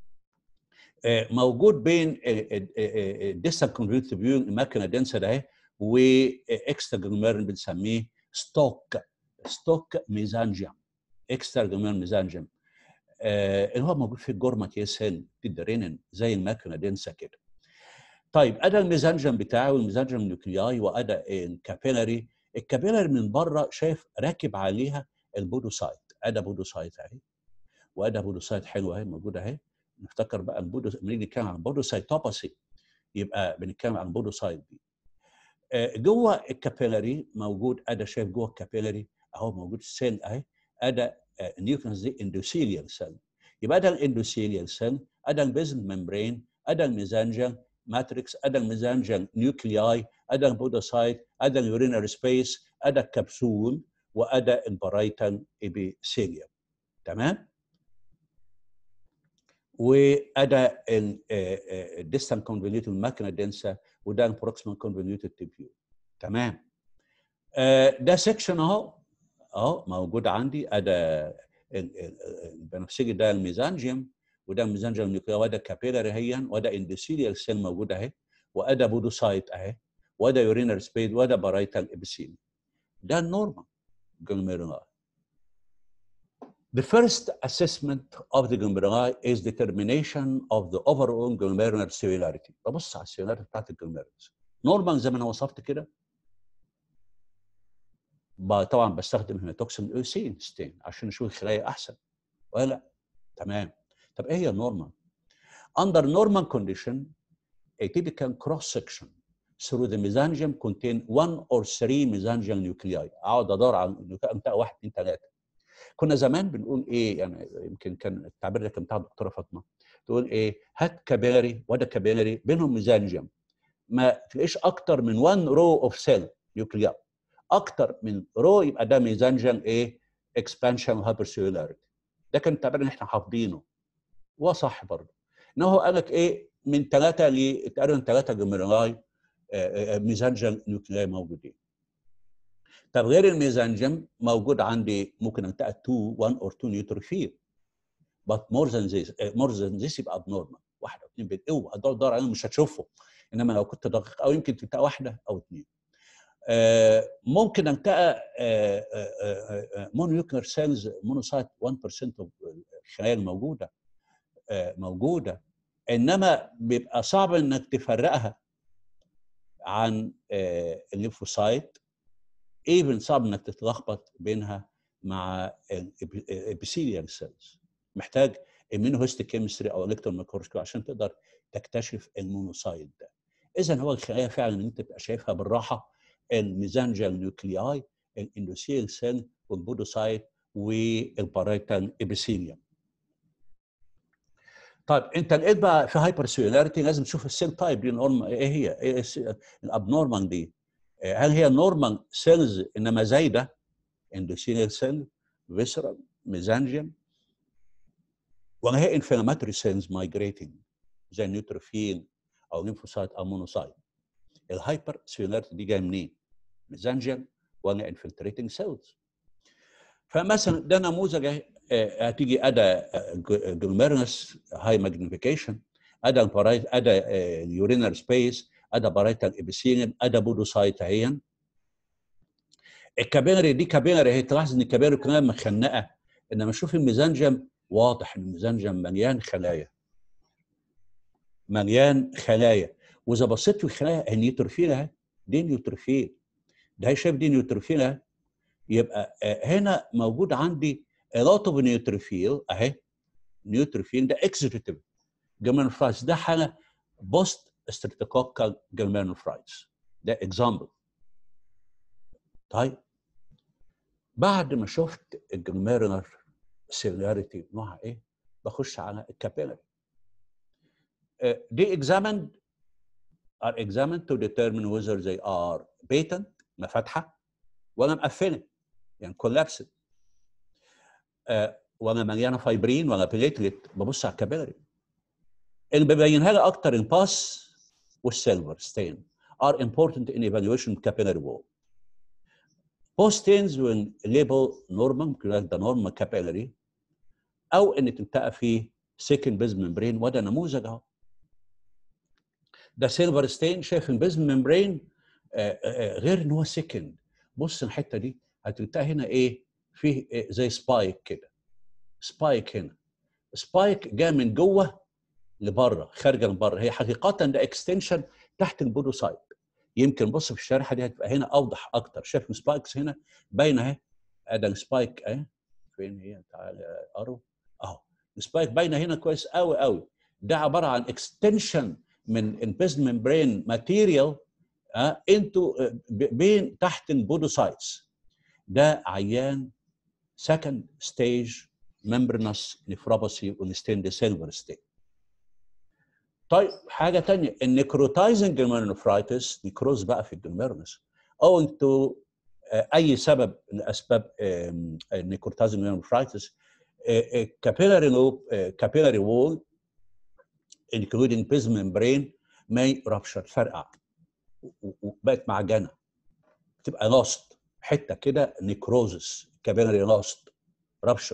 موجود بين الديستال كونفيوتيبيول الماكينه دنسا ده واكسترا جلوميرول بنسميه ستوك ستوك ميزانجم اكسترا جلوميرول ميزانجم اللي هو موجود في الجورما يسهل في الدرينين زي الماكينه دنسا كده طيب ادا الميزانجم بتاعه والميزانجم نيوكلياي وادا الكابيلاري الكابيلاري من بره شايف راكب عليها البودوسايت ادا بودوسايت اهي وادا بودوسايت حلوه اهي موجوده اهي نفتكر بقى البودو لما نيجي نتكلم عن البودوسايتوباسي يبقى بنتكلم عن البودوسايت دي جوه الكابيلاري موجود ادا شايف جوه الكابيلاري اهو موجود سيل اهي ادا نيوكليس دي اندوثيليال سيل يبقى ده الاندوثيليال سيل ادا البيزل ممبرين ادا الميزانجل ماتريكس ادى الميزانجيال نيوكلياي ادى البودوسايت ادى اليورينري سبيس ادى الكبسول وادى البرايتال ابيثيليوم تمام وادى الديستان كونفوليوتد ماكينه دنسا وده البروكسيمال كونفوليوتد تيبيول تمام آه، ده سيكشن اهو اهو موجود عندي ادى البنفسجي ده الميزانجيوم وده الميزانجيوم نيوكليا وده كابيلاري هيا وده اندوثيليال سيل موجود اهي وده بودوسايت اهي وده يورينر سبيد وده بارايتال ابيثيل ده النورمال glomeruli. The first assessment of the glomeruli is determination of the overall glomerular cellularity. ببص على السيلولاريتي بتاعت الجلوميرولز. نورمال زي ما انا وصفت كده ب- طبعا بستخدم هيماتوكسين اوسين ستين عشان اشوف الخلايا احسن ولا لا تمام طب ايه هي النورمال؟ Under normal condition a typical cross section through the mesangium contain one or three mesangial nuclei اقعد ادور على النيوكليا بتاع واحد اثنين ثلاثه كنا زمان بنقول ايه يعني يمكن كان التعبير ده كان بتاع الدكتوره فاطمه تقول ايه هات كابيلاري وده كابيلاري بينهم ميزانجيوم ما تلاقيش اكتر من 1 رو اوف سيل نيوكليا اكتر من رو يبقى ده ميزانجيال ايه اكسبانشن هايبرسيلولاريتي ده كان التعبير اللي احنا حافظينه هو صح برضه ان هو قال لك ايه من ثلاثه ل تقريبا ثلاثه جميرولاي ميزانجيال نيوكلياي موجودين طب غير الميزانجيم موجود عندي ممكن انتقل 2 1 اور 2 نيوتروفيل but more than this uh, more than this يبقى abnormal واحده او اثنين بالقوه هتدور تدور عليهم مش هتشوفهم انما لو كنت دقيق او يمكن تلتقى واحده او اثنين آه ممكن التقى مونويوكلر سيلز مونوسايت 1% of الخلايا الموجوده آه موجوده انما بيبقى صعب انك تفرقها عن آه الليمفوسايت ايفن صعب انك تتلخبط بينها مع الابيثيليال سيلز محتاج immunohistochemistry او الكترون ميكروسكوب عشان تقدر تكتشف المونوسايت ده اذا هو الخلايا فعلا اللي انت تبقى شايفها بالراحه الميزانجيال نيوكلياي الاندوثيل سيل والبودوسايت والبارايتال ابيثيليوم طيب انت لقيت بقى في هايبر سيلولاريتي لازم تشوف السيل تايب دي نورمال ايه هي؟ ايه الابنورمال دي؟ هل هي نورمال سيلز انما زايده اندوثيليال سيل فيسرال ميزانجيوم ولا هي انفلاماتوري سيلز مايجريتنج زي النيوتروفيل او ليمفوسايت او مونوسايت الهايبر سيلولاريتي دي جايه منين؟ ميزانجيوم ولا انفلتريتنج سيلز فمثلا ده نموذج اهي هتيجي ادا جلوميرنس هاي ماجنيفيكيشن ادا البرايت ادا اليورينال سبيس ادا بارايتال ابيثيليوم ادا بودوسايت اهي الكابيلاري دي كابيلاري هي تلاحظ ان الكابيلاري كلها مخنقه انما شوف الميزانجيوم واضح ان الميزانجيوم مليان خلايا مليان خلايا واذا بصيت في الخلايا النيوتروفيل اهي دي نيوتروفيل ده شايف دي نيوتروفيل اهي يبقى هنا موجود عندي a lot of neutrophil اهي نيوتروفيل ده اكزيتيف جلمانوفرايتس ده حاله بوست ستريبتوكوكال جلمانوفرايتس ده اكزامبل طيب بعد ما شفت الجلميرولار سيلولاريتي نوعها ايه بخش على الكابيلاري دي examined are examined to determine whether they are patent ما فاتحه ولا مقفله يعني collapsed آه ولا مليانه فايبرين ولا بليتلت ببص على الكابيلاري اللي بيبينها لي اكتر الباس والسيلفر ستين are important in evaluation capillary wall. Both stains will label normal ممكن ده normal capillary او ان تلتقى في second base membrane وده نموذج اهو. ده سيلفر ستين شايف البيز ممبرين غير ان هو سكند بص الحته دي هتلتقى هنا ايه فيه إيه زي سبايك كده سبايك هنا سبايك جاء من جوه لبره خارجه من بره هي حقيقه ده اكستنشن تحت البودوسايت يمكن بص في الشريحه دي هتبقى هنا اوضح اكتر شايف السبايكس هنا باينه اهي ادي السبايك اهي فين هي تعالى ارو اهو السبايك باينه هنا كويس قوي قوي ده عباره عن اكستنشن من البيز ممبرين ماتيريال انتو بين تحت البودوسايتس ده عيان second stage membranous nephropathy والستين دي سيلفر ستين طيب حاجه تانية النيكروتايزنج جلوميرونفرايتس نيكروز بقى في الجلوميرونس او انتوا اي سبب من اسباب النيكروتايزنج جلوميرونفرايتس capillary lobe capillary wall including plasma membrane may rupture فرقع وبقت معجنه تبقى لاست حته كده نيكروزس كابيلاري لاست رابشر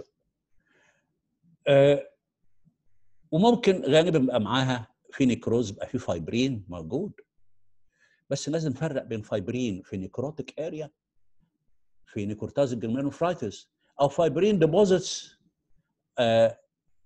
آه وممكن غالبا يبقى معاها في نيكروز يبقى في فايبرين موجود بس لازم نفرق بين فايبرين في نيكروتيك اريا في نيكورتازيك جلمانوفرايتس او فايبرين ديبوزيتس آه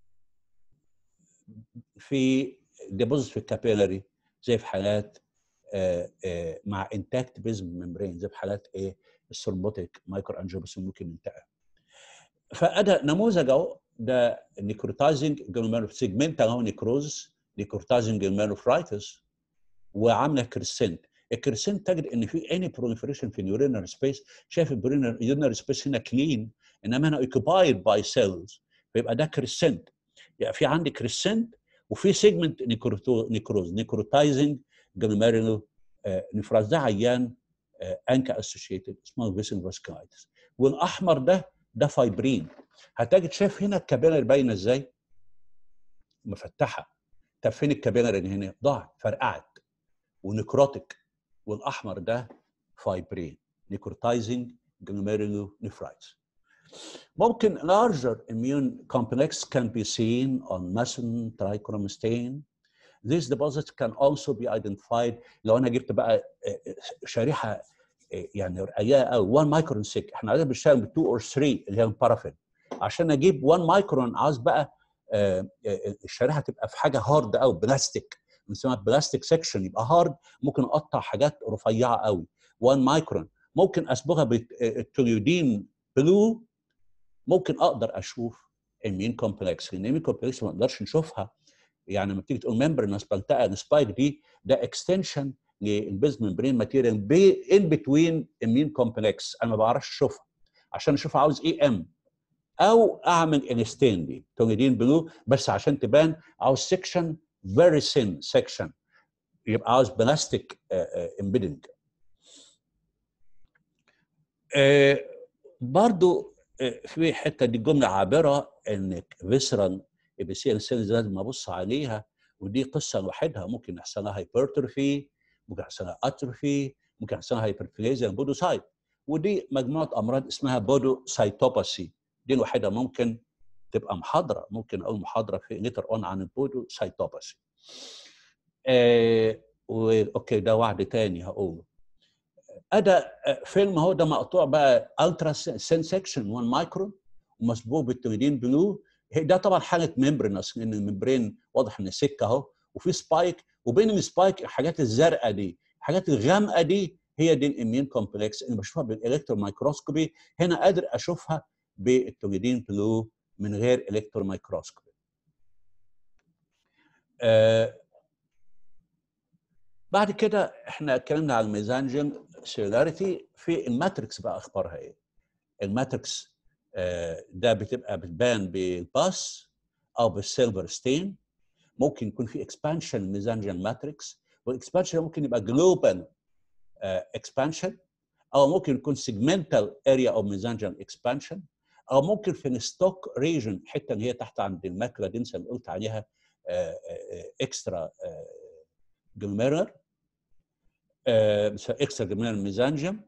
في ديبوزيتس في الكابيلاري زي في حالات آه آه مع انتاكت بيزم ممبرين زي في حالات ايه السوربوتيك مايكرو انجيوباسيوم ممكن ينتقل فادا نموذج اهو ده نيكروتايزنج سيجمنت اهو نيكروز نيكروتايزنج جلمانوفرايتس وعامله كريسنت الكريسنت تجد ان في اني بروليفريشن في اليورينال سبيس شايف اليورينال سبيس هنا كلين انما هنا اوكيبايد باي سيلز فيبقى ده كريسنت يعني في عندي كريسنت وفي سيجمنت نيكروز نيكروتايزنج جلوميرولو نفراز ده عيان انكا اسوشيتد اسمه فيسن فاسكايتس والاحمر ده ده فايبرين هتجد شايف هنا الكابيلر باينه ازاي مفتحه طب فين الكابيلر اللي هنا ضاعت فرقعت ونكروتيك والاحمر ده فايبرين نيكروتايزنج جلوميرولو نفرايتس ممكن larger immune complex can be seen on Mason trichromatin. These deposits can also be identified لو انا جبت بقى شريحه يعني رقيقه قوي 1 مايكرون سيك احنا عايزين بنشتغل ب 2 اور 3 اللي هي البارافين عشان اجيب 1 مايكرون عاوز بقى الشريحه تبقى في حاجه هارد قوي بلاستيك بنسميها بلاستيك سيكشن يبقى هارد ممكن اقطع حاجات رفيعه قوي 1 مايكرون ممكن اصبغها بالتوليودين بلو ممكن اقدر اشوف المين كومبلكس لان المين كومبلكس ما نقدرش نشوفها يعني لما تيجي تقول ممبرنس بنتقل سبايك دي ده اكستنشن للبيز ممبرين ماتيريال بي ان بتوين المين كومبلكس انا ما بعرفش اشوفها عشان اشوفها عاوز اي ام او اعمل انستين دي تونيدين بلو بس عشان تبان عاوز سكشن فيري سين سكشن يبقى عاوز بلاستيك امبيدنج برضو في حته دي جمله عابره انك فيسرال ابيسيال سيلز لازم ابص عليها ودي قصه لوحدها ممكن يحصل لها هايبرتروفي ممكن يحصل لها اتروفي ممكن يحصل لها هايبربليزيا بودوسايت ودي مجموعه امراض اسمها بودوسايتوباسي دي لوحدها ممكن تبقى محاضره ممكن اقول محاضره في ليتر اون عن البودوسايتوباسي آه اوكي ده وعد تاني هقوله ادى فيلم اهو ده مقطوع بقى الترا سين سكشن 1 مايكرون ومسبوق بالتويدين بلو ده طبعا حاله ممبرينس لان الممبرين واضح ان سكه اهو وفي سبايك وبين السبايك الحاجات الزرقاء دي الحاجات الغامقه دي هي دي الاميون كومبلكس اللي بشوفها بالالكترون مايكروسكوبي هنا قادر اشوفها بالتويدين بلو من غير الكترون مايكروسكوبي آه بعد كده احنا اتكلمنا على الميزانجين سيلولاريتي في الماتريكس بقى اخبارها ايه؟ الماتريكس آه ده بتبقى بتبان بالباس او بالسيلفر ستين ممكن يكون في اكسبانشن ميزانجين ماتريكس والاكسبانشن ممكن يبقى جلوبال اكسبانشن او ممكن يكون سيجمنتال اريا او ميزانجين اكسبانشن او ممكن في الستوك ريجن الحته اللي هي تحت عند الماكلا دنسا اللي قلت عليها اكسترا جلميرر اكسترا جلميرر ميزانجم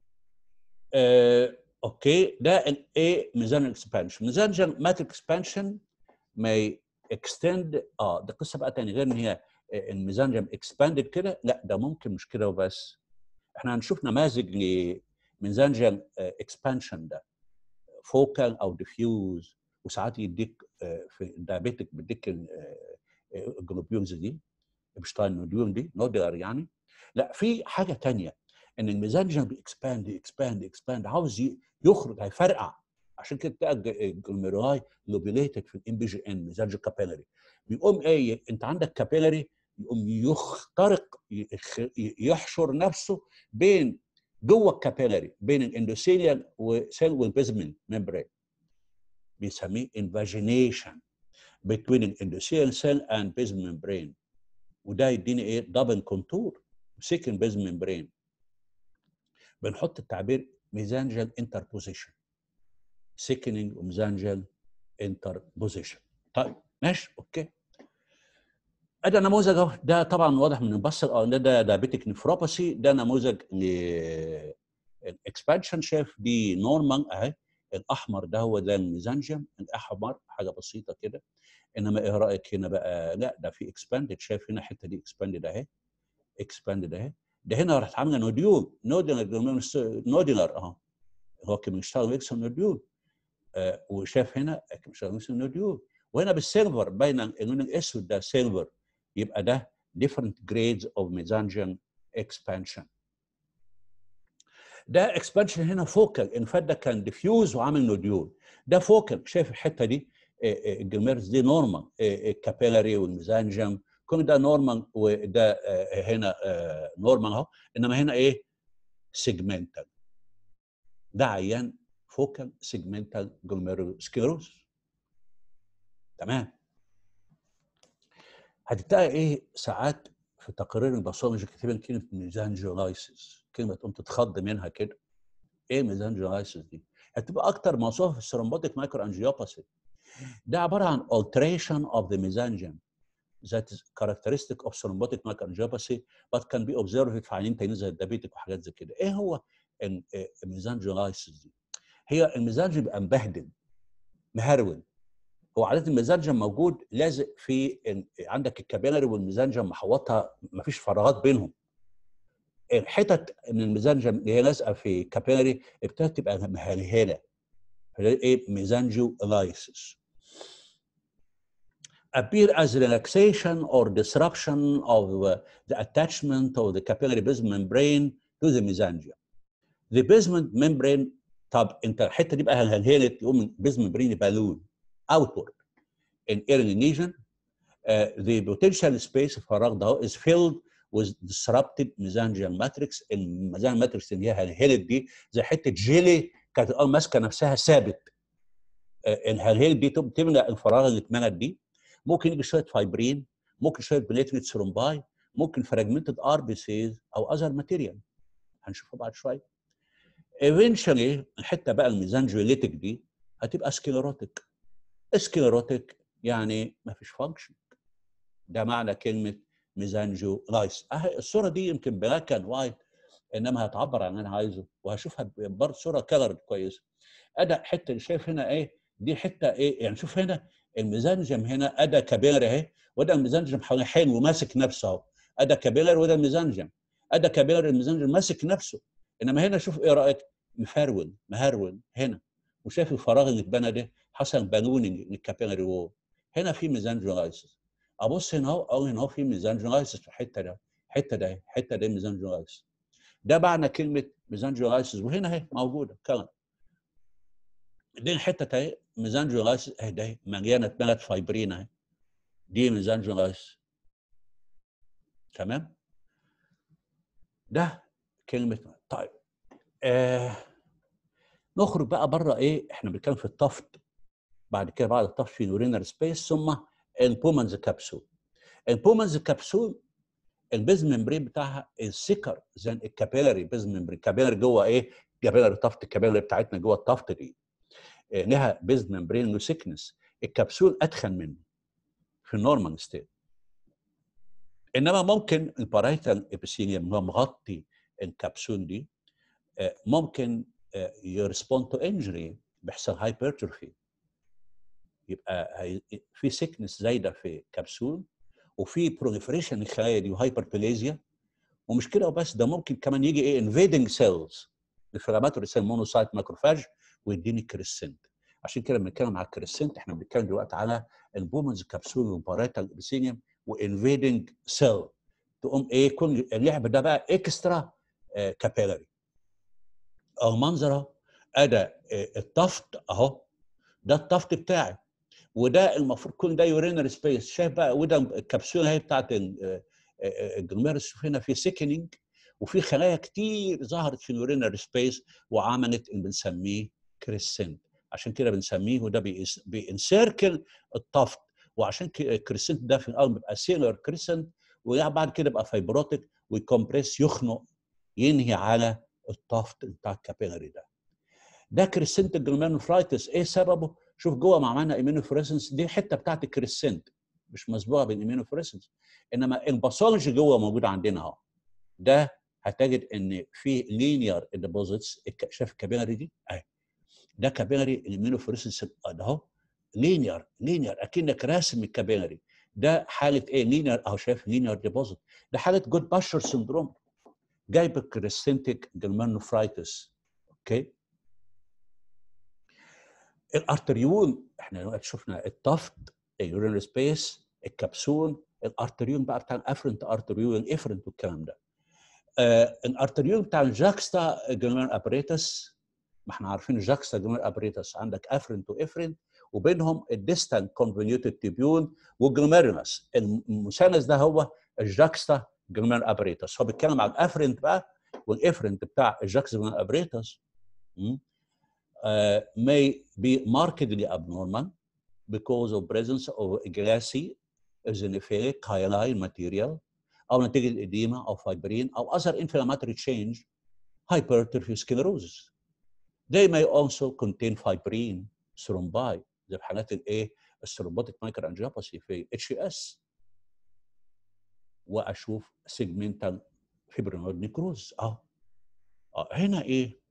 اوكي ده الاي ميزان اكسبانشن ميزانجم ماتريك اكسبانشن ما اكستند اه ده قصه بقى تاني غير ان هي الميزانجم اكسباندد كده لا ده ممكن مش كده وبس احنا هنشوف نماذج لميزانجم اكسبانشن ده فوكال او ديفيوز وساعات يديك في الدايابيتك بيديك الجلوبيونز دي ابشتاين نوديون دي نودر يعني لا في حاجه تانية ان الميزانجم بيكسباند اكسباند اكسباند عاوز يخرج هيفرقع عشان كده تلاقي الجلوميرولاي لوبيليتد في الام بي جي ان ميزانج كابيلاري بيقوم ايه انت عندك كابيلاري يقوم يخترق يحشر نفسه بين جوه الكابيلاري بين الاندوثيليال وسيل والبيزمنت ميمبرين بيسميه انفاجينيشن between an endothelial cell and basement membrane وده يديني ايه دبل كونتور سيكن بيز ممبرين بنحط التعبير ميزانجل انتربوزيشن سيكننج وميزانجل انتربوزيشن طيب ماشي اوكي ادي نموذج اهو ده طبعا واضح من البص اه ده ده دايابيتيك نفروباثي ده نموذج الاكسبانشن شايف دي نورمان اهي الاحمر ده هو ده الميزانجم الاحمر حاجه بسيطه كده انما ايه رايك هنا بقى لا ده في اكسباندد شايف هنا الحته دي اكسباندد اهي اكسباندد اهي ده هنا راحت عامله نوديول نوديلر نوديلر اهو هو كان بيشتغل ميكس نوديول آه وشاف هنا كان بيشتغل ميكس نوديول وهنا بالسيلفر باين اللون الاسود ده سيلفر يبقى ده different grades of mesangian expansion ده اكسبانشن هنا فوكال ان فات ده كان ديفيوز وعامل نوديول ده فوكال شايف الحته دي الجميرز دي نورمال الكابيلاري والميزانجم كل ده نورمال وده هنا نورمال اهو انما هنا ايه سيجمنتال ده عيان فوكال سيجمنتال جلوميرولوسكليروز تمام هتلاقي ايه ساعات في تقارير الباثولوجي كاتبين كلمه ميزانجولايسيس كلمه تقوم تتخض منها كده ايه ميزانجولايسيس دي؟ هتبقى اكتر موصوفه في السيرومبوتيك مايكرو انجيوباثي ده عباره عن alteration of the mesangium that is characteristic of thrombotic microangiopathy but can be observed في عينين تانيين زي الدبيتك وحاجات زي كده ايه هو الميزانجولايسيس دي؟ هي الميزانجيوم بيبقى مبهدل مهرول هو عاده الميزانجم موجود لازق في عندك الكابيلاري والميزانجم محوطها مفيش فراغات بينهم الحتت من الميزانجم اللي هي لازقه في كابيلاري ابتدت تبقى مهلهله ايه ميزانجو لايسيس appear as relaxation or disruption of the attachment of the capillary basement membrane to the mesangium. The basement membrane طب انت الحته دي بقى هلهلت يقوم البيزمنت membrane بالون outward in early lesion uh, the potential space الفراغ ده is filled with disrupted mesangial matrix الميزانجيال ماتريكس اللي هي هلهلت دي زي حته جيلي كانت الارض ماسكه نفسها ثابت الهلهلت دي تملى الفراغ اللي اتملت دي ممكن يجي شويه فايبرين ممكن شويه بليتلت ثرومباي ممكن فراجمنتد ار بي سيز او اذر ماتيريال هنشوفها بعد شويه ايفينشولي الحته بقى الميزانجيوليتك دي هتبقى سكليروتيك سكليروتيك يعني ما فيش فانكشن ده معنى كلمه ميزانجيو لايس اهي الصوره دي يمكن بلاك اند وايت انما هتعبر عن اللي انا عايزه وهشوفها برضه صوره كلر كويسه ادى حته اللي شايف هنا ايه دي حته ايه يعني شوف هنا الميزانجم هنا ادى كابيلر اهي وده الميزانجم حوالين حلو وماسك نفسه اهو ادى كابيلر وده الميزانجم ادى كابيلر الميزانجم ماسك نفسه انما هنا شوف ايه رايك مفرول مهرول هنا وشايف الفراغ اللي اتبنى ده حصل بالوننج للكابيلاري وول هنا في ميزانجولايسيس ابص هنا اهو اقول هنا اهو في ميزانجولايسيس في الحته ده الحته ده الحته ده ميزانجولايسيس ده معنى كلمه ميزانجولايسيس وهنا اهي موجوده كمان دي الحته اهي ميزانجولايسيس اهي ده مليانه اتملت فايبرين اهي دي ميزانجولايسيس تمام ده كلمه طيب آه نخرج بقى بره ايه احنا بنتكلم في الطفت بعد كده بعد الطفت في يورينال سبيس ثم البومنز كابسول البومنز كابسول البيز ممبرين بتاعها السكر زي الكابيلاري بيز ممبرين كابيلاري جوه ايه كابيلاري طفت الكابيلاري بتاعتنا جوه الطفت دي إيه لها بيز ممبرين له سيكنس الكبسول اتخن منه في النورمال ستيت انما ممكن البارايتال ابيثيليوم هو مغطي الكبسول دي ممكن يرسبوند تو انجري بيحصل هايبرتروفي يبقى في سيكنس زايده في كبسول وفي بروليفريشن الخلايا دي وهايبربليزيا ومش كده وبس ده ممكن كمان يجي ايه انفيدنج سيلز الفلاماتوري سيل مونوسايت ماكروفاج ويديني كريسنت عشان كده بنتكلم على الكريسنت احنا بنتكلم دلوقتي على البومنز كبسول وباريتال ابيثيليوم وانفيدنج سيل تقوم ايه كل اللعب ده بقى اكسترا آه كابيلاري او منظره ادى الطفت اهو ده الطفت بتاعي وده المفروض كل ده يورينال سبيس شايف بقى وده الكبسوله هي بتاعت الجلوميرس شوف هنا في سيكنينج وفي خلايا كتير ظهرت في اليورينال سبيس وعملت اللي بنسميه كريسنت عشان كده بنسميه وده بينسيركل الطفت وعشان الكريسنت ده في الاول بيبقى سيلر كريسنت وبعد كده يبقى فايبروتيك ويكمبريس يخنق ينهي على الطفت بتاع الكابيلاري ده ده كريسنت جلوميرونفرايتس ايه سببه؟ شوف جوه ما عملنا ايمينوفوريسنس دي حته بتاعت الكريسنت مش مسبوقه بالايمينوفوريسنس انما الباثولوجي جوه موجود عندنا اهو ده هتجد ان في لينير ديبوزيتس شايف الكابيلاري دي؟ اهي ده كابيلاري الايمينوفوريسنس ده اهو لينير لينير اكنك راسم الكابيلاري ده حاله ايه؟ لينير اهو شايف لينير ديبوزيت ده حاله جود باشر سندروم جايب الكريستنتيك جلمانوفرايتس اوكي الارتريول احنا دلوقتي شفنا الطفت اليورين سبيس الكبسول الارتريول بقى بتاع الافرنت ارتريول الافرنت والكلام ده آه الارتريول بتاع الجاكستا جلمان ابريتس ما احنا عارفين الجاكستا جلمان ابريتس عندك افرنت وافرنت وبينهم الديستانت كونفوليوتد تيبيول والجلوميرولس المثلث ده هو الجاكستا جلمان ابريتس هو بيتكلم عن الافرنت بقى والافرنت بتاع الجاكستا جلمان ابريتس uh, may be markedly abnormal because of presence of glassy eosinophilic hyaline material أو نتيجة الإديمة أو فايبرين أو other inflammatory change hypertrophic sclerosis. They may also contain fibrin thrombi زي في حالات الإيه؟ الثرومبوتيك مايكرو انجيوباثي في اتش اس واشوف سيجمنتال فيبرينود نيكروز اه اه هنا ايه؟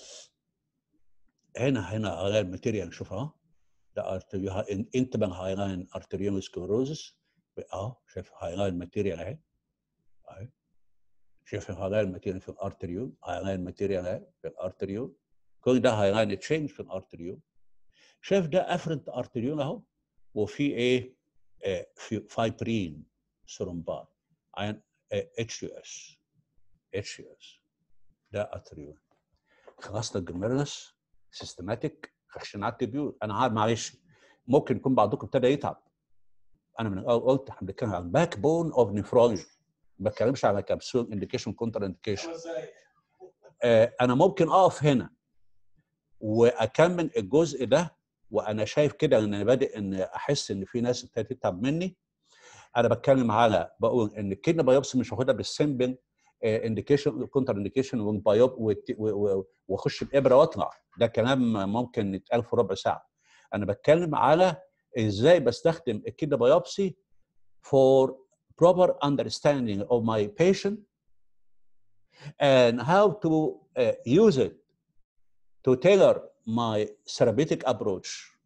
هنا هنا هايلاين ماتيريال شوف اه ده ارتريو انتبه هايلاين ارتريوم سكلروزس اه شايف هايلاين ماتيريال اهي اهي شايف هايلاين ماتيريال في الارتريول هايلاين ماتيريال اهي في الارتريول كل ده هايلاين تشينج في الارتريول شايف ده افرنت ارتريول اهو وفي ايه آه في فايبرين ثرومبات عين اتش يو اس اتش يو اس ده ارتريول خلصنا الجميرلس سيستماتيك خشنات تبيول انا عارف معلش ممكن يكون بعضكم ابتدى يتعب انا من الاول قلت احنا بنتكلم عن باك بون اوف نيفرولوجي ما بتكلمش على كبسول انديكيشن كونتر انديكيشن آه انا ممكن اقف هنا واكمل الجزء ده وانا شايف كده ان انا بادئ ان احس ان في ناس ابتدت تتعب مني انا بتكلم على بقول ان الكدني بايوبسي مش واخدها بالسمبل انديكيشن كونتر انديكيشن والبايوب واخش بابره واطلع ده كلام ممكن يتقال في ربع ساعه انا بتكلم على ازاي بستخدم الكدني بايوبسي for proper understanding of my patient and how to uh, use it to tailor my therapeutic approach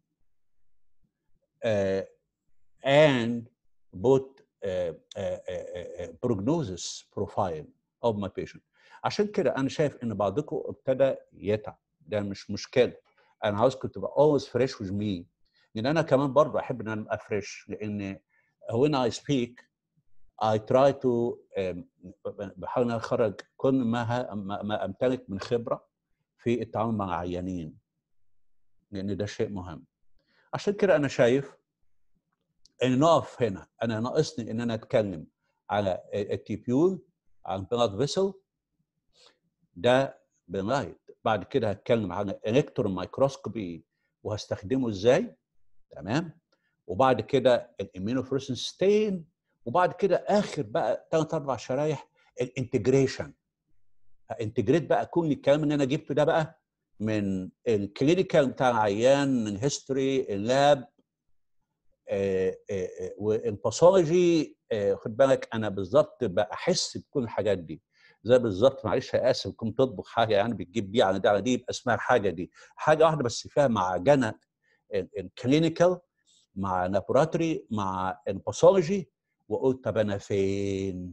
uh, and put uh, uh, prognosis profile of my patient عشان كده انا شايف ان بعضكم ابتدى يتعب ده مش مشكله انا عاوزكم تبقى always fresh with me لان انا كمان برضه احب ان انا ابقى فريش لان when I speak I try to بحاول ان اخرج كل ما ما امتلك من خبره في التعامل مع العيانين لان ده شيء مهم عشان كده انا شايف ان نقف هنا انا ناقصني ان انا اتكلم على التيبيول عن بلاد فيسل ده بلايت بعد كده هتكلم عن الالكترون مايكروسكوبي وهستخدمه ازاي تمام وبعد كده الامينوفلورسنس ستين وبعد كده اخر بقى ثلاث اربع شرايح الانتجريشن انتجريت بقى كل الكلام اللي انا جبته ده بقى من الكلينيكال بتاع العيان من هيستوري اللاب والباثولوجي خد بالك انا بالظبط بحس بكل الحاجات دي زي بالظبط معلش يا اسف كنت تطبخ حاجه يعني بتجيب دي على دي على دي يبقى اسمها الحاجه دي حاجه واحده بس فيها معجنه الكلينيكال مع لابوراتوري مع الباثولوجي وقلت طب انا فين؟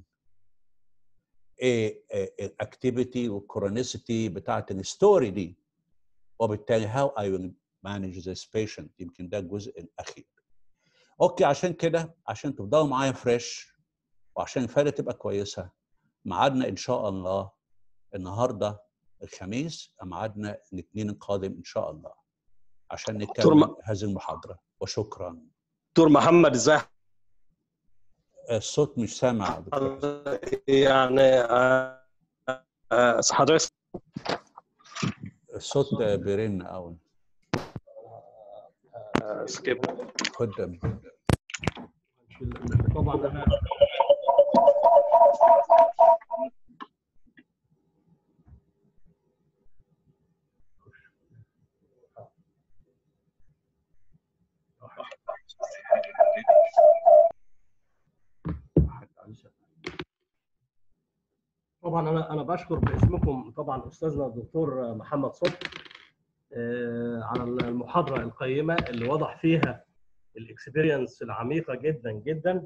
ايه الاكتيفيتي والكورونيسيتي بتاعت الستوري دي وبالتالي هاو اي ويل مانج ذيس بيشنت يمكن ده الجزء الاخير اوكي عشان كده عشان تفضلوا معايا فريش وعشان الفايده تبقى كويسه ميعادنا ان شاء الله النهارده الخميس ميعادنا الاثنين القادم ان شاء الله عشان نكمل هذه المحاضره وشكرا دكتور محمد ازاي الصوت مش سامع يعني حضرتك الصوت بيرن قوي سكيب خد طبعا انا طبعا انا انا بشكر باسمكم طبعا استاذنا الدكتور محمد صبحي آه، على المحاضره القيمه اللي وضح فيها الاكسبيرينس العميقه جدا جدا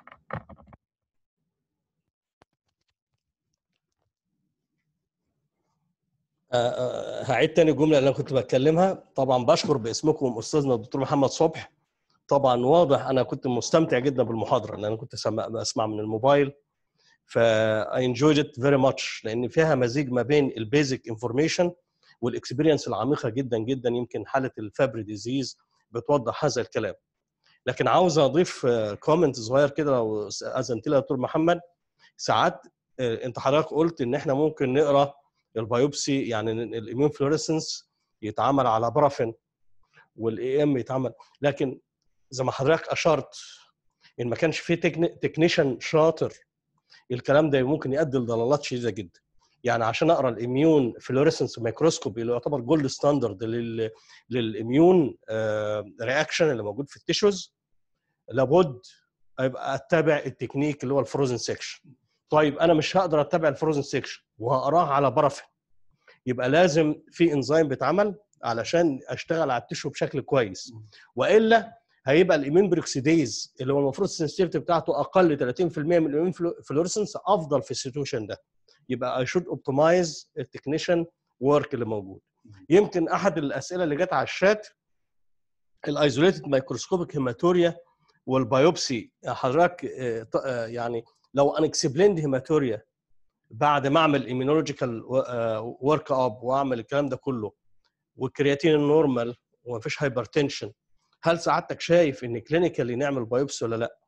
آه، آه، هعيد تاني الجمله اللي انا كنت بتكلمها طبعا بشكر باسمكم استاذنا الدكتور محمد صبحي طبعا واضح انا كنت مستمتع جدا بالمحاضره لان انا كنت سمع بسمع من الموبايل ف I enjoyed it very much لان فيها مزيج ما بين البيزك انفورميشن والاكسبيرينس العميقه جدا جدا يمكن حاله الفابري ديزيز بتوضح هذا الكلام لكن عاوز اضيف كومنت صغير كده لو اذنت لي يا دكتور محمد ساعات آه، انت حضرتك قلت ان احنا ممكن نقرا البيوبسي يعني الاميون فلوريسنس يتعمل على برافين والاي ام يتعمل لكن زي ما حضرتك اشرت ان ما كانش فيه تكنيشن شاطر الكلام ده ممكن يؤدي لضلالات شديده جدا يعني عشان اقرا الاميون فلوريسنس ميكروسكوبي اللي يعتبر جولد ستاندرد لل للاميون رياكشن اللي موجود في التيشوز لابد ابقى اتبع التكنيك اللي هو الفروزن سيكشن طيب انا مش هقدر اتبع الفروزن سيكشن وهقراه على برافين يبقى لازم في انزيم بيتعمل علشان اشتغل على التشو بشكل كويس والا هيبقى الايمين بروكسيديز اللي هو المفروض السنسيتيفيتي بتاعته اقل 30% من الايمين فلورسنس افضل في السيتويشن ده يبقى اي شود اوبتمايز التكنيشن ورك اللي موجود يمكن احد الاسئله اللي جت على الشات الايزوليتد مايكروسكوبيك هيماتوريا والبيوبسي حضرتك آه، ط- آه، يعني لو انا اكسبليند هيماتوريا بعد ما اعمل ايمينولوجيكال ورك اب واعمل الكلام ده كله والكرياتين النورمال ومفيش هايبرتنشن هل سعادتك شايف ان كلينيكالي نعمل بايوبسي ولا لا؟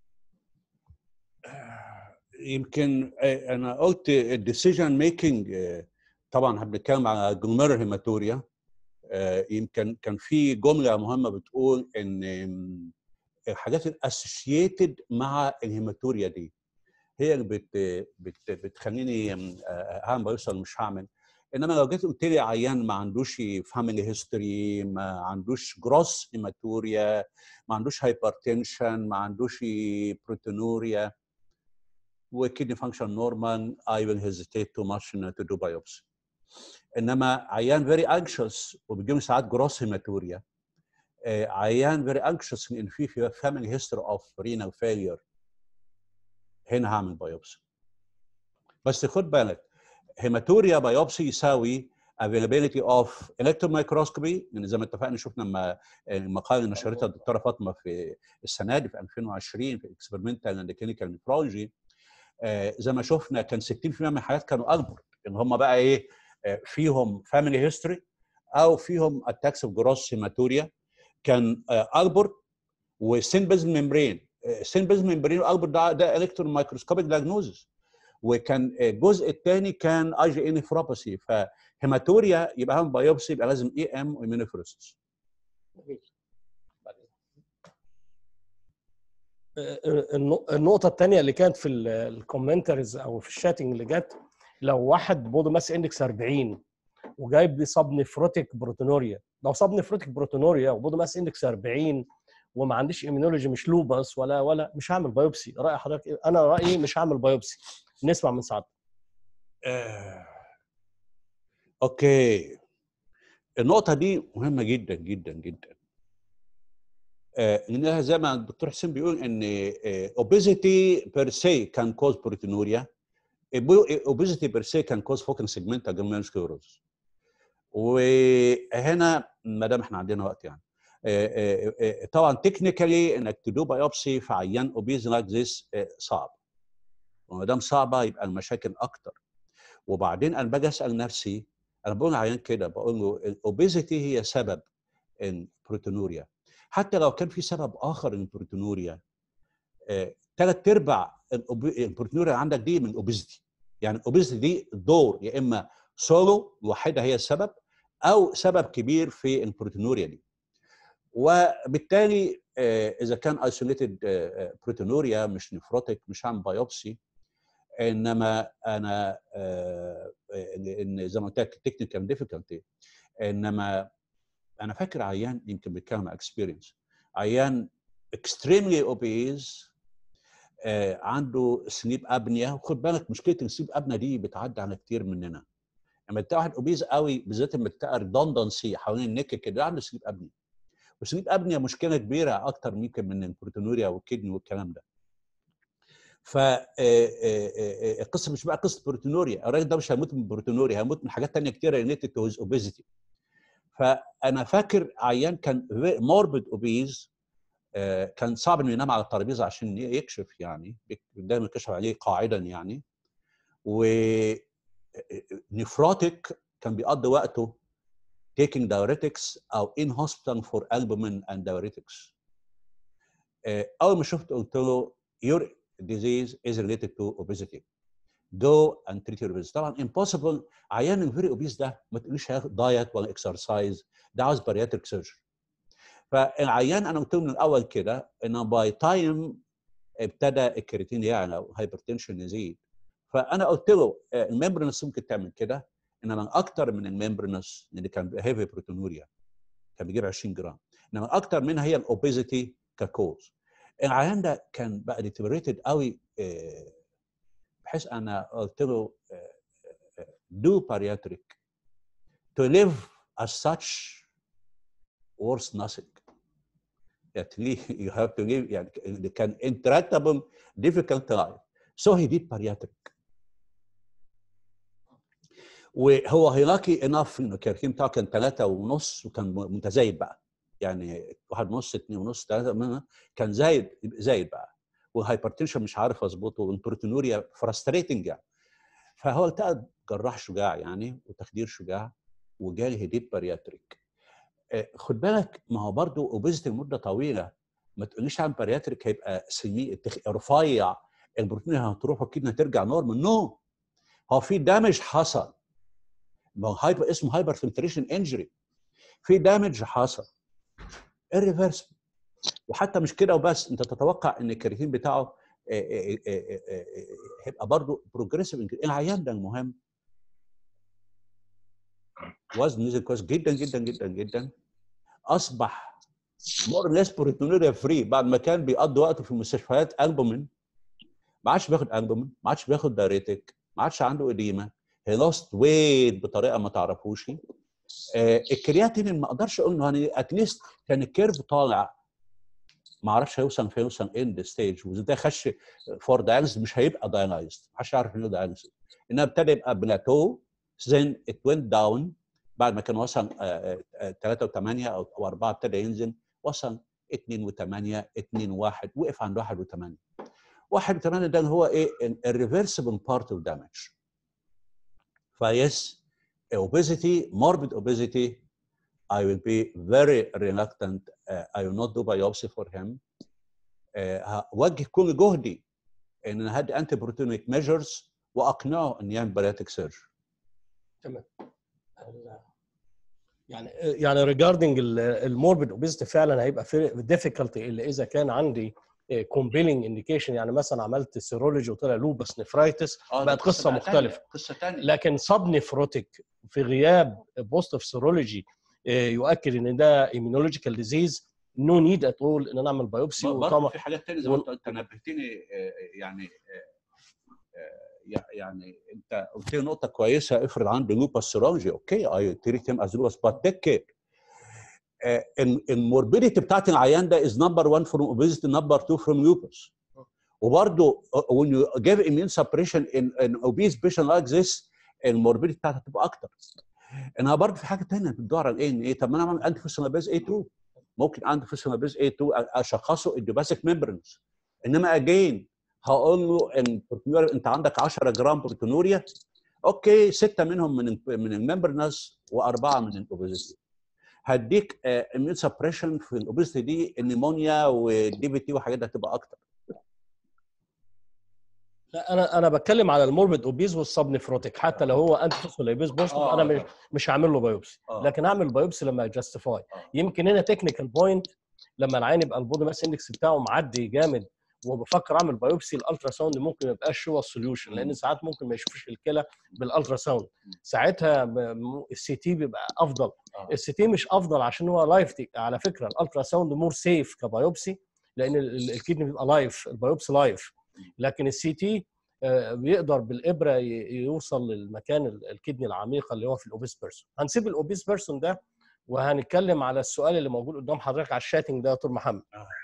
يمكن آه، انا قلت الديسيجن ميكنج طبعا بنتكلم على جلوميرال هيماتوريا آه، يمكن كان في جمله مهمه بتقول ان آم، الحاجات الاسوشيتد مع الهيماتوريا دي هي اللي بت بت بتخليني آم، آه، هعمل بايوبسي ولا مش هعمل انما لو جيت قلت لي عيان ما عندوش فاميلي هيستوري ما عندوش جروس هيماتوريا ما عندوش هايبرتنشن ما عندوش بروتينوريا وكدني فانكشن نورمال I will hesitate too much in- to do biopsy. انما عيان very anxious وبيجيله ساعات جروس هيماتوريا آه، عيان very anxious ان في في family history of renal failure هنا هعمل بايوبسي بس خد بالك هيماتوريا بايوبسي يساوي availability of electron microscopy لان زي ما اتفقنا شفنا لما المقال اللي نشرتها الدكتوره فاطمه في السنه دي في 2020 في اكسبيرمنتال اند كلينيكال نيفرولوجي زي ما شفنا كان 60% من الحالات كانوا اكبر ان هم بقى ايه آه، فيهم فاميلي هيستوري او فيهم اتاكس اوف جروس هيماتوريا كان آه، اكبر وسين بيزل ممبرين سين بيزل ممبرين اكبر ده ده الكترون مايكروسكوبيك دايجنوزس وكان الجزء الثاني كان اي جي ان نيفروباثي فهيماتوريا يبقى هم بايوبسي يبقى لازم اي ام واميونوفلوسس النق- النقطة الثانية اللي كانت في الكومنتريز أو في الشاتنج اللي جت لو واحد بودو ماس اندكس 40 وجايب لي سب نفروتيك بروتونوريا لو سب نفروتيك بروتونوريا وبودو ماس اندكس 40 وما عنديش ايمينولوجي مش لوبس ولا ولا مش هعمل بايوبسي رأي حضرتك إيه؟ أنا رأيي مش هعمل بايوبسي نسمع من سعادتك آه. اوكي النقطة دي مهمة جدا جدا جدا آه، لانها زي ما الدكتور حسين بيقول ان اوبيزيتي بير سي كان كوز بروتينوريا اوبيزيتي بير سي كان كوز فوكن سيجمنت جلوميرولوسكليروز وهنا ما دام احنا عندنا وقت يعني آه، آه، آه، طبعا تكنيكالي انك تدو بايوبسي في عيان اوبيز لايك ذيس صعب وما دام صعبه يبقى المشاكل اكتر وبعدين انا باجي اسال نفسي انا بقول للعيان كده بقول له الاوبيزيتي هي سبب البروتينوريا حتى لو كان في سبب اخر للبروتينوريا ثلاث ارباع الأوب- البروتينوريا اللي عندك دي من الاوبيزيتي يعني الاوبيزيتي دي دور يا اما سولو لوحدها هي السبب او سبب كبير في البروتينوريا دي وبالتالي آه، اذا كان ايسوليتد بروتينوريا مش نفروتيك مش هعمل بايوبسي انما انا آه، ان زي ما قلت لك تكنيكال ديفيكولتي انما انا فاكر عيان يمكن بيتكلم عن اكسبيرينس عيان اكستريملي اوبيز عنده سليب ابنيا وخد بالك مشكله السليب ابنيا دي بتعدي على كتير مننا لما تلاقي واحد اوبيز قوي بالذات لما تلاقي ريدندنسي حوالين النك كده عنده سليب ابنيا وسليب ابنيا مشكله كبيره اكتر يمكن من البروتونوريا والكدني والكلام ده ف القصه مش بقى قصه بروتونوريا الراجل ده مش هيموت من بروتونوريا هيموت من حاجات تانية كتيره ريليتد تو هيز اوبيزيتي فانا فاكر عيان كان موربد اوبيز كان صعب انه ينام على الترابيزه عشان يكشف يعني دايما يكشف عليه قاعدا يعني و نفروتك كان بيقضي وقته taking diuretics او in hospital for albumin and diuretics اول ما شفته قلت له your disease is related to obesity go and treat your obesity طبعا impossible عيان الفيري اوبيز ده ما تقوليش هياخد دايت ولا اكسرسايز ده عاوز بارياتريك سيرجري فالعيان انا قلت له من الاول كده ان باي تايم ابتدى الكرياتين يعلى والهايبرتنشن يزيد فانا قلت له الممبرنس ممكن تعمل كده انما اكتر من الممبرنس اللي كان هيفي بروتونوريا كان بيجيب 20 جرام انما اكتر منها هي الاوبيزيتي ككوز العيان ده كان بقى ديتيريتد قوي بحيث انا قلت له do bariatric to live as such worth nothing at least you have to live يعني كان intractable difficult life so he did bariatric وهو هيلاكي انف انه الكركين بتاعه كان ثلاثة ونص وكان متزايد بقى يعني واحد ونص اثنين ونص ثلاثة كان زايد زايد بقى والهايبرتنشن مش عارف اظبطه والبروتينوريا فرستريتنج يعني فهو التقى جراح شجاع يعني وتخدير شجاع وجالي هديت بارياتريك خد بالك ما هو برضه اوبيزيتي لمده طويله ما تقوليش عن بارياتريك هيبقى سمي رفيع البروتين هتروح والكدنه هترجع نورمال نو هو في دامج حصل ما هو هايبر اسمه هايبر فلتريشن انجري في دامج حصل الريفرس وحتى مش كده وبس انت تتوقع ان الكرياتين بتاعه هيبقى برضه بروجريسيف العيان ده المهم وزن نزل كويس جدا جدا جدا جدا اصبح مور ليس بروتونوريا فري بعد ما كان بيقضي وقته في المستشفيات البومين ما عادش بياخد البومين ما عادش بياخد دايريتك ما عادش عنده اديمه هي لوست ويت بطريقه ما تعرفوش آه الكرياتين ما اقدرش اقول انه يعني اتليست كان الكيرف طالع ما اعرفش هيوصل فين يوصل اند ستيج واذا ده خش فور دايلز مش هيبقى دايلايزد ما حدش يعرف انه دايلايزد انها ابتدى يبقى بلاتو then it went down بعد ما كان وصل 3 و8 او 4 ابتدى ينزل وصل 2 و8 2 1 وقف عند 1 و8 1 و8 ده اللي هو ايه الريفرسبل بارت اوف دامج فيس obesity morbid obesity I will be very reluctant uh, I will not do biopsy for him اوجه uh, كل جهدي ان انا هدي انتي بروتينيك ميجرز واقنعه ان يعمل بارياتيك سيرجري تمام يعني يعني ريجاردنج الموربيد اوبيزيتي فعلا هيبقى في ديفيكالتي الا اذا كان عندي كومبيلينج انديكيشن يعني مثلا عملت سيرولوجي وطلع لوبس نفرايتس بقت قصه مختلفه قصه ثانيه لكن سب نفروتيك في غياب بوزيتيف سيرولوجي يؤكد ان ده ايمينولوجيكال ديزيز نو نيد ات اول ان انا اعمل بايوبسي وطبعا في حاجات ثانيه زي ما انت نبهتني يعني يعني انت قلت لي نقطه كويسه افرض عنده لوبس سيرولوجي اوكي اي تريت هيم از لوبس بات تيك كير الموربيديتي بتاعت العيان ده از نمبر 1 فروم اوبيزيتي نمبر 2 فروم لوبس وبرضه when you give immune suppression in an obese patient like this الموربيديتي بتاعتها تبقى اكتر انها برضه في حاجه ثانيه بتدور على ايه ان ايه طب ما انا اعمل انتي فوسفونابيز A2 ممكن انتي فوسفونابيز A2 اشخصه الديوباسيك ميمبرنز انما اجين هقول له ان انت عندك 10 جرام بروتونوريا اوكي سته منهم من من الممبرنس واربعه من الاوبيزيتي هديك اميون سبريشن في الاوبيزيتي دي النيمونيا والدي بي تي وحاجات هتبقى اكتر لا انا انا بتكلم على الموربيد اوبيز والسب نفروتيك حتى لو هو انت فوسفوليبيز بوزيتيف آه، انا مش آه. مش هعمل له بايوبسي آه. لكن هعمل بايوبسي لما جاستيفاي آه. يمكن هنا تكنيكال بوينت لما العين يبقى البودي ماس اندكس بتاعه معدي جامد وبفكر اعمل بايوبسي الالترا ساوند ممكن ما يبقاش هو السوليوشن لان ساعات ممكن ما يشوفش الكلى بالالترا ساوند ساعتها السي تي بيبقى افضل آه. السي تي مش افضل عشان هو لايف على فكره الالترا ساوند مور سيف كبايوبسي لان ال- ال- الكدني بيبقى لايف البايوبسي لايف لكن السي تي بيقدر بالابره ي- يوصل للمكان ال- الكدني العميقه اللي هو في الاوبيس بيرسون هنسيب الاوبيس بيرسون ده وهنتكلم على السؤال اللي موجود قدام حضرتك على الشاتنج ده يا دكتور محمد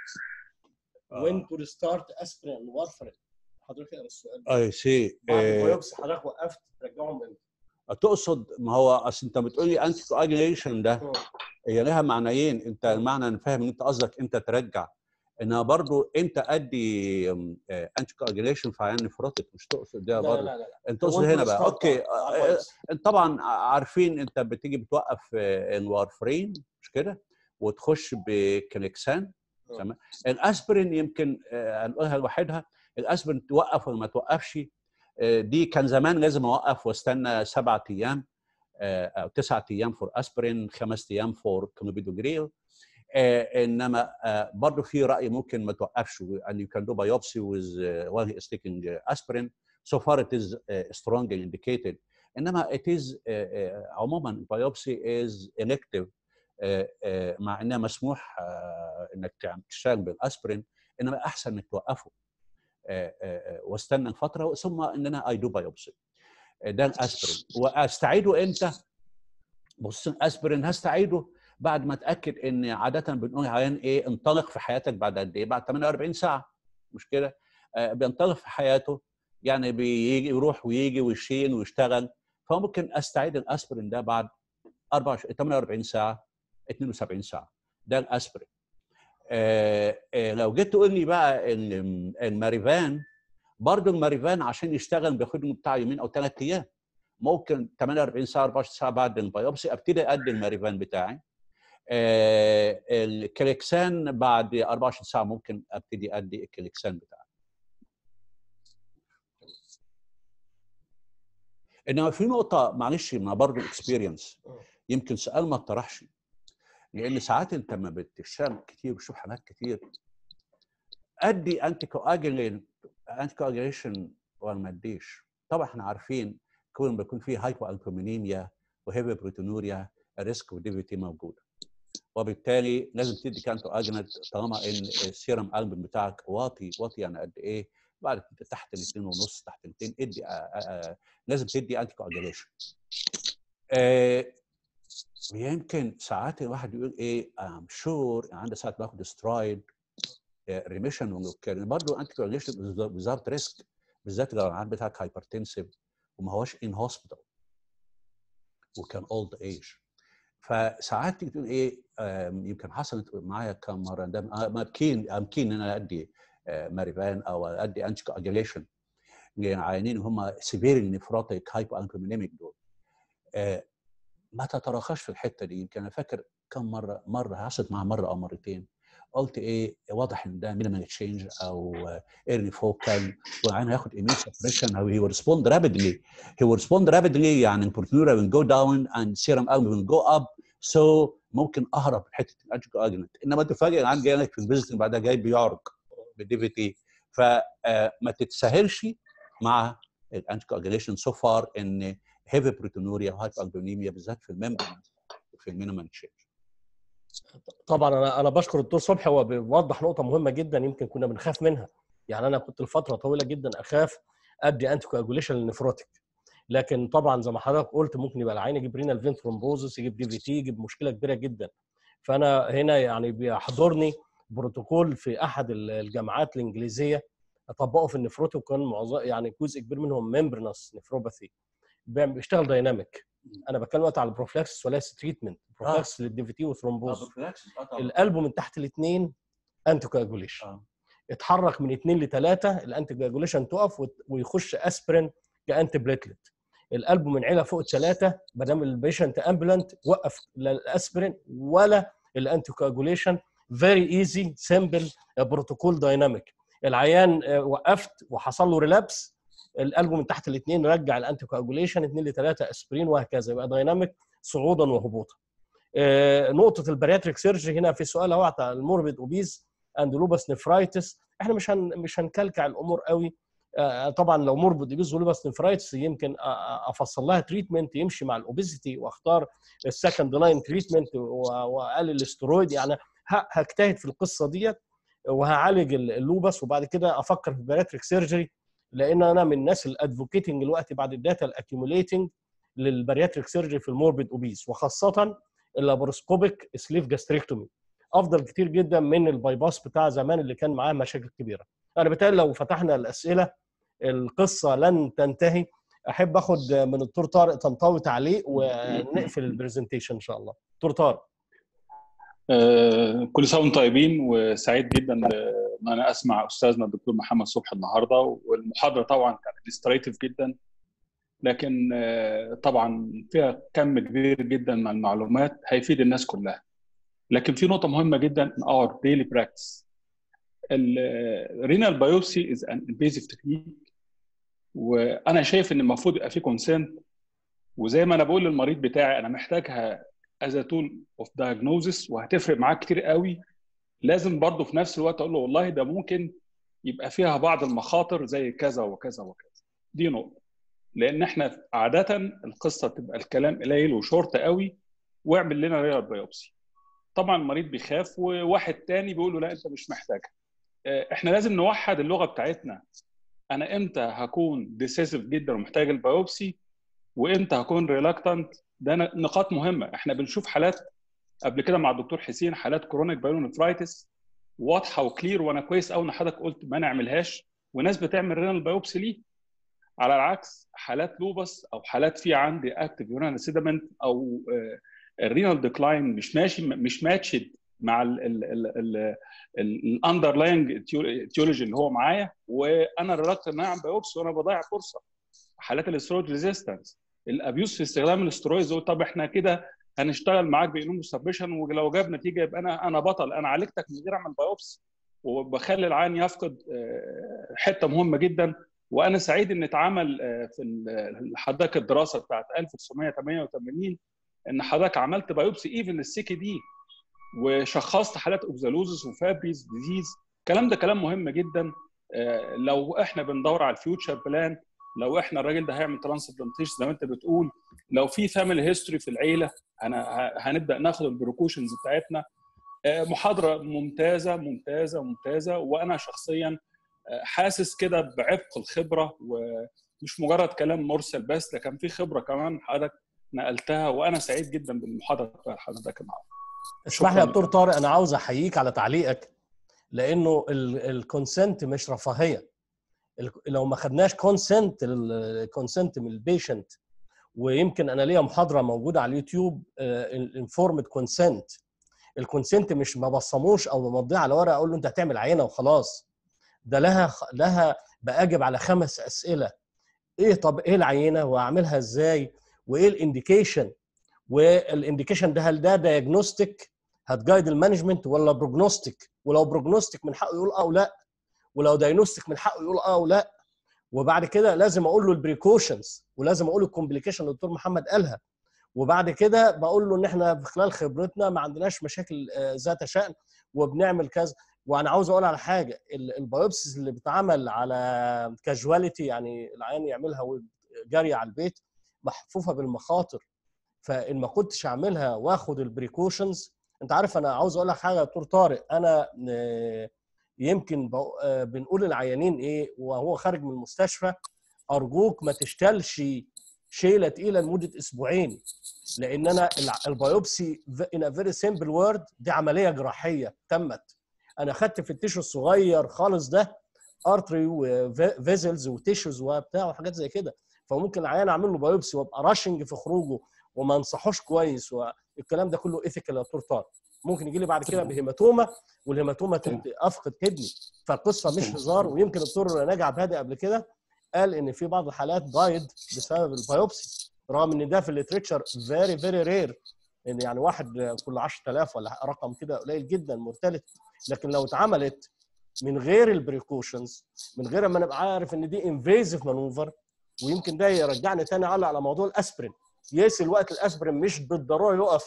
وين تو ستارت اسبرين وارفرين حضرتك اقرا السؤال اي سي بعد البيوبسي حضرتك وقفت ترجعهم امتى؟ تقصد ما هو اصل انت بتقول لي انتي كواجيليشن ده مم. هي لها معنيين انت المعنى انا فاهم ان انت قصدك انت ترجع انها برضو انت ادي انتي كواجيليشن في عيان نفروتك مش تقصد ده لا لا برضو لا لا انت تقصد هنا بقى اوكي آه، آه، انت طبعا عارفين انت بتيجي بتوقف آه، الوارفرين مش كده وتخش بكليكسان آه. تمام الاسبرين يمكن آه، هنقولها لوحدها الاسبرين توقف ولا ما توقفش آه، دي كان زمان لازم اوقف واستنى سبعة ايام آه، او تسعة ايام فور اسبرين خمس ايام فور كلوبيدوجريل آه، انما آه، برضه في راي ممكن ما توقفش and you can do biopsy with uh, while he is taking uh, aspirin so far it is uh, strongly indicated انما it is uh, uh, عموما biopsy is elective uh, uh, مع انها مسموح uh, انك تعم- تشتغل بالاسبرين انما احسن انك توقفه uh, uh, uh, واستنى فتره ثم ان انا اي دو بايوبسي ده الاسبرين واستعيده امتى؟ بص الاسبرين هستعيده بعد ما اتاكد ان عاده بنقول عيان ايه انطلق في حياتك بعد قد ايه؟ بعد 48 ساعه مش كده؟ آه، بينطلق في حياته يعني بيجي يروح ويجي ويشيل ويشتغل فممكن استعيد الاسبرين ده بعد 24 48 ساعه 72 ساعه ده الاسبرين آه، آه، لو جيت تقول لي بقى ال- الماريفان برضه الماريفان عشان يشتغل بياخد له بتاع يومين او ثلاث ايام ممكن 48 ساعه 24 ساعه بعد البيوبسي ابتدي ادي الماريفان بتاعي آه، الكليكسان بعد 24 ساعه ممكن ابتدي ادي الكليكسان بتاعي انما في نقطه معلش ما برضه اكسبيرينس يمكن سؤال ما اتطرحش لان ساعات انت لما بتشتغل كتير وتشوف حالات كتير ادي انتي كواجلين انتي كواجليشن ولا ما اديش طبعا احنا عارفين كل ما يكون في هايبو الكومينيميا وهيفي بروتونوريا الريسك اوف ديفيتي موجود وبالتالي لازم تدي كانتو اجنت طالما ان السيرم البوم بتاعك واطي واطي يعني قد ايه بعد تحت الاثنين ونص تحت الاثنين ادي آه، آه، آه، لازم تدي انتي كواجليشن يمكن ساعات الواحد يقول ايه ام شور عنده ساعات باخد سترايد ريميشن وكان برضه انتي كواجليشن بالظبط ريسك بالذات لو العيان بتاعك هايبرتنسيف وما هوش ان هوسبيتال وكان اولد ايج فساعات تيجي تقول ايه آم، يمكن حصلت معايا كم مره ده ممكن امكن ان انا ادي آه، ماريفان او ادي انتي كواجليشن لعيانين هم سيفيرلي نفروتيك هايبو انكومينيميك دول آه، ما تتراخاش في الحته دي يمكن انا فاكر كم مره مره حصلت معايا مره او مرتين قلت ايه واضح ان ده مينيمال تشينج او ايرلي فوكال والعين هياخد ايمين سبريشن او هي will respond rapidly he will respond rapidly يعني البروتينوريا will go down and serum albumin will go up so ممكن اهرب من حته الانتيكو اجنت انما تفاجئ العين جاي لك في الفيزيت بعدها جاي بيعرج بالدي في تي فما تتساهلش مع الانتيكو اجليشن سو فار ان هيفي بروتينوريا وهايبر البونيميا بالذات في الممبر في المينيمال تشينج طبعا انا انا بشكر الدكتور صبحي هو بيوضح نقطه مهمه جدا يمكن كنا بنخاف منها يعني انا كنت لفتره طويله جدا اخاف ادي انتي كواجوليشن للنفروتيك لكن طبعا زي ما حضرتك قلت ممكن يبقى العين يجيب رينال فين ثرومبوزس يجيب دي في تي يجيب مشكله كبيره جدا فانا هنا يعني بيحضرني بروتوكول في احد الجامعات الانجليزيه اطبقه في النفروتيك وكان معظم يعني جزء كبير منهم ممبرنس نفروباثي بيشتغل دايناميك انا بتكلم دلوقتي على البروفلاكس وليس تريتمنت بروفلاكس للدي في تي وثرومبوز القلب من تحت الاثنين انتي كواجوليشن آه. اتحرك من اثنين لثلاثه الانتي كواجوليشن تقف وت- ويخش اسبرين كانتي بليتلت القلب من عيله فوق الثلاثه ما دام البيشنت امبلانت وقف لا الاسبرين ولا الانتي كواجوليشن فيري ايزي سمبل بروتوكول دايناميك العيان آه، وقفت وحصل له ريلابس القلب من تحت الاثنين رجع الانتي كواجوليشن اثنين لثلاثه اسبرين وهكذا يبقى دايناميك صعودا وهبوطا آه، نقطه البارياتريك سيرجري هنا في سؤال اهو بتاع الموربيد اوبيز اند لوبس نفرايتس احنا مش هن مش هنكلكع الامور قوي طبعا لو مربط ابيز ولوبس نفرايتس يمكن افصل لها تريتمنت يمشي مع الاوبيزيتي واختار السكند لاين تريتمنت واقلل الاسترويد يعني هجتهد في القصه ديت وهعالج اللوبس وبعد كده افكر في الباراتريك سيرجري لان انا من الناس الادفوكيتنج دلوقتي بعد الداتا الاكيوميليتنج للبارياتريك سيرجري في الموربيد اوبيز وخاصه اللابروسكوبيك سليف جاستريكتومي افضل كتير جدا من الباي باس بتاع زمان اللي كان معاه مشاكل كبيره انا بالتالي لو فتحنا الاسئله القصه لن تنتهي احب اخد من الدكتور طارق طنطاوي تعليق ونقفل البرزنتيشن ان شاء الله دكتور طارق آه، كل سنه وانتم طيبين وسعيد جدا ان انا اسمع استاذنا الدكتور محمد صبحي النهارده والمحاضره طبعا كانت illustrative جدا لكن آه، طبعا فيها كم كبير جدا من المعلومات هيفيد الناس كلها لكن في نقطه مهمه جدا in our daily practice الرينال بايوبسي از ان invasive technique وانا شايف ان المفروض يبقى في كونسنت وزي ما انا بقول للمريض بتاعي انا محتاجها از تول اوف diagnosis وهتفرق معاك كتير قوي لازم برضه في نفس الوقت اقول له والله ده ممكن يبقى فيها بعض المخاطر زي كذا وكذا وكذا دي نقطه لان احنا عاده القصه تبقى الكلام قليل وشورت قوي واعمل لنا ريال بايوبسي طبعا المريض بيخاف وواحد تاني بيقول له لا انت مش محتاجها احنا لازم نوحد اللغه بتاعتنا انا امتى هكون ديسيسيف جدا ومحتاج البايوبسي وامتى هكون ريلاكتنت ده نقاط مهمه احنا بنشوف حالات قبل كده مع الدكتور حسين حالات كرونيك بايلونفرايتس واضحه وكلير وانا كويس قوي ان حضرتك قلت ما نعملهاش وناس بتعمل رينال بايوبسي ليه على العكس حالات لوبس او حالات في عندي اكتف يورينال سيدمنت او الرينال ديكلاين مش ماشي مش ماتشد مع الاندرلاينج تيولوجي اللي هو معايا وانا ريلاكت ان اعمل بايوبسي وانا بضيع فرصه حالات الاسترويد ريزيستنس الابيوس في استخدام الاسترويدز طب احنا كده هنشتغل معاك بانوم سبشن ولو جاب نتيجه يبقى انا انا بطل انا عالجتك من غير اعمل بايوبسي وبخلي العين يفقد حته مهمه جدا وانا سعيد ان اتعمل في حضرتك الدراسه بتاعت 1988 ان حضرتك عملت بايوبسي ايفن السيكي دي وشخصت حالات اوبزالوزس وفابريز ديزيز الكلام ده كلام مهم جدا لو احنا بندور على الفيوتشر بلان لو احنا الراجل ده هيعمل ترانسبلانتيشن زي ما انت بتقول لو في فاميلي هيستوري في العيله انا هنبدا ناخد البروكوشنز بتاعتنا محاضره ممتازه ممتازه ممتازه وانا شخصيا حاسس كده بعبق الخبره ومش مجرد كلام مرسل بس ده كان في خبره كمان حضرتك نقلتها وانا سعيد جدا بالمحاضره بتاعت حضرتك النهارده اسمح لي يا دكتور طارق انا عاوز احييك على تعليقك لانه الكونسنت مش رفاهيه لو ما خدناش كونسنت الكونسنت من البيشنت ويمكن انا ليا محاضره موجوده على اليوتيوب انفورمد كونسنت الكونسنت مش ما بصموش او ممضيه على ورقه اقول له انت هتعمل عينه وخلاص ده لها لها باجب على خمس اسئله ايه طب ايه العينه واعملها ازاي وايه الانديكيشن والانديكيشن ده هل ده دايجنوستيك هتجايد المانجمنت ولا بروجنوستيك ولو بروجنوستيك من حقه يقول اه ولا ولو دايجنوستيك من حقه يقول اه ولا وبعد كده لازم اقول له البريكوشنز ولازم اقول له الكومبليكيشن اللي الدكتور محمد قالها وبعد كده بقول له ان احنا في خلال خبرتنا ما عندناش مشاكل ذات شأن وبنعمل كذا وانا عاوز اقول على حاجه البايوبسيز اللي بتتعمل على كاجواليتي يعني العيان يعملها جاريه على البيت محفوفه بالمخاطر فان ما كنتش اعملها واخد البريكوشنز انت عارف انا عاوز اقول لك حاجه يا دكتور طارق انا يمكن بنقول للعيانين ايه وهو خارج من المستشفى ارجوك ما تشتلش شيله تقيله لمده اسبوعين لان انا البيوبسي ان فيري سيمبل وورد دي عمليه جراحيه تمت انا خدت في التيشو الصغير خالص ده ارتري وفيزلز وتيشوز وبتاع وحاجات زي كده فممكن العيان اعمل له بايوبسي وابقى راشنج في خروجه وما انصحوش كويس والكلام ده كله ايثيكال يا دكتور طارق ممكن يجي لي بعد كده بهيماتوما والهيماتوما افقد كدني فالقصه مش هزار ويمكن الدكتور ناجي عبد الهادي قبل كده قال ان في بعض الحالات دايد بسبب البايوبسي رغم ان ده في الليتريتشر فيري فيري رير ان يعني واحد كل 10000 ولا رقم كده قليل جدا مرتلت لكن لو اتعملت من غير البريكوشنز من غير ما نبقى عارف ان دي انفيزيف مانوفر ويمكن ده يرجعني تاني على على موضوع الاسبرين ياس الوقت الاسبرين مش بالضروره يقف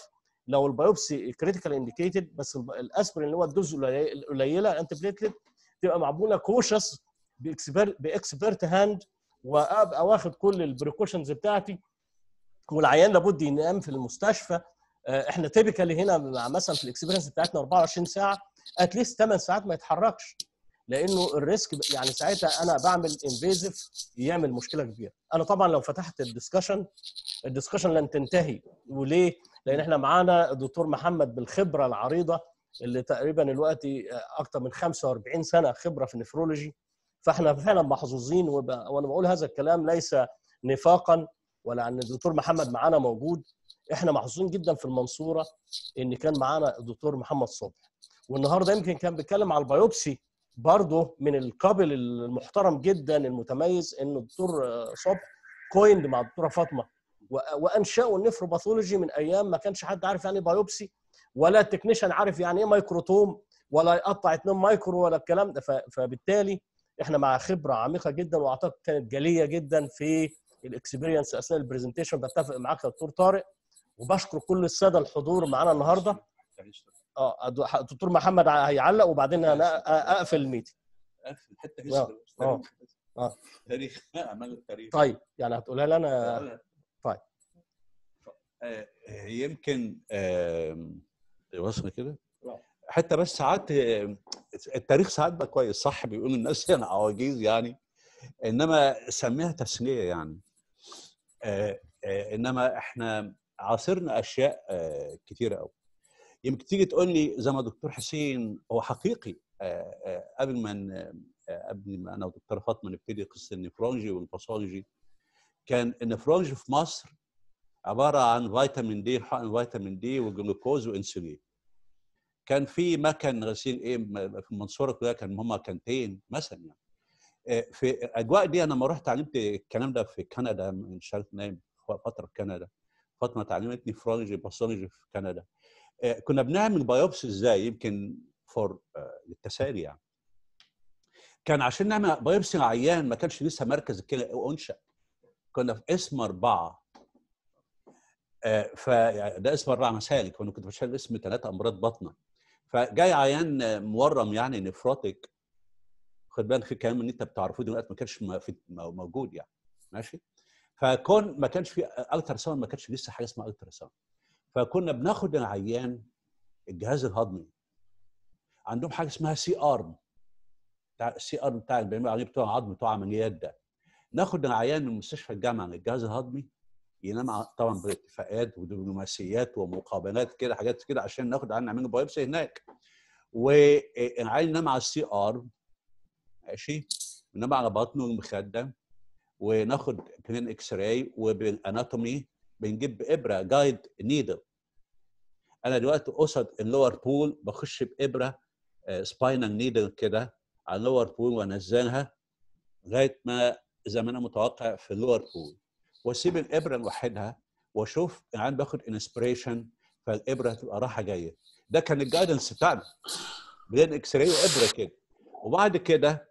لو البيوبسي كريتيكال انديكيتد بس الب- الاسبرين اللي هو الدوز القلي- القليله الانتي بليتلت تبقى معموله كوشس باكسبرت هاند وابقى واخد كل البريكوشنز بتاعتي والعيان لابد ينام في المستشفى آه، احنا تيبيكالي هنا مع مثلا في الاكسبيرينس بتاعتنا 24 ساعه اتليست 8 ساعات ما يتحركش لانه الريسك ب- يعني ساعتها انا بعمل انفيزيف يعمل مشكله كبيره انا طبعا لو فتحت الدسكشن الدسكشن لن تنتهي وليه لان احنا معانا الدكتور محمد بالخبره العريضه اللي تقريبا دلوقتي اكتر من 45 سنه خبره في النفرولوجي فاحنا فعلا محظوظين وب... وانا بقول هذا الكلام ليس نفاقا ولا ان الدكتور محمد معانا موجود احنا محظوظين جدا في المنصوره ان كان معانا الدكتور محمد صبحي والنهارده يمكن كان بيتكلم على البيوبسي برضه من القابل المحترم جدا المتميز انه الدكتور صبحي كويند مع الدكتوره فاطمه و- وانشاوا النفروباثولوجي من ايام ما كانش حد عارف يعني ايه بايوبسي ولا التكنيشن عارف يعني ايه مايكروتوم ولا يقطع 2 مايكرو ولا الكلام ده ف- فبالتالي احنا مع خبره عميقه جدا واعتقد كانت جليه جدا في الاكسبيرينس اثناء البرزنتيشن بتفق معاك يا دكتور طارق وبشكر كل الساده الحضور معانا النهارده اه الدكتور محمد هيعلق وبعدين انا اقفل الميتنج حتى آه، آه، آه. تاريخ اعمال التاريخ طيب يعني هتقولها لي انا طيب. آه، يمكن آم، وصل كده آه. حتى بس ساعات آم، التاريخ ساعات بقى كويس صح بيقولوا الناس يعني عواجيز يعني انما سميها تسميه يعني آه، آه، انما احنا عاصرنا اشياء آه، كتيره قوي يمكن تيجي تقول لي زي ما دكتور حسين هو حقيقي آه، آه، قبل ما ن- آه، قبل ما انا ودكتوره فاطمه نبتدي قصه النفرولوجي والباثولوجي كان النفرولوجي في مصر عباره عن فيتامين دي حقن فيتامين دي وجلوكوز وانسولين كان في مكن غسيل ايه م- في المنصوره كلها كان هم كانتين مثلا يعني آه، في الاجواء دي انا لما رحت علمت الكلام ده في كندا من شهر نايم فتره في كندا فاطمه تعلمتني نفرولوجي باثولوجي في كندا آه، كنا بنعمل بايوبسي ازاي يمكن فور للتسالي يعني كان عشان نعمل بايوبسي عيان ما كانش لسه مركز الكلى انشا كنا في اسم اربعه آه، فده اسم اربعه مسالك وانا كنت بشتغل اسم ثلاثه امراض بطنه فجاي عيان آه، مورم يعني نفروتيك خد بالك في كلام ان انت بتعرفوه دلوقتي ما كانش م- في- م- موجود يعني ماشي فكون ما كانش في الترا ساوند ما كانش لسه حاجه اسمها الترا ساوند فكنا بناخد العيان الجهاز الهضمي عندهم حاجه اسمها سي ارم بتاع السي ارم بتاع اللي بيعملوا عليه بتوع العظم بتوع عمليات ده ناخد العيان من مستشفى الجامعه الجهاز الهضمي ينام ع- طبعا باتفاقات ودبلوماسيات ومقابلات كده حاجات كده عشان ناخد عيان نعمله بايبسي هناك والعيان ينام على السي ارم ماشي ينام على بطنه المخده وناخد بلين اكس راي وبالاناتومي بنجيب ابره جايد نيدل انا دلوقتي قصد اللور بول بخش بابره سباينال نيدل كده على اللور بول وانزلها لغايه ما زي ما انا متوقع في اللور بول واسيب الابره لوحدها واشوف العيان باخد انسبريشن فالابره تبقى رايحه جايه ده كان الجايدنس بتاعنا بلين اكس راي وابره كده وبعد كده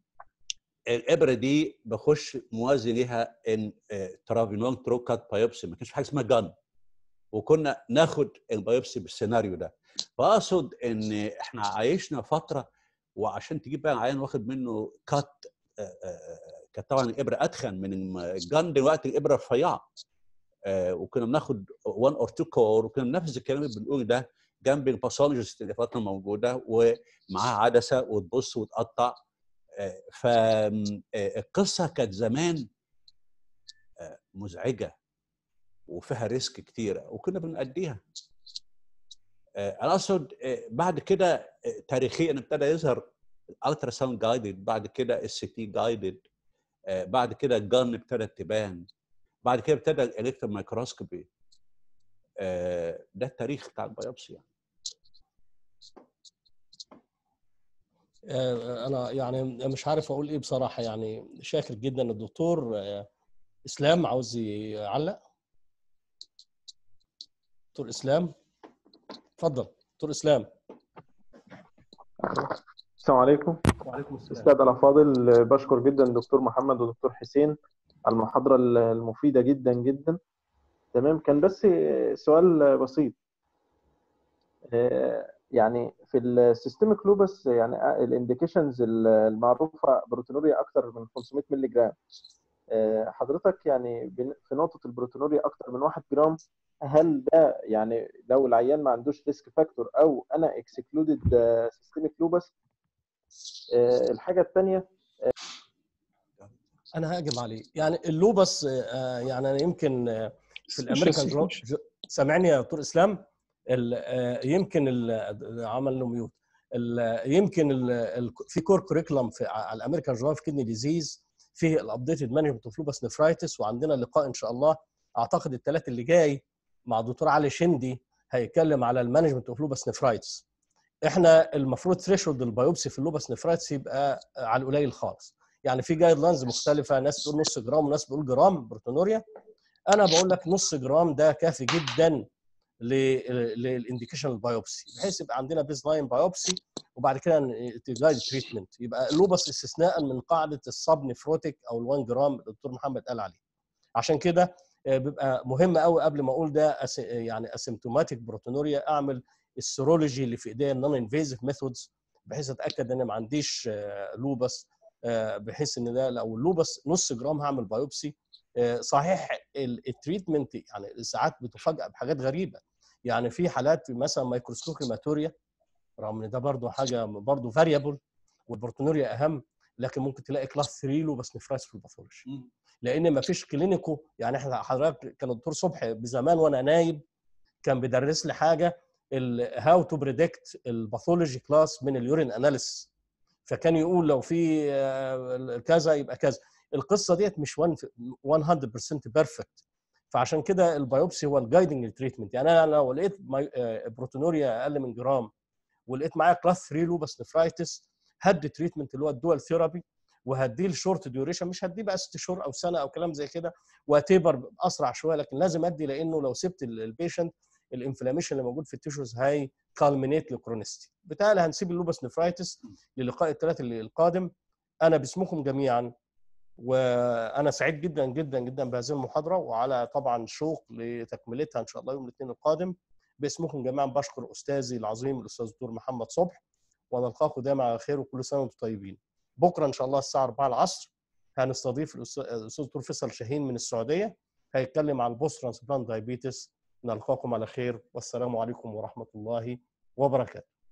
الابره دي بخش موازي ليها ان ترافينول تروكات بايوبسي ما كانش في حاجه اسمها جان وكنا ناخد البايوبسي بالسيناريو ده فاقصد ان احنا عايشنا فتره وعشان تجيب بقى عيان واخد منه كات كانت طبعا الابره اتخن من الجان دلوقتي الابره رفيعه آه، وكنا بناخد 1 اور 2 كور وكنا بنفذ الكلام اللي بنقوله ده جنب الباثولوجيست اللي فاتنا موجوده ومعاها عدسه وتبص وتقطع فالقصه كانت زمان آه، مزعجه وفيها ريسك كتيره وكنا بنأديها آه، انا اقصد آه، بعد كده آه، تاريخيا ابتدى يظهر الالترا ساوند جايدد بعد كده السي تي جايدد بعد كده الجن ابتدت تبان بعد كده ابتدى الالكترون مايكروسكوبي ده التاريخ بتاع البيوبسي يعني آه، انا يعني مش عارف اقول ايه بصراحه يعني شاكر جدا الدكتور آه، اسلام عاوز يعلق دكتور اسلام اتفضل دكتور اسلام السلام عليكم وعليكم السلام السادة الأفاضل بشكر جدا دكتور محمد ودكتور حسين على المحاضرة المفيدة جدا جدا تمام كان بس سؤال بسيط آه، يعني في السيستميك لوبس يعني الانديكيشنز المعروفه بروتينوريا اكتر من 500 مللي جرام آه، حضرتك يعني بن- في نقطه البروتينوريا اكتر من 1 جرام هل ده يعني لو العيان ما عندوش ريسك فاكتور او انا اكسكلودد سيستميك لوبس الحاجه الثانيه انا هاجم عليه يعني اللوبس آه، يعني انا يمكن آه، في الامريكان جو... جو... سامعني يا دكتور اسلام ال... آه، يمكن ال... عمل له ميوت ال... يمكن ال... ال... في كور كوريكولم في على الامريكان جورنال في كدني ديزيز فيه الابديتد مانجمنت اوف لوبس نفرايتس وعندنا لقاء ان شاء الله اعتقد الثلاث اللي جاي مع الدكتور علي شندي هيتكلم على المانجمنت اوف لوبس نفرايتس احنا المفروض ثريشولد البيوبسي في اللوبس نفرايتس يبقى على القليل خالص يعني في جايد لاينز مختلفه ناس تقول نص جرام وناس بتقول جرام بروتونوريا انا بقول لك نص جرام ده كافي جدا للانديكيشن البيوبسي بحيث يبقى عندنا بيز لاين بايوبسي وبعد كده تجايد تريتمنت يبقى اللوبس استثناء من قاعده السب نفروتيك او ال1 جرام اللي الدكتور محمد قال عليه عشان كده آه، بيبقى مهم قوي قبل ما اقول ده أس- يعني اسيمتوماتيك بروتونوريا اعمل السيرولوجي اللي في ايديا النون انفيزيف ميثودز بحيث اتاكد ان ما عنديش آه، لوبس آه، بحيث ان ده لو اللوبس نص جرام هعمل بايوبسي آه، صحيح ال- التريتمنت يعني ساعات بتفاجئ بحاجات غريبه يعني في حالات مثلا مايكروسكوب هيماتوريا رغم ان ده برضه حاجه برضه فاريبل والبروتونوريا اهم لكن ممكن تلاقي كلاس 3 لوبس نفرايتس في الباثولوجي لان ما فيش كلينيكو يعني احنا حضرتك كان الدكتور صبحي بزمان وانا نايب كان بيدرس لي حاجه هاو تو بريدكت الباثولوجي كلاس من اليورين اناليسيس فكان يقول لو في آه، كذا يبقى كذا القصه ديت مش 100% بيرفكت فعشان كده البيوبسي هو الجايدنج تريتمنت يعني انا لو لقيت ماي- آه، بروتونوريا اقل من جرام ولقيت معايا كلاس 3 لوبس نفرايتس هدي تريتمنت اللي هو الدول ثيرابي وهديه الشورت ديوريشن مش هديه بقى ست شهور او سنه او كلام زي كده وهتبر اسرع شويه لكن لازم ادي لانه لو سبت البيشنت الانفلاميشن اللي موجود في التيشوز هاي كالمينيت لكرونستي بالتالي هنسيب اللوبس نفرايتس للقاء الثلاث اللي القادم انا باسمكم جميعا وانا سعيد جدا جدا جدا بهذه المحاضره وعلى طبعا شوق لتكملتها ان شاء الله يوم الاثنين القادم باسمكم جميعا بشكر استاذي العظيم الاستاذ الدكتور محمد صبح ونلقاكم دائما على خير وكل سنه وانتم طيبين بكره ان شاء الله الساعه 4 العصر هنستضيف الأستاذ- الاستاذ دكتور فيصل شاهين من السعوديه هيتكلم عن البوست ترانسبلانت دايابيتس نلقاكم على خير والسلام عليكم ورحمه الله وبركاته